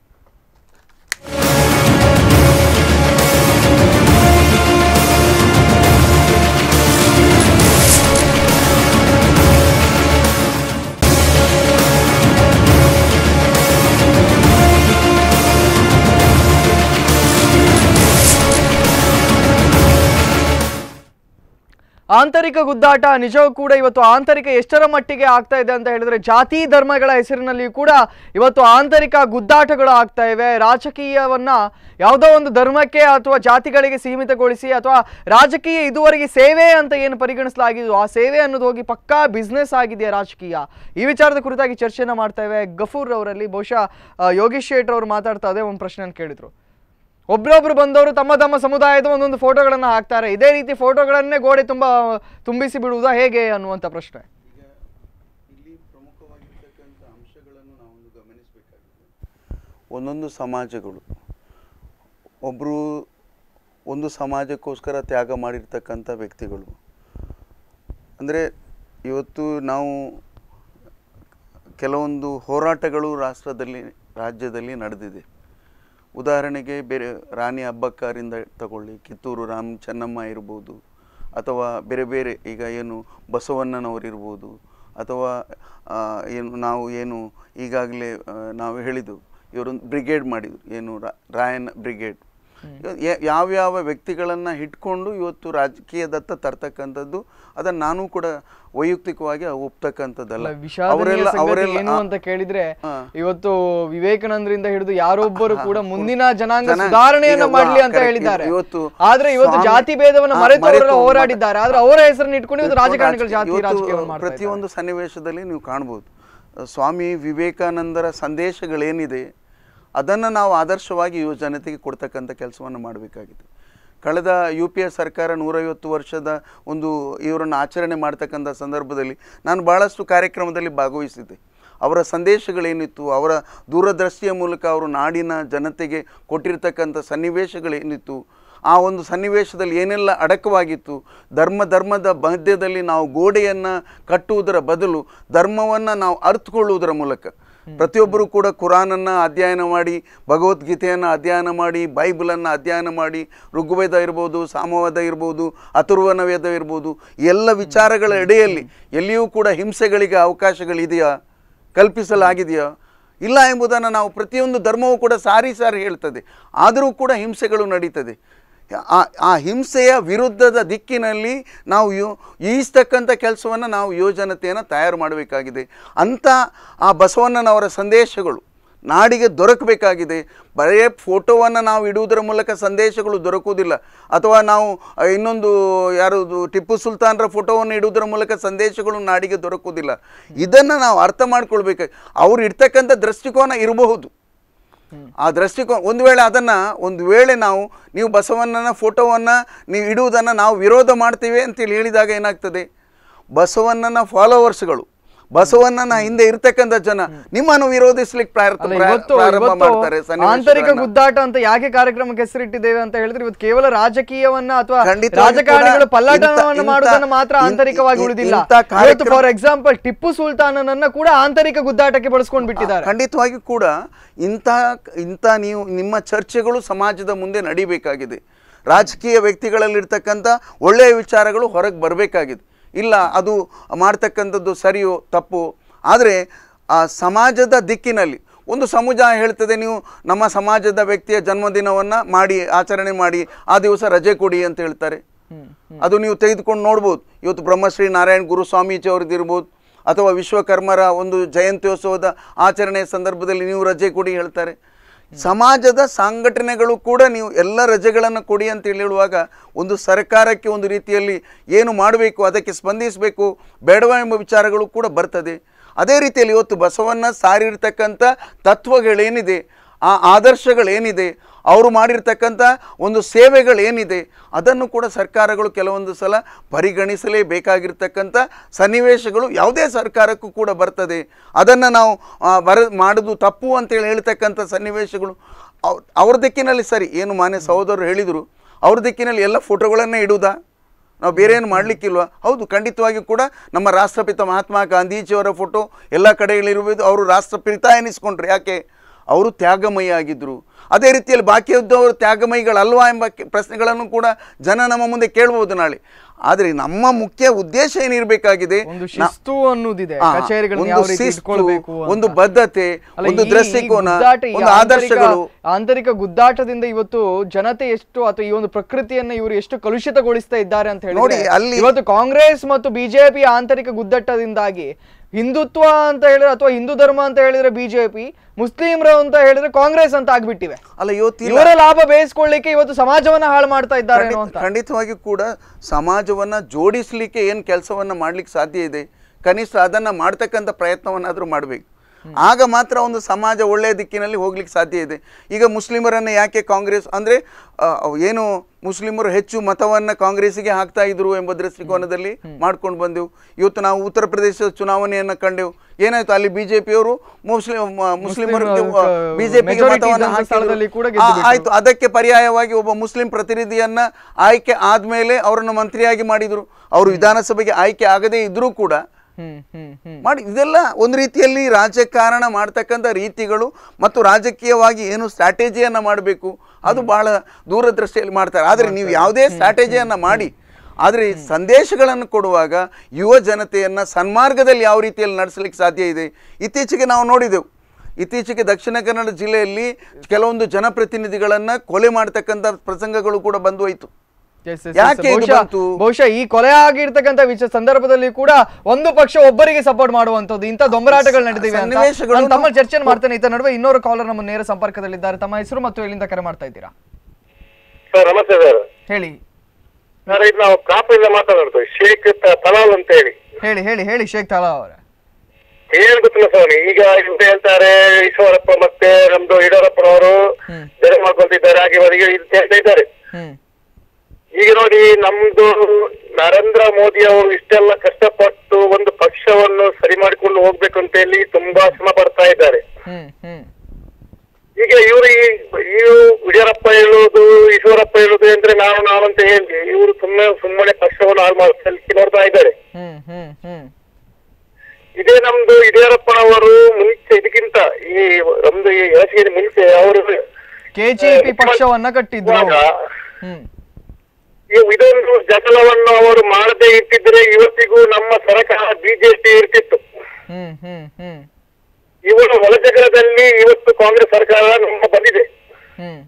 ಆಂತರಿಕ ಗುದ್ದಾಟ ನಿಜವೂ ಕೂಡ ಇವತ್ತು ಆಂತರಿಕ ಎಷ್ಟರ ಮಟ್ಟಿಗೆ ಆಗ್ತಾ ಇದೆ ಅಂತ ಹೇಳಿದ್ರೆ ಜಾತಿ ಧರ್ಮಗಳ ಹೆಸರಿನಲ್ಲಿ ಕೂಡ ಇವತ್ತು ಆಂತರಿಕ ಗುದ್ದಾಟಗಳು ಆಗ್ತಾ ಇವೆ ರಾಜಕೀಯವನ್ನ ಯಾವುದೋ ಒಂದು ಧರ್ಮಕ್ಕೆ ಅಥವಾ ಜಾತಿಗಳಿಗೆ ಸೀಮಿತಗೊಳಿಸಿ ಅಥವಾ ರಾಜಕೀಯ ಇದುವರೆಗೆ ಸೇವೆ ಅಂತ ಏನು ಪರಿಗಣಿಸಲಾಗಿದ್ದು ಆ ಸೇವೆ ಅನ್ನೋದು ಹೋಗಿ ಪಕ್ಕಾ ಬಿಸ್ನೆಸ್ ಆಗಿದೆಯಾ ರಾಜಕೀಯ ಈ ವಿಚಾರದ ಕುರಿತಾಗಿ ಚರ್ಚೆನ ಮಾಡ್ತಾ ಇವೆ ಗಫೂರ್ ಅವರಲ್ಲಿ ಬಹುಶಃ ಆ, ಯೋಗೀಶ್ ಶೇಟ್ರ್ ಅವರು ಮಾತಾಡ್ತಾ ಅದೇ ಒಂದು ಪ್ರಶ್ನೆ ಕೇಳಿದ್ರು ಒಬ್ರೊಬ್ರು ಬಂದವರು ತಮ್ಮ ತಮ್ಮ ಸಮುದಾಯದ ಒಂದೊಂದು ಫೋಟೋಗಳನ್ನು ಹಾಕ್ತಾರೆ ಇದೇ ರೀತಿ ಫೋಟೋಗಳನ್ನೇ ಗೋಡೆ ತುಂಬ ತುಂಬಿಸಿ ಬಿಡುವುದಾ ಹೇಗೆ ಅನ್ನುವಂಥ ಪ್ರಶ್ನೆ ಇಲ್ಲಿ ಪ್ರಮುಖವಾಗಿರ್ತಕ್ಕಂಥ ಅಂಶಗಳನ್ನು ನಾವೊಂದು ಗಮನಿಸಬೇಕಾಗಿದೆ ಒಂದೊಂದು ಸಮಾಜಗಳು ಒಬ್ಬರು ಒಂದು ಸಮಾಜಕ್ಕೋಸ್ಕರ ತ್ಯಾಗ ಮಾಡಿರ್ತಕ್ಕಂಥ ವ್ಯಕ್ತಿಗಳು ಅಂದರೆ ಇವತ್ತು ನಾವು ಕೆಲವೊಂದು ಹೋರಾಟಗಳು ರಾಷ್ಟ್ರದಲ್ಲಿ ರಾಜ್ಯದಲ್ಲಿ ನಡೆದಿದೆ ಉದಾಹರಣೆಗೆ ಬೇರೆ ರಾಣಿ ಅಬ್ಬಕ್ಕಾರಿಂದ ತಗೊಳ್ಳಿ ಕಿತ್ತೂರು ರಾಮ್ ಚೆನ್ನಮ್ಮ ಇರ್ಬೋದು ಅಥವಾ ಬೇರೆ ಬೇರೆ ಈಗ ಏನು ಬಸವಣ್ಣನವರಿರ್ಬೋದು ಅಥವಾ ಆ, ಏನು ನಾವು ಏನು ಈಗಾಗಲೇ ನಾವು ಹೇಳಿದ್ದು ಇವರೊಂದು ಬ್ರಿಗೇಡ್ ಮಾಡಿದರು ಏನು ರಾ- ರಾಯನ್ ಬ್ರಿಗೇಡ್ ಯ- ಯಾವ್ಯಾವ ವ್ಯಕ್ತಿಗಳನ್ನು ಇಟ್ಕೊಂಡು ಇವತ್ತು ರಾಜಕೀಯದತ್ತ ತರ್ತಕ್ಕಂಥದ್ದು ಅದನ್ನು ನಾನು ಕೂಡ ವೈಯಕ್ತಿಕವಾಗಿ ಒಪ್ತಕ್ಕಂಥದ್ದಲ್ಲ ಅಲ್ಲ, ವಿಷಾದನೀಯ ಸಂಗತಿ ಏನು ಅಂತ ಕೇಳಿದ್ರೆ ಇವತ್ತು ವಿವೇಕಾನಂದರಿಂದ ಹಿಡಿದು ಯಾರೊಬ್ಬರು ಕೂಡ ಮುಂದಿನ ಜನಾಂಗ ಜನ- ಸುಧಾರಣೆಯನ್ನ ಈಗ ಮಾಡ್ಲಿ ಅಂತ correct. ಹೇಳಿದ್ದಾರೆ ಇವತ್ತು ಆದ್ರೆ ಇವತ್ತು ಸ್ವಾಮಿ- ಜಾತಿ ಭೇದವನ್ನ ಹಾ, ಮರೆತವರೆಲ್ಲ ಮರೆತು ಹೋರಾಡಿದ್ದಾರೆ ಆದ್ರೆ ಅವರ ಹೆಸರನ್ನ ಇಟ್ಕೊಂಡು ಇವತ್ತು ರಾಜಕಾರಣಿಗಳು ಜಾತಿ ಇವತ್ತು ರಾಜಕೀಯವನ್ನು ಮಾಡ್ತಾರೆ ಪ್ರತಿಯೊಂದು ಸನ್ನಿವೇಶದಲ್ಲಿ ನೀವು ಕಾಣ್ಬೋದು ಸ್ವಾಮಿ ವಿವೇಕಾನಂದರ ಸಂದೇಶಗಳೇನಿದೆ ಅದನ್ನು ನಾವು ಆದರ್ಶವಾಗಿ ಯುವ ಜನತೆಗೆ ಕೊಡ್ತಕ್ಕಂಥ ಕೆಲಸವನ್ನು ಮಾಡಬೇಕಾಗಿದೆ ಕಳೆದ ಯು ಪಿ ಎ ಸರ್ಕಾರ ನೂರೈವತ್ತು ವರ್ಷದ ಒಂದು ಇವರನ್ನು ಆಚರಣೆ ಮಾಡ್ತಕ್ಕಂಥ ಸಂದರ್ಭದಲ್ಲಿ ನಾನು ಭಾಳಷ್ಟು ಕಾರ್ಯಕ್ರಮದಲ್ಲಿ ಭಾಗವಹಿಸಿದ್ದೆ ಅವರ ಸಂದೇಶಗಳೇನಿತ್ತು ಅವರ ದೂರದೃಷ್ಟಿಯ ಮೂಲಕ ಅವರು ನಾಡಿನ ಜನತೆಗೆ ಕೊಟ್ಟಿರ್ತಕ್ಕಂಥ ಸನ್ನಿವೇಶಗಳೇನಿತ್ತು ಆ ಒಂದು ಸನ್ನಿವೇಶದಲ್ಲಿ ಏನೆಲ್ಲ ಅಡಕವಾಗಿತ್ತು ಧರ್ಮ ಧರ್ಮದ ಮಧ್ಯದಲ್ಲಿ ನಾವು ಗೋಡೆಯನ್ನು ಕಟ್ಟುವುದರ ಬದಲು ಧರ್ಮವನ್ನು ನಾವು ಅರ್ಥಕೊಳ್ಳುವುದರ ಮೂಲಕ ಪ್ರತಿಯೊಬ್ಬರು ಕೂಡ ಕುರಾನನ್ನು ಅಧ್ಯಯನ ಮಾಡಿ ಭಗವದ್ಗೀತೆಯನ್ನು ಅಧ್ಯಯನ ಮಾಡಿ ಬೈಬಲನ್ನು ಅಧ್ಯಯನ ಮಾಡಿ ಋಗ್ವೇದ ಇರ್ಬೋದು ಸಾಮವೇದ ಇರ್ಬೋದು ಅಥರ್ವಣ ವೇದ ಇರ್ಬೋದು ಎಲ್ಲ ವಿಚಾರಗಳ ಎಡೆಯಲ್ಲಿ ಎಲ್ಲಿಯೂ ಕೂಡ ಹಿಂಸೆಗಳಿಗೆ ಅವಕಾಶಗಳಿದೆಯಾ ಕಲ್ಪಿಸಲಾಗಿದೆಯಾ ಇಲ್ಲ ಎಂಬುದನ್ನು ನಾವು ಪ್ರತಿಯೊಂದು ಧರ್ಮವೂ ಕೂಡ ಸಾರಿ ಸಾರಿ ಹೇಳ್ತದೆ ಆದರೂ ಕೂಡ ಹಿಂಸೆಗಳು ನಡೀತದೆ ಆ ಆ ಹಿಂಸೆಯ ವಿರುದ್ಧದ ದಿಕ್ಕಿನಲ್ಲಿ ನಾವು ಯೋ ಈಸ್ತಕ್ಕಂಥ ಕೆಲಸವನ್ನು ನಾವು ಯೋಜನತೆಯನ್ನು ತಯಾರು ಮಾಡಬೇಕಾಗಿದೆ ಅಂಥ ಆ ಬಸವಣ್ಣನವರ ಸಂದೇಶಗಳು ನಾಡಿಗೆ ದೊರಕಬೇಕಾಗಿದೆ ಬರೀ ಫೋಟೋವನ್ನು ನಾವು ಇಡುವುದರ ಮೂಲಕ ಸಂದೇಶಗಳು ದೊರಕುವುದಿಲ್ಲ ಅಥವಾ ನಾವು ಆ, ಇನ್ನೊಂದು ಯಾರು ಟಿಪ್ಪು ಸುಲ್ತಾನ್ರ ಫೋಟೋವನ್ನು ಇಡುವುದರ ಮೂಲಕ ಸಂದೇಶಗಳು ನಾಡಿಗೆ ದೊರಕುವುದಿಲ್ಲ ಇದನ್ನು ನಾವು ಅರ್ಥ ಮಾಡ್ಕೊಳ್ಬೇಕು ಅವ್ರು ಇಡ್ತಕ್ಕಂಥ ದೃಷ್ಟಿಕೋನ ಇರಬಹುದು ಆ ದೃಷ್ಟಿಕೋನ ಒಂದು ವೇಳೆ ಅದನ್ನು ಒಂದು ವೇಳೆ ನಾವು ನೀವು ಬಸವಣ್ಣನ ಫೋಟೋವನ್ನು ನೀವು ಇಡುವುದನ್ನು ನಾವು ವಿರೋಧ ಮಾಡ್ತೀವಿ ಅಂತೇಳಿ ಹೇಳಿದಾಗ ಏನಾಗ್ತದೆ ಬಸವಣ್ಣನ ಫಾಲೋವರ್ಸ್ಗಳು ಬಸವಣ್ಣನ ಹಿಂದೆ ಇರ್ತಕ್ಕಂಥ ಜನ ನಿಮ್ಮನ್ನು ವಿರೋಧಿಸ್ಲಿಕ್ಕೆ ಪ್ರಾರ್ಥ- ಅಲ್ಲ, ಪ್ರಾ- ಇವತ್ತು ಪ್ರಾರಂಭ ಇವತ್ತು ಮಾಡ್ತಾರೆ ಆಂತರಿಕ ಸನ್ನಿವೇಶಗಳನ್ನ. ಗುದ್ದಾಟ ಅಂತ ಯಾಕೆ ಕಾರ್ಯಕ್ರಮಕ್ಕೆ ಹೆಸರಿಟ್ಟಿದ್ದೇವೆ ಅಂತ ಹೇಳಿದ್ರೆ ಇವತ್ತು ಕೇವಲ ರಾಜಕೀಯವನ್ನ ಅಥವಾ ಖಂಡಿತವಾಗಿ ರಾಜಕಾರಣಿಗಳು ಕೂಡ ಪಲ್ಲಟವನ್ನು ಇಂಥ- ಮಾಡುವುದನ್ನು ಮಾತ್ರ ಇಂಥ- ಆಂತರಿಕವಾಗಿ ಇಂಥ ಉಳಿದಿಲ್ಲ ಕಾರ್ಯಕ್ರಮ- ಇವತ್ತು ಫಾರ್ ಎಕ್ಸಾಂಪಲ್ ಟಿಪ್ಪು ಸುಲ್ತಾನನನ್ನ ಕೂಡ ಆಂತರಿಕ ಗುದ್ದಾಟಕ್ಕೆ ಬಳಸ್ಕೊಂಡು ಬಿಟ್ಟಿದ್ದಾರೆ ಖಂಡಿತವಾಗಿ ಕೂಡ ಇಂಥ ಇಂಥ ನೀವು ನಿಮ್ಮ ಚರ್ಚೆಗಳು ಸಮಾಜದ ಮುಂದೆ ನಡಿಬೇಕಾಗಿದೆ ರಾಜಕೀಯ ವ್ಯಕ್ತಿಗಳಲ್ಲಿರ್ತಕ್ಕಂಥ ಒಳ್ಳೆಯ ವಿಚಾರಗಳು ಹೊರಗೆ ಬರಬೇಕಾಗಿದೆ ಇಲ್ಲ ಅದು ಮಾಡ್ತಕ್ಕಂಥದ್ದು ಸರಿಯೋ ತಪ್ಪು ಆದರೆ ಆ ಸಮಾಜದ ದಿಕ್ಕಿನಲ್ಲಿ ಒಂದು ಸಮುದಾಯ ಹೇಳ್ತದೆ ನೀವು ನಮ್ಮ ಸಮಾಜದ ವ್ಯಕ್ತಿಯ ಜನ್ಮದಿನವನ್ನು ಮಾಡಿ ಆಚರಣೆ ಮಾಡಿ ಆ ದಿವಸ ರಜೆ ಕೊಡಿ ಅಂತ ಹೇಳ್ತಾರೆ ಅದು ನೀವು ತೆಗೆದುಕೊಂಡು ನೋಡ್ಬೋದು ಇವತ್ತು ಬ್ರಹ್ಮಶ್ರೀ ನಾರಾಯಣ್ ಗುರು ಸ್ವಾಮೀಜಿ ಅವ್ರದ್ದು ಇರ್ಬೋದು ಅಥವಾ ವಿಶ್ವಕರ್ಮರ ಒಂದು ಜಯಂತ್ಯೋತ್ಸವದ ಆಚರಣೆಯ ಸಂದರ್ಭದಲ್ಲಿ ನೀವು ರಜೆ ಕೊಡಿ ಹೇಳ್ತಾರೆ ಸಮಾಜದ ಸಂಘಟನೆಗಳು ಕೂಡ ನೀವು ಎಲ್ಲ ರಜೆಗಳನ್ನು ಕೊಡಿ ಅಂತ ಹೇಳುವಾಗ ಒಂದು ಸರ್ಕಾರಕ್ಕೆ ಒಂದು ರೀತಿಯಲ್ಲಿ ಏನು ಮಾಡಬೇಕು ಅದಕ್ಕೆ ಸ್ಪಂದಿಸಬೇಕು ಬೇಡವಾ ಎಂಬ ವಿಚಾರಗಳು ಕೂಡ ಬರ್ತದೆ ಅದೇ ರೀತಿಯಲ್ಲಿ ಇವತ್ತು ಬಸವಣ್ಣ ಸಾರಿರ್ತಕ್ಕಂಥ ತತ್ವಗಳೇನಿದೆ ಆ ಆದರ್ಶಗಳೇನಿದೆ ಅವರು ಮಾಡಿರ್ತಕ್ಕಂಥ ಒಂದು ಸೇವೆಗಳೇನಿದೆ ಅದನ್ನು ಕೂಡ ಸರ್ಕಾರಗಳು ಕೆಲವೊಂದು ಸಲ ಪರಿಗಣಿಸಲೇಬೇಕಾಗಿರ್ತಕ್ಕಂಥ ಸನ್ನಿವೇಶಗಳು ಯಾವುದೇ ಸರ್ಕಾರಕ್ಕೂ ಕೂಡ ಬರ್ತದೆ ಅದನ್ನು ನಾವು ಆ, ಬರ ಮಾಡೋದು ತಪ್ಪು ಅಂತೇಳಿ ಹೇಳ್ತಕ್ಕಂಥ ಸನ್ನಿವೇಶಗಳು ಅವ್- ಅವ್ರ ದಿಕ್ಕಿನಲ್ಲಿ ಸರಿ ಏನು ಮಾನ್ಯ ಸಹೋದರರು ಹೇಳಿದರು ಅವ್ರ ದಿಕ್ಕಿನಲ್ಲಿ ಎಲ್ಲ ಫೋಟೋಗಳನ್ನೇ ಇಡುವುದಾ ನಾವು ಬೇರೆ ಏನು ಮಾಡಲಿಕ್ಕಿಲ್ವಾ ಹೌದು ಖಂಡಿತವಾಗಿ ಕೂಡ ನಮ್ಮ ರಾಷ್ಟ್ರಪಿತ ಮಹಾತ್ಮ ಗಾಂಧೀಜಿಯವರ ಫೋಟೋ ಎಲ್ಲ ಕಡೆಗಳಿರುವುದು ಅವರು ರಾಷ್ಟ್ರಪಿತ ಎನಿಸ್ಕೊಂಡ್ರು ಯಾಕೆ ಅವರು ತ್ಯಾಗಮಯಿ ಆಗಿದ್ದರು ಅದೇ ರೀತಿಯಲ್ಲಿ ಬಾಕಿ ಇದ್ದವರು ತ್ಯಾಗಮಯಿಗಳಲ್ವಾ ಎಂಬ ಕೆ- ಪ್ರಶ್ನೆಗಳನ್ನು ಕೂಡ ಜನ ನಮ್ಮ ಮುಂದೆ ಕೇಳ್ಬೋದು ನಾಳೆ ಆದರೆ ನಮ್ಮ ಮುಖ್ಯ ಉದ್ದೇಶ ಏನಿರಬೇಕಾಗಿದೆ ಒಂದು ನಾ- ಶಿಸ್ತು ಅನ್ನೋದಿದೆ ಆ, ಕಚೇರಿಗಳನ್ನ ಒಂದು ಯಾವ ರೀತಿ ಶಿಸ್ತು, ಇಟ್ಕೊಳ್ಬೇಕು ಅಂತ. ಒಂದು ಬದ್ಧತೆ ಅಲ್ಲ, ಒಂದು ಈ- ಈ ದೃಷ್ಟಿಕೋನ ಗುದ್ದಾಟ, ಈ ಒಂದು ಆಂತರಿಕ- ಆದರ್ಶಗಳು ಆಂತರಿಕ ಗುದ್ದಾಟದಿಂದ ಇವತ್ತು ಜನತೆ ಎಷ್ಟು ಅಥವಾ ಈ ಒಂದು ಪ್ರಕೃತಿಯನ್ನ ಇವರು ಎಷ್ಟು ಕಲುಷಿತಗೊಳಿಸ್ತಾ ಇದ್ದಾರೆ ಅಂತ ನೋಡಿ, ಹೇಳಿದ್ರೆ ಅಲ್ಲಿ- ಇವತ್ತು ಕಾಂಗ್ರೆಸ್ ಮತ್ತು ಬಿಜೆಪಿ ಆಂತರಿಕ ಗುದ್ದಾಟದಿಂದಾಗಿ ಹಿಂದುತ್ವ ಅಂತ ಹೇಳಿದ್ರೆ ಅಥವಾ ಹಿಂದೂ ಧರ್ಮ ಅಂತ ಹೇಳಿದ್ರೆ ಬಿಜೆಪಿ ಮುಸ್ಲಿಮರು ಅಂತ ಹೇಳಿದ್ರೆ ಕಾಂಗ್ರೆಸ್ ಅಂತ ಆಗ್ಬಿಟ್ಟಿವೆ ಅಲ್ಲ ಇವತ್ತಿಲ್ಲ ಇವರ ಲಾಭ ಬೇಯಿಸ್ಕೊಳ್ಳಿಕ್ಕೆ ಇವತ್ತು ಸಮಾಜವನ್ನ ಹಾಳು ಮಾಡ್ತಾ ಇದ್ದಾರೆ ಖಂಡಿತ- ಅಂತ ಖಂಡಿತವಾಗಿ ಕೂಡ ಸಮಾಜವನ್ನ ಜೋಡಿಸ್ಲಿಕ್ಕೆ ಏನು ಕೆಲಸವನ್ನ ಮಾಡ್ಲಿಕ್ಕೆ ಸಾಧ್ಯ ಇದೆ ಕನಿಷ್ಠ ಅದನ್ನ ಮಾಡ್ತಕ್ಕಂಥ ಪ್ರಯತ್ನವನ್ನಾದರೂ ಮಾಡಬೇಕು ಆಗ ಮಾತ್ರ ಒಂದು ಸಮಾಜ ಒಳ್ಳೆಯ ದಿಕ್ಕಿನಲ್ಲಿ ಹೋಗ್ಲಿಕ್ಕೆ ಸಾಧ್ಯ ಇದೆ ಈಗ ಮುಸ್ಲಿಮರನ್ನು ಯಾಕೆ ಕಾಂಗ್ರೆಸ್ ಅಂದರೆ ಏನು ಮುಸ್ಲಿಮರು ಹೆಚ್ಚು ಮತವನ್ನು ಕಾಂಗ್ರೆಸ್ಸಿಗೆ ಹಾಕ್ತಾ ಇದ್ರು ಎಂಬ ದೃಷ್ಟಿಕೋನದಲ್ಲಿ ಮಾಡ್ಕೊಂಡು ಬಂದೆವು ಇವತ್ತು ನಾವು ಉತ್ತರ ಪ್ರದೇಶದ ಚುನಾವಣೆಯನ್ನು ಕಂಡೆವು ಏನಾಯ್ತು ಅಲ್ಲಿ ಬಿಜೆಪಿಯವರು ಮುಸ್ಲಿಂ ಮುಸ್ಲಿಮರಿಗೆ ಮುಸ್ಲಿಂ, ಆ, ಬಿಜೆಪಿಗೆ majority ಮತವನ್ನು ಇದ್ದಂಥ ಸ್ಥಳದಲ್ಲಿ ಕೂಡ ಹಾಕಿದ್ರು ಗೆದ್ದು ಆ, ಆಯ್ತು ಅದಕ್ಕೆ ಪರ್ಯಾಯವಾಗಿ ಒಬ್ಬ ಮುಸ್ಲಿಂ ಪ್ರತಿನಿಧಿಯನ್ನ ಆಯ್ಕೆ ಆದ್ಮೇಲೆ ಅವರನ್ನು ಮಂತ್ರಿಯಾಗಿ ಮಾಡಿದ್ರು ಅವರು ವಿಧಾನಸಭೆಗೆ ಆಯ್ಕೆ ಆಗದೇ ಇದ್ರೂ ಕೂಡ ಹ್ಮ್ ಹ್ಮ್ ಹ್ಮ್ ಮಾಡಿ ಇದೆಲ್ಲ ಒಂದು ರೀತಿಯಲ್ಲಿ ರಾಜಕಾರಣ ಮಾಡ್ತಕ್ಕಂಥ ರೀತಿಗಳು ಮತ್ತು ರಾಜಕೀಯವಾಗಿ ಏನು ಸ್ಟ್ರಾಟಜಿಯನ್ನು ಮಾಡಬೇಕು ಅದು ಬಹಳ ದೂರದೃಷ್ಟಿಯಲ್ಲಿ ಮಾಡ್ತಾರೆ ಆದರೆ ನೀವು ಯಾವುದೇ ಸ್ಟ್ರಾಟಜಿಯನ್ನು ಮಾಡಿ ಆದರೆ ಸಂದೇಶಗಳನ್ನು ಕೊಡುವಾಗ ಯುವ ಜನತೆಯನ್ನು ಸನ್ಮಾರ್ಗದಲ್ಲಿ ಯಾವ ರೀತಿಯಲ್ಲಿ ನಡೆಸಲಿಕ್ಕೆ ಸಾಧ್ಯ ಇದೆ ಇತ್ತೀಚೆಗೆ ನಾವು ನೋಡಿದೆವು ಇತ್ತೀಚೆಗೆ ದಕ್ಷಿಣ ಕನ್ನಡ ಜಿಲ್ಲೆಯಲ್ಲಿ ಕೆಲವೊಂದು ಜನಪ್ರತಿನಿಧಿಗಳನ್ನ ಕೊಲೆ ಮಾಡ್ತಕ್ಕಂಥ ಪ್ರಸಂಗಗಳು ಕೂಡ ಬಂದು ಹೋಯ್ತು Yes, yes, yes. ಯಾಕೆ ಇದು ಬಹುಶಃ- ಬಂತು? ಬಹುಶಃ ಈ ಕೊಲೆ ಆಗಿರ್ತಕ್ಕಂಥ ವಿಷಯ ಸಂದರ್ಭದಲ್ಲಿ ಕೂಡ ಒಂದು ಪಕ್ಷ ಒಬ್ಬರಿಗೆ ಸಪೋರ್ಟ್ ಮಾಡುವಂತದ್ದು ಇಂಥ ದೊಂಬರಾಟಗಳು ನಡೆದಿವೆ ಅಂತ ಸನ್ನಿವೇಶಗಳು ನಾನು ತಮ್ಮ ಚರ್ಚೆ ಮಾಡ್ತೇನೆ ಇತ್ತ ನಡುವೆ ಇನ್ನೊರು ಕಾಲರ್ ನಮ್ಮ ನೇರ ಸಂಪರ್ಕದಲ್ಲಿದ್ದಾರೆ ತಮ್ಮ ಹೆಸರು ಮತ್ತು ಎಲ್ಲಿಂದ ಕರೆ ಮಾಡ್ತಾ ಇದ್ದೀರಾ ಸರ್ ನಮಸ್ತೆ ಸರ್ ಹೇಳಿ ಸರ್ ಇದು ನಾವು ಕಾಪಿಂದ ಮಾತಾಡೋದು ಶೇಖ್ ತ- ತಲಾಲ್ ಅಂತ ಹೇಳಿ ಹೇಳಿ ಹೇಳಿ ಹೇಳಿ ಶೇಖ್ ತಲಾ ಅವರೇ ಏನ್ ಗೊತ್ತಿಲ್ಲ ಸ್ವಾಮಿ ಈಗ ಎಂತ ಹೇಳ್ತಾರೆ ಈಶ್ವರಪ್ಪ ಮತ್ತೆ ನಮ್ದು ಯಡಿಯೂರಪ್ಪನವರು ಹ್ಮ್. ಬೇರೆ ಮಾಡ್ಕೊಳ್ತಿದ್ದಾರೆ ಹಾಗೆ ಇವರಿಗೆ ಇದು ಹೇಳ್ತಾ ಇದ್ದಾರೆ ಹ್ಮ್ ಈಗ ನೋಡಿ ನಮ್ದು ನರೇಂದ್ರ ಮೋದಿ ಅವರು ಇಷ್ಟೆಲ್ಲ ಕಷ್ಟಪಟ್ಟು ಒಂದು ಪಕ್ಷವನ್ನು ಸರಿ ಮಾಡಿಕೊಂಡು ಹೋಗ್ಬೇಕು ಅಂತ ಹೇಳಿ ತುಂಬಾ ಶ್ರಮ ಪಡ್ತಾ ಇದ್ದಾರೆ ಹ್ಮ್ ಹ್ಮ್ ಈಗ ಇವರು ಇವರು ಯಡಿಯೂರಪ್ಪ ಹೇಳುವುದು ಈಶ್ವರಪ್ಪ ಹೇಳುದು ಅಂದ್ರೆ ನಾವು ನಾವು ಅಂತ ಹೇಳಿ ಇವರು ಸುಮ್ಮನೆ ಸುಮ್ಮನೆ ಪಕ್ಷವನ್ನು ಹಾಳು ಮಾಡಿಸಲಿಕ್ಕೆ ನೋಡ್ತಾ ಇದ್ದಾರೆ ಹ್ಮ್ ಹ್ಮ್ ಹ್ಮ್ ಇದೇ ನಮ್ದು ಯಡಿಯೂರಪ್ಪನವರು ಮುಂಚೆ ಇದಕ್ಕಿಂತ ಈ ನಮ್ದು ಈ ಎಲಕ್ಷನ್ ಮುಂಚೆ ಅವರು ಕೆಜಿಪಿ ಪಕ್ಷವನ್ನ ಕಟ್ಟಿದ್ರು ಇವಾಗ ಹ್ಮ್ ಈ ಇದೊಂದು ಜಗಳವನ್ನು ಅವರು ಮಾಡದೇ ಇಟ್ಟಿದ್ರೆ ಇವತ್ತಿಗೂ ನಮ್ಮ ಸರ್ಕಾರ ಬಿಜೆಪಿ ಇರ್ತಿತ್ತು ಹ್ಮ್ ಹ್ಮ್ ಹ್ಮ್ ಇವರ ಒಳಜಗಳದಲ್ಲಿ ಇವತ್ತು ಕಾಂಗ್ರೆಸ್ ಸರ್ಕಾರ ನಮ್ಮ ಬಂದಿದೆ ಹ್ಮ್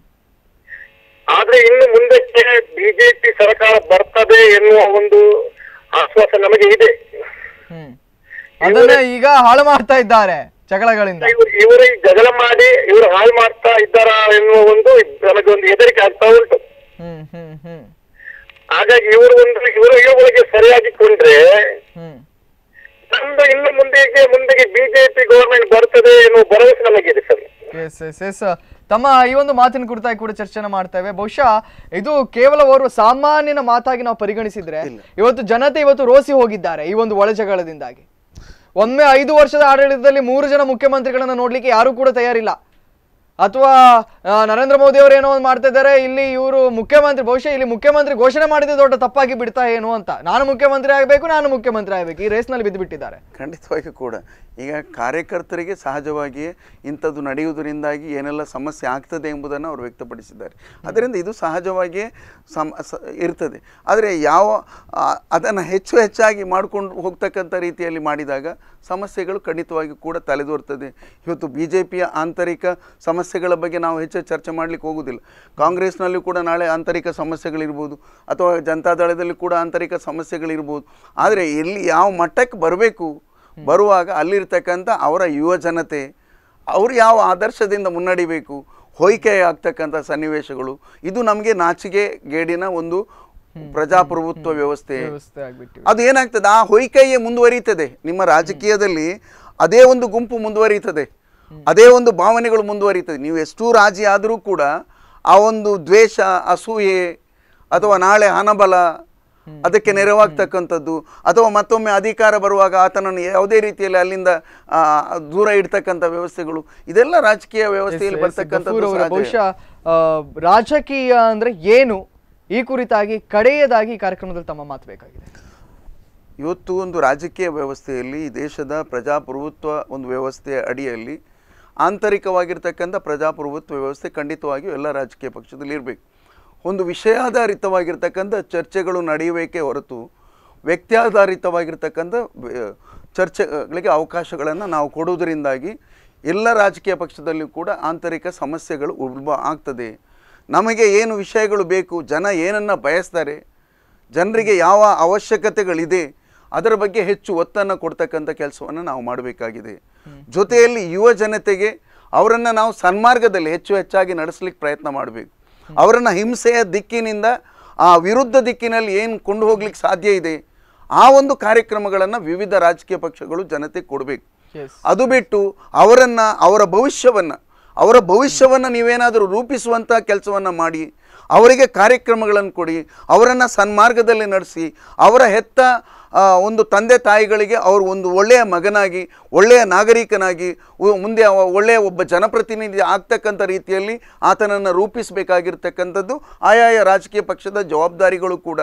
ಆದ್ರೆ ಇನ್ನು ಮುಂದಕ್ಕೆ ಬಿಜೆಪಿ ಸರ್ಕಾರ ಬರ್ತದೆ ಎನ್ನುವ ಒಂದು ಆಶ್ವಾಸ ನಮಗೆ ಇದೆ ಹ್ಮ್ ಅದನ್ನ ಈಗ ಹಾಳು ಮಾಡ್ತಾ ಇದ್ದಾರೆ ಜಗಳಗಳಿಂದ ಇವರು ಇವರು ಈ ಜಗಳ ಮಾಡಿ ಇವರು ಹಾಳು ಮಾಡ್ತಾ ಇದ್ದಾರಾ ಎನ್ನುವ ಒಂದು ನಮಗೆ ಒಂದು ಹೆದರಿಕೆ ಆಗ್ತಾ ಉಂಟು ಹ್ಮ್ ಹ್ಮ್ ಹ್ಮ್ ಹಾಗಾಗಿ ಇವರು ಒಂದು ಇವರು ಇವುಗಳಿಗೆ ಸರಿಯಾಗಿ ಕೊಂಡ್ರೆ ಹ್ಮ್ ನಮ್ದು ಇನ್ನು ಮುಂದೆಗೆ ಮುಂದೆಗೆ ಬಿಜೆಪಿ ಗವರ್ಮೆಂಟ್ ಬರ್ತದೆ ಎನ್ನುವ ಭರವಸೆ ನಮಗಿದೆ ಸರ್ ಎಸ್ ಎಸ್ ಎಸ್ ತಮ್ಮ ಈ ಒಂದು ಮಾತಿನ ಕುರಿತಾಗಿ ಕೂಡ ಚರ್ಚೆನ ಮಾಡ್ತೇವೆ ಬಹುಶಃ ಇದು ಕೇವಲ ಓರ್ವ ಸಾಮಾನ್ಯನ ಮಾತಾಗಿ ನಾವು ಪರಿಗಣಿಸಿದ್ರೆ ಇವತ್ತು ಜನತೆ ಇವತ್ತು ರೋಸಿ ಹೋಗಿದ್ದಾರೆ ಈ ಒಂದು ಒಳಜಗಳದಿಂದಾಗಿ ಒಮ್ಮೆ ಐದು ವರ್ಷದ ಆಡಳಿತದಲ್ಲಿ ಮೂರು ಜನ ಮುಖ್ಯಮಂತ್ರಿಗಳನ್ನ ನೋಡ್ಲಿಕ್ಕೆ ಯಾರು ಕೂಡ ತಯಾರಿಲ್ಲ ಅಥವಾ ಆ, ನರೇಂದ್ರ ಮೋದಿ ಅವರು ಏನೋ ಒಂದು ಮಾಡ್ತಾ ಇದ್ದಾರೆ ಇಲ್ಲಿ ಇವರು ಮುಖ್ಯಮಂತ್ರಿ ಬಹುಶಃ ಇಲ್ಲಿ ಮುಖ್ಯಮಂತ್ರಿ ಘೋಷಣೆ ಮಾಡಿದ ದೊಡ್ಡ ತಪ್ಪಾಗಿ ಬಿಡ್ತಾ ಏನು ಅಂತ ನಾನು ಮುಖ್ಯಮಂತ್ರಿ ಆಗಬೇಕು ನಾನು ಮುಖ್ಯಮಂತ್ರಿ ಆಗಬೇಕು ಈ ರೇಸ್ನಲ್ಲಿ ಬಿದ್ದು ಬಿಟ್ಟಿದ್ದಾರೆ ಖಂಡಿತವಾಗಿಯೂ ಕೂಡ ಈಗ ಕಾರ್ಯಕರ್ತರಿಗೆ ಸಹಜವಾಗಿಯೇ ಇಂಥದ್ದು ನಡೆಯುವುದರಿಂದಾಗಿ ಏನೆಲ್ಲ ಸಮಸ್ಯೆ ಆಗ್ತದೆ ಎಂಬುದನ್ನು ಅವರು ವ್ಯಕ್ತಪಡಿಸಿದ್ದಾರೆ ಅದರಿಂದ ಇದು ಸಹಜವಾಗಿಯೇ ಸಮ ಸ ಇರ್ತದೆ ಆದರೆ ಯಾವ ಅದನ್ನು ಹೆಚ್ಚು ಹೆಚ್ಚಾಗಿ ಮಾಡಿಕೊಂಡು ಹೋಗ್ತಕ್ಕಂಥ ರೀತಿಯಲ್ಲಿ ಮಾಡಿದಾಗ ಸಮಸ್ಯೆಗಳು ಖಂಡಿತವಾಗಿ ಕೂಡ ತಲೆದೋರ್ತದೆ ಇವತ್ತು ಬಿ ಜೆ ಪಿಯ ಆಂತರಿಕ ಸಮಸ್ಯೆಗಳ ಬಗ್ಗೆ ನಾವು ಹೆಚ್ಚು ಚರ್ಚೆ ಮಾಡಲಿಕ್ಕೆ ಹೋಗುವುದಿಲ್ಲ ಕಾಂಗ್ರೆಸ್ನಲ್ಲಿ ಕೂಡ ನಾಳೆ ಆಂತರಿಕ ಸಮಸ್ಯೆಗಳಿರ್ಬೋದು ಅಥವಾ ಜನತಾದಳದಲ್ಲಿ ಕೂಡ ಆಂತರಿಕ ಸಮಸ್ಯೆಗಳಿರ್ಬೋದು ಆದರೆ ಎಲ್ಲಿ ಯಾವ ಮಟ್ಟಕ್ಕೆ ಬರಬೇಕು ಬರುವಾಗ ಅಲ್ಲಿರ್ತಕ್ಕಂಥ ಅವರ ಯುವ ಜನತೆ ಅವರು ಯಾವ ಆದರ್ಶದಿಂದ ಮುನ್ನಡಿಬೇಕು ಹೊಯ್ಕೆ ಆಗ್ತಕ್ಕಂಥ ಸನ್ನಿವೇಶಗಳು ಇದು ನಮಗೆ ನಾಚಿಕೆ ಗೇಡಿನ ಒಂದು ಪ್ರಜಾಪ್ರಭುತ್ವ ವ್ಯವಸ್ಥೆ ವ್ಯವಸ್ಥೆ ಆಗ್ಬಿಟ್ಟಿವೆ ಅದು ಏನಾಗ್ತದೆ ಆ ಹೊಯ್ಕೆಯೇ ಮುಂದುವರಿಯುತ್ತದೆ ನಿಮ್ಮ ರಾಜಕೀಯದಲ್ಲಿ ಅದೇ ಒಂದು ಗುಂಪು ಮುಂದುವರಿಯುತ್ತದೆ ಅದೇ ಒಂದು ಭಾವನೆಗಳು ಮುಂದುವರಿಯುತ್ತದೆ ನೀವು ಎಷ್ಟು ರಾಜಿ ಆದರೂ ಕೂಡ ಆ ಒಂದು ದ್ವೇಷ ಅಸೂಯೆ ಅಥವಾ ನಾಳೆ ಹಣಬಲ ಅದಕ್ಕೆ ನೆರವಾಗ್ತಕ್ಕಂಥದ್ದು ಅಥವಾ ಮತ್ತೊಮ್ಮೆ ಅಧಿಕಾರ ಬರುವಾಗ ಆತನನ್ನು ಯಾವುದೇ ರೀತಿಯಲ್ಲಿ ಅಲ್ಲಿಂದ ಆ, ದೂರ ಇಡ್ತಕ್ಕಂಥ ವ್ಯವಸ್ಥೆಗಳು ಇದೆಲ್ಲ ರಾಜಕೀಯ ವ್ಯವಸ್ಥೆಯಲ್ಲಿ ಎಸ್, ಎಸ್, ಬರ್ತಕ್ಕಂಥದ್ದು ಗಫೂರ್ ಅವರೇ, ಸಹಜ. ಬಹುಶಃ ಆ, ರಾಜಕೀಯ ಅಂದ್ರೆ ಏನು ಈ ಕುರಿತಾಗಿ ಕಡೆಯದಾಗಿ ಈ ಕಾರ್ಯಕ್ರಮದಲ್ಲಿ ತಮ್ಮ ಮಾತು ಬೇಕಾಗಿದೆ ಇವತ್ತು ಒಂದು ರಾಜಕೀಯ ವ್ಯವಸ್ಥೆಯಲ್ಲಿ ಈ ದೇಶದ ಪ್ರಜಾಪ್ರಭುತ್ವ ಒಂದು ವ್ಯವಸ್ಥೆಯ ಅಡಿಯಲ್ಲಿ ಆಂತರಿಕವಾಗಿರ್ತಕ್ಕಂಥ ಪ್ರಜಾಪ್ರಭುತ್ವ ವ್ಯವಸ್ಥೆ ಖಂಡಿತವಾಗಿಯೂ ಎಲ್ಲ ರಾಜಕೀಯ ಪಕ್ಷದಲ್ಲಿ ಇರಬೇಕು ಒಂದು ವಿಷಯಾಧಾರಿತವಾಗಿರ್ತಕ್ಕಂಥ ಚರ್ಚೆಗಳು ನಡೆಯಬೇಕೇ ಹೊರತು ವ್ಯಕ್ತ್ಯಾಧಾರಿತವಾಗಿರ್ತಕ್ಕಂಥ ವ- ಚರ್ಚೆಗಳಿಗೆ ಅವಕಾಶಗಳನ್ನು ನಾವು ಕೊಡುವುದರಿಂದಾಗಿ ಎಲ್ಲ ರಾಜಕೀಯ ಪಕ್ಷದಲ್ಲಿಯೂ ಕೂಡ ಆಂತರಿಕ ಸಮಸ್ಯೆಗಳು ಉದ್ಭವ ಆಗ್ತದೆ ನಮಗೆ ಏನು ವಿಷಯಗಳು ಬೇಕು ಜನ ಏನನ್ನು ಬಯಸ್ತಾರೆ ಜನರಿಗೆ ಯಾವ ಅವಶ್ಯಕತೆಗಳಿದೆ ಅದರ ಬಗ್ಗೆ ಹೆಚ್ಚು ಒತ್ತನ್ನು ಕೊಡ್ತಕ್ಕಂಥ ಕೆಲಸವನ್ನು ನಾವು ಮಾಡಬೇಕಾಗಿದೆ ಜೊತೆಯಲ್ಲಿ ಯುವ ಜನತೆಗೆ ಅವರನ್ನು ನಾವು ಸನ್ಮಾರ್ಗದಲ್ಲಿ ಹೆಚ್ಚು ಹೆಚ್ಚಾಗಿ ನಡೆಸಲಿಕ್ಕೆ ಪ್ರಯತ್ನ ಮಾಡಬೇಕು ಅವರನ್ನು ಹಿಂಸೆಯ ದಿಕ್ಕಿನಿಂದ ಆ ವಿರುದ್ಧ ದಿಕ್ಕಿನಲ್ಲಿ ಏನು ಕೊಂಡು ಹೋಗ್ಲಿಕ್ಕೆ ಸಾಧ್ಯ ಇದೆ ಆ ಒಂದು ಕಾರ್ಯಕ್ರಮಗಳನ್ನು ವಿವಿಧ ರಾಜಕೀಯ ಪಕ್ಷಗಳು ಜನತೆ ಕೊಡಬೇಕು ಎಸ್ ಅದು ಬಿಟ್ಟು ಅವರನ್ನು ಅವರ ಭವಿಷ್ಯವನ್ನು ಅವರ ಭವಿಷ್ಯವನ್ನು ನೀವೇನಾದರೂ ರೂಪಿಸುವಂಥ ಕೆಲಸವನ್ನು ಮಾಡಿ ಅವರಿಗೆ ಕಾರ್ಯಕ್ರಮಗಳನ್ನು ಕೊಡಿ ಅವರನ್ನು ಸನ್ಮಾರ್ಗದಲ್ಲಿ ನಡೆಸಿ ಅವರ ಹೆತ್ತ ಆ, ಒಂದು ತಂದೆ ತಾಯಿಗಳಿಗೆ ಅವರು ಒಂದು ಒಳ್ಳೆಯ ಮಗನಾಗಿ ಒಳ್ಳೆಯ ನಾಗರಿಕನಾಗಿ ಉ- ಮುಂದೆ ಅವ ಒಳ್ಳೆಯ ಒಬ್ಬ ಜನಪ್ರತಿನಿಧಿ ಆಗ್ತಕ್ಕಂಥ ರೀತಿಯಲ್ಲಿ ಆತನನ್ನು ರೂಪಿಸಬೇಕಾಗಿರ್ತಕ್ಕಂಥದ್ದು ಆಯಾಯ ರಾಜಕೀಯ ಪಕ್ಷದ ಜವಾಬ್ದಾರಿಗಳು ಕೂಡ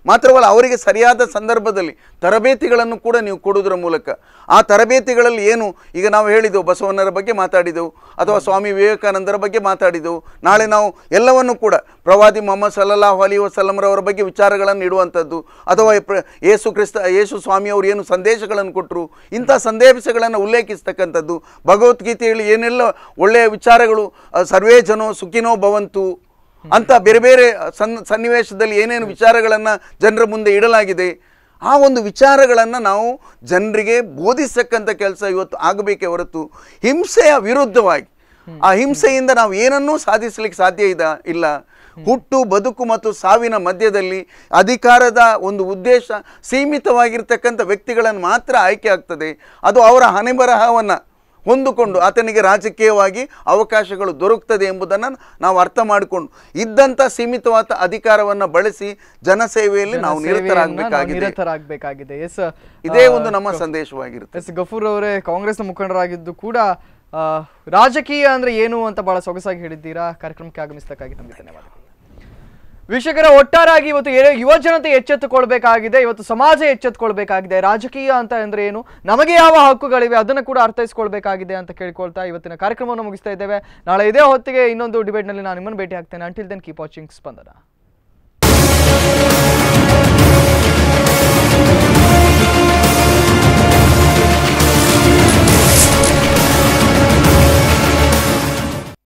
ಮಾತ್ರವಲ್ಲ ಅವರಿಗೆ ಸರಿಯಾದ ಸಂದರ್ಭದಲ್ಲಿ ತರಬೇತಿಗಳನ್ನು ಕೂಡ ನೀವು ಕೊಡುವುದರ ಮೂಲಕ ಆ ತರಬೇತಿಗಳಲ್ಲಿ ಏನು ಈಗ ನಾವು ಹೇಳಿದೆವು ಬಸವಣ್ಣರ ಬಗ್ಗೆ ಮಾತಾಡಿದೆವು ಅಥವಾ ಸ್ವಾಮಿ ವಿವೇಕಾನಂದರ ಬಗ್ಗೆ ಮಾತಾಡಿದೆವು ನಾಳೆ ನಾವು ಎಲ್ಲವನ್ನು ಕೂಡ ಪ್ರವಾದಿ ಮೊಹಮ್ಮದ್ ಸಲ್ಲಲ್ಲಾಹು ಅಲಿ ವಸಲ್ಲಂರವರ ಬಗ್ಗೆ ವಿಚಾರಗಳನ್ನು ಇಡುವಂಥದ್ದು ಅಥವಾ ಪ್ರ- ಯೇಸು ಕ್ರಿಸ್ತ ಯೇಸು ಸ್ವಾಮಿಯವರು ಏನು ಸಂದೇಶಗಳನ್ನು ಕೊಟ್ಟರು ಇಂಥ ಸಂದೇಶಗಳನ್ನು ಉಲ್ಲೇಖಿಸ್ತಕ್ಕಂಥದ್ದು ಭಗವದ್ಗೀತೆಯಲ್ಲಿ ಏನೆಲ್ಲ ಒಳ್ಳೆಯ ವಿಚಾರಗಳು ಅ, ಸರ್ವೇ ಜನೋ ಸುಖಿನೋ ಭವಂತು ಅಂತ ಬೇರೆ ಬೇರೆ ಸನ್ ಸನ್ನಿವೇಶದಲ್ಲಿ ಏನೇನು ವಿಚಾರಗಳನ್ನು ಜನರ ಮುಂದೆ ಇಡಲಾಗಿದೆ ಆ ಒಂದು ವಿಚಾರಗಳನ್ನು ನಾವು ಜನರಿಗೆ ಬೋಧಿಸತಕ್ಕಂಥ ಕೆಲಸ ಇವತ್ತು ಆಗಬೇಕೇ ಹೊರತು ಹಿಂಸೆಯ ವಿರುದ್ಧವಾಗಿ ಆ ಹಿಂಸೆಯಿಂದ ನಾವು ಏನನ್ನೂ ಸಾಧಿಸಲಿಕ್ಕೆ ಸಾಧ್ಯ ಇದ ಇಲ್ಲ ಹುಟ್ಟು ಬದುಕು ಮತ್ತು ಸಾವಿನ ಮಧ್ಯದಲ್ಲಿ ಅಧಿಕಾರದ ಒಂದು ಉದ್ದೇಶ ಸೀಮಿತವಾಗಿರ್ತಕ್ಕಂಥ ವ್ಯಕ್ತಿಗಳನ್ನು ಮಾತ್ರ ಆಯ್ಕೆ ಆಗ್ತದೆ ಅದು ಅವರ ಹಣೆಬರಹವನ್ನು ಹೊಂದಿಕೊಂಡು ಆತನಿಗೆ ರಾಜಕೀಯವಾಗಿ ಅವಕಾಶಗಳು ದೊರಕ್ತದೆ ಎಂಬುದನ್ನು ನಾವು ಅರ್ಥ ಮಾಡಿಕೊಂಡು ಇದ್ದಂಥ ಸೀಮಿತವಾದ ಅಧಿಕಾರವನ್ನು ಬಳಸಿ ಜನಸೇವೆಯಲ್ಲಿ ನಾವು ನಿರತರಾಗಬೇಕಾಗಿದೆ ನಿರತರಾಗಬೇಕಾಗಿದೆ ಎಸ್ ಇದೇ ಒಂದು ನಮ್ಮ ಸಂದೇಶವಾಗಿರುತ್ತೆ ಎಸ್ ಗಫೂರ್ ಅವರೇ ಕಾಂಗ್ರೆಸ್ನ ಮುಖಂಡರಾಗಿದ್ದು ಕೂಡ ಆ, ರಾಜಕೀಯ ಅಂದ್ರೆ ಏನು ಅಂತ ಬಹಳ ಸೊಗಸಾಗಿ ಹೇಳಿದ್ದೀರಾ ಕಾರ್ಯಕ್ರಮಕ್ಕೆ ಆಗಮಿಸಬೇಕಾಗಿ ತಮಗೆ ಧನ್ಯವಾದಗಳು ವೀಕ್ಷಕರ ಒಟ್ಟಾರಾಗಿ ಇವತ್ತು ಏ- ಯುವ ಜನತೆ ಎಚ್ಚೆತ್ತುಕೊಳ್ಬೇಕಾಗಿದೆ ಇವತ್ತು ಸಮಾಜ ಎಚ್ಚೆತ್ತುಕೊಳ್ಬೇಕಾಗಿದೆ ರಾಜಕೀಯ ಅಂತ ಅಂದ್ರೆ ಏನು ನಮಗೆ ಯಾವ ಹಕ್ಕುಗಳಿವೆ ಅದನ್ನು ಕೂಡ ಅರ್ಥೈಸ್ಕೊಳ್ಬೇಕಾಗಿದೆ ಅಂತ ಕೇಳ್ಕೊಳ್ತಾ ಇವತ್ತಿನ ಕಾರ್ಯಕ್ರಮವನ್ನು ಮುಗಿಸ್ತಾ ಇದ್ದೇವೆ ನಾಳೆ ಇದೇ ಹೊತ್ತಿಗೆ ಇನ್ನೊಂದು ಡಿಬೇಟ್ನಲ್ಲಿ ನಾನು ನಿಮ್ಮನ್ನು ಭೇಟಿ ಆಗ್ತೇನೆ ಅಂಟಿಲ್ ದೆನ್ ಕೀಪ್ ವಾಚಿಂಗ್ ಸ್ಪಂದನ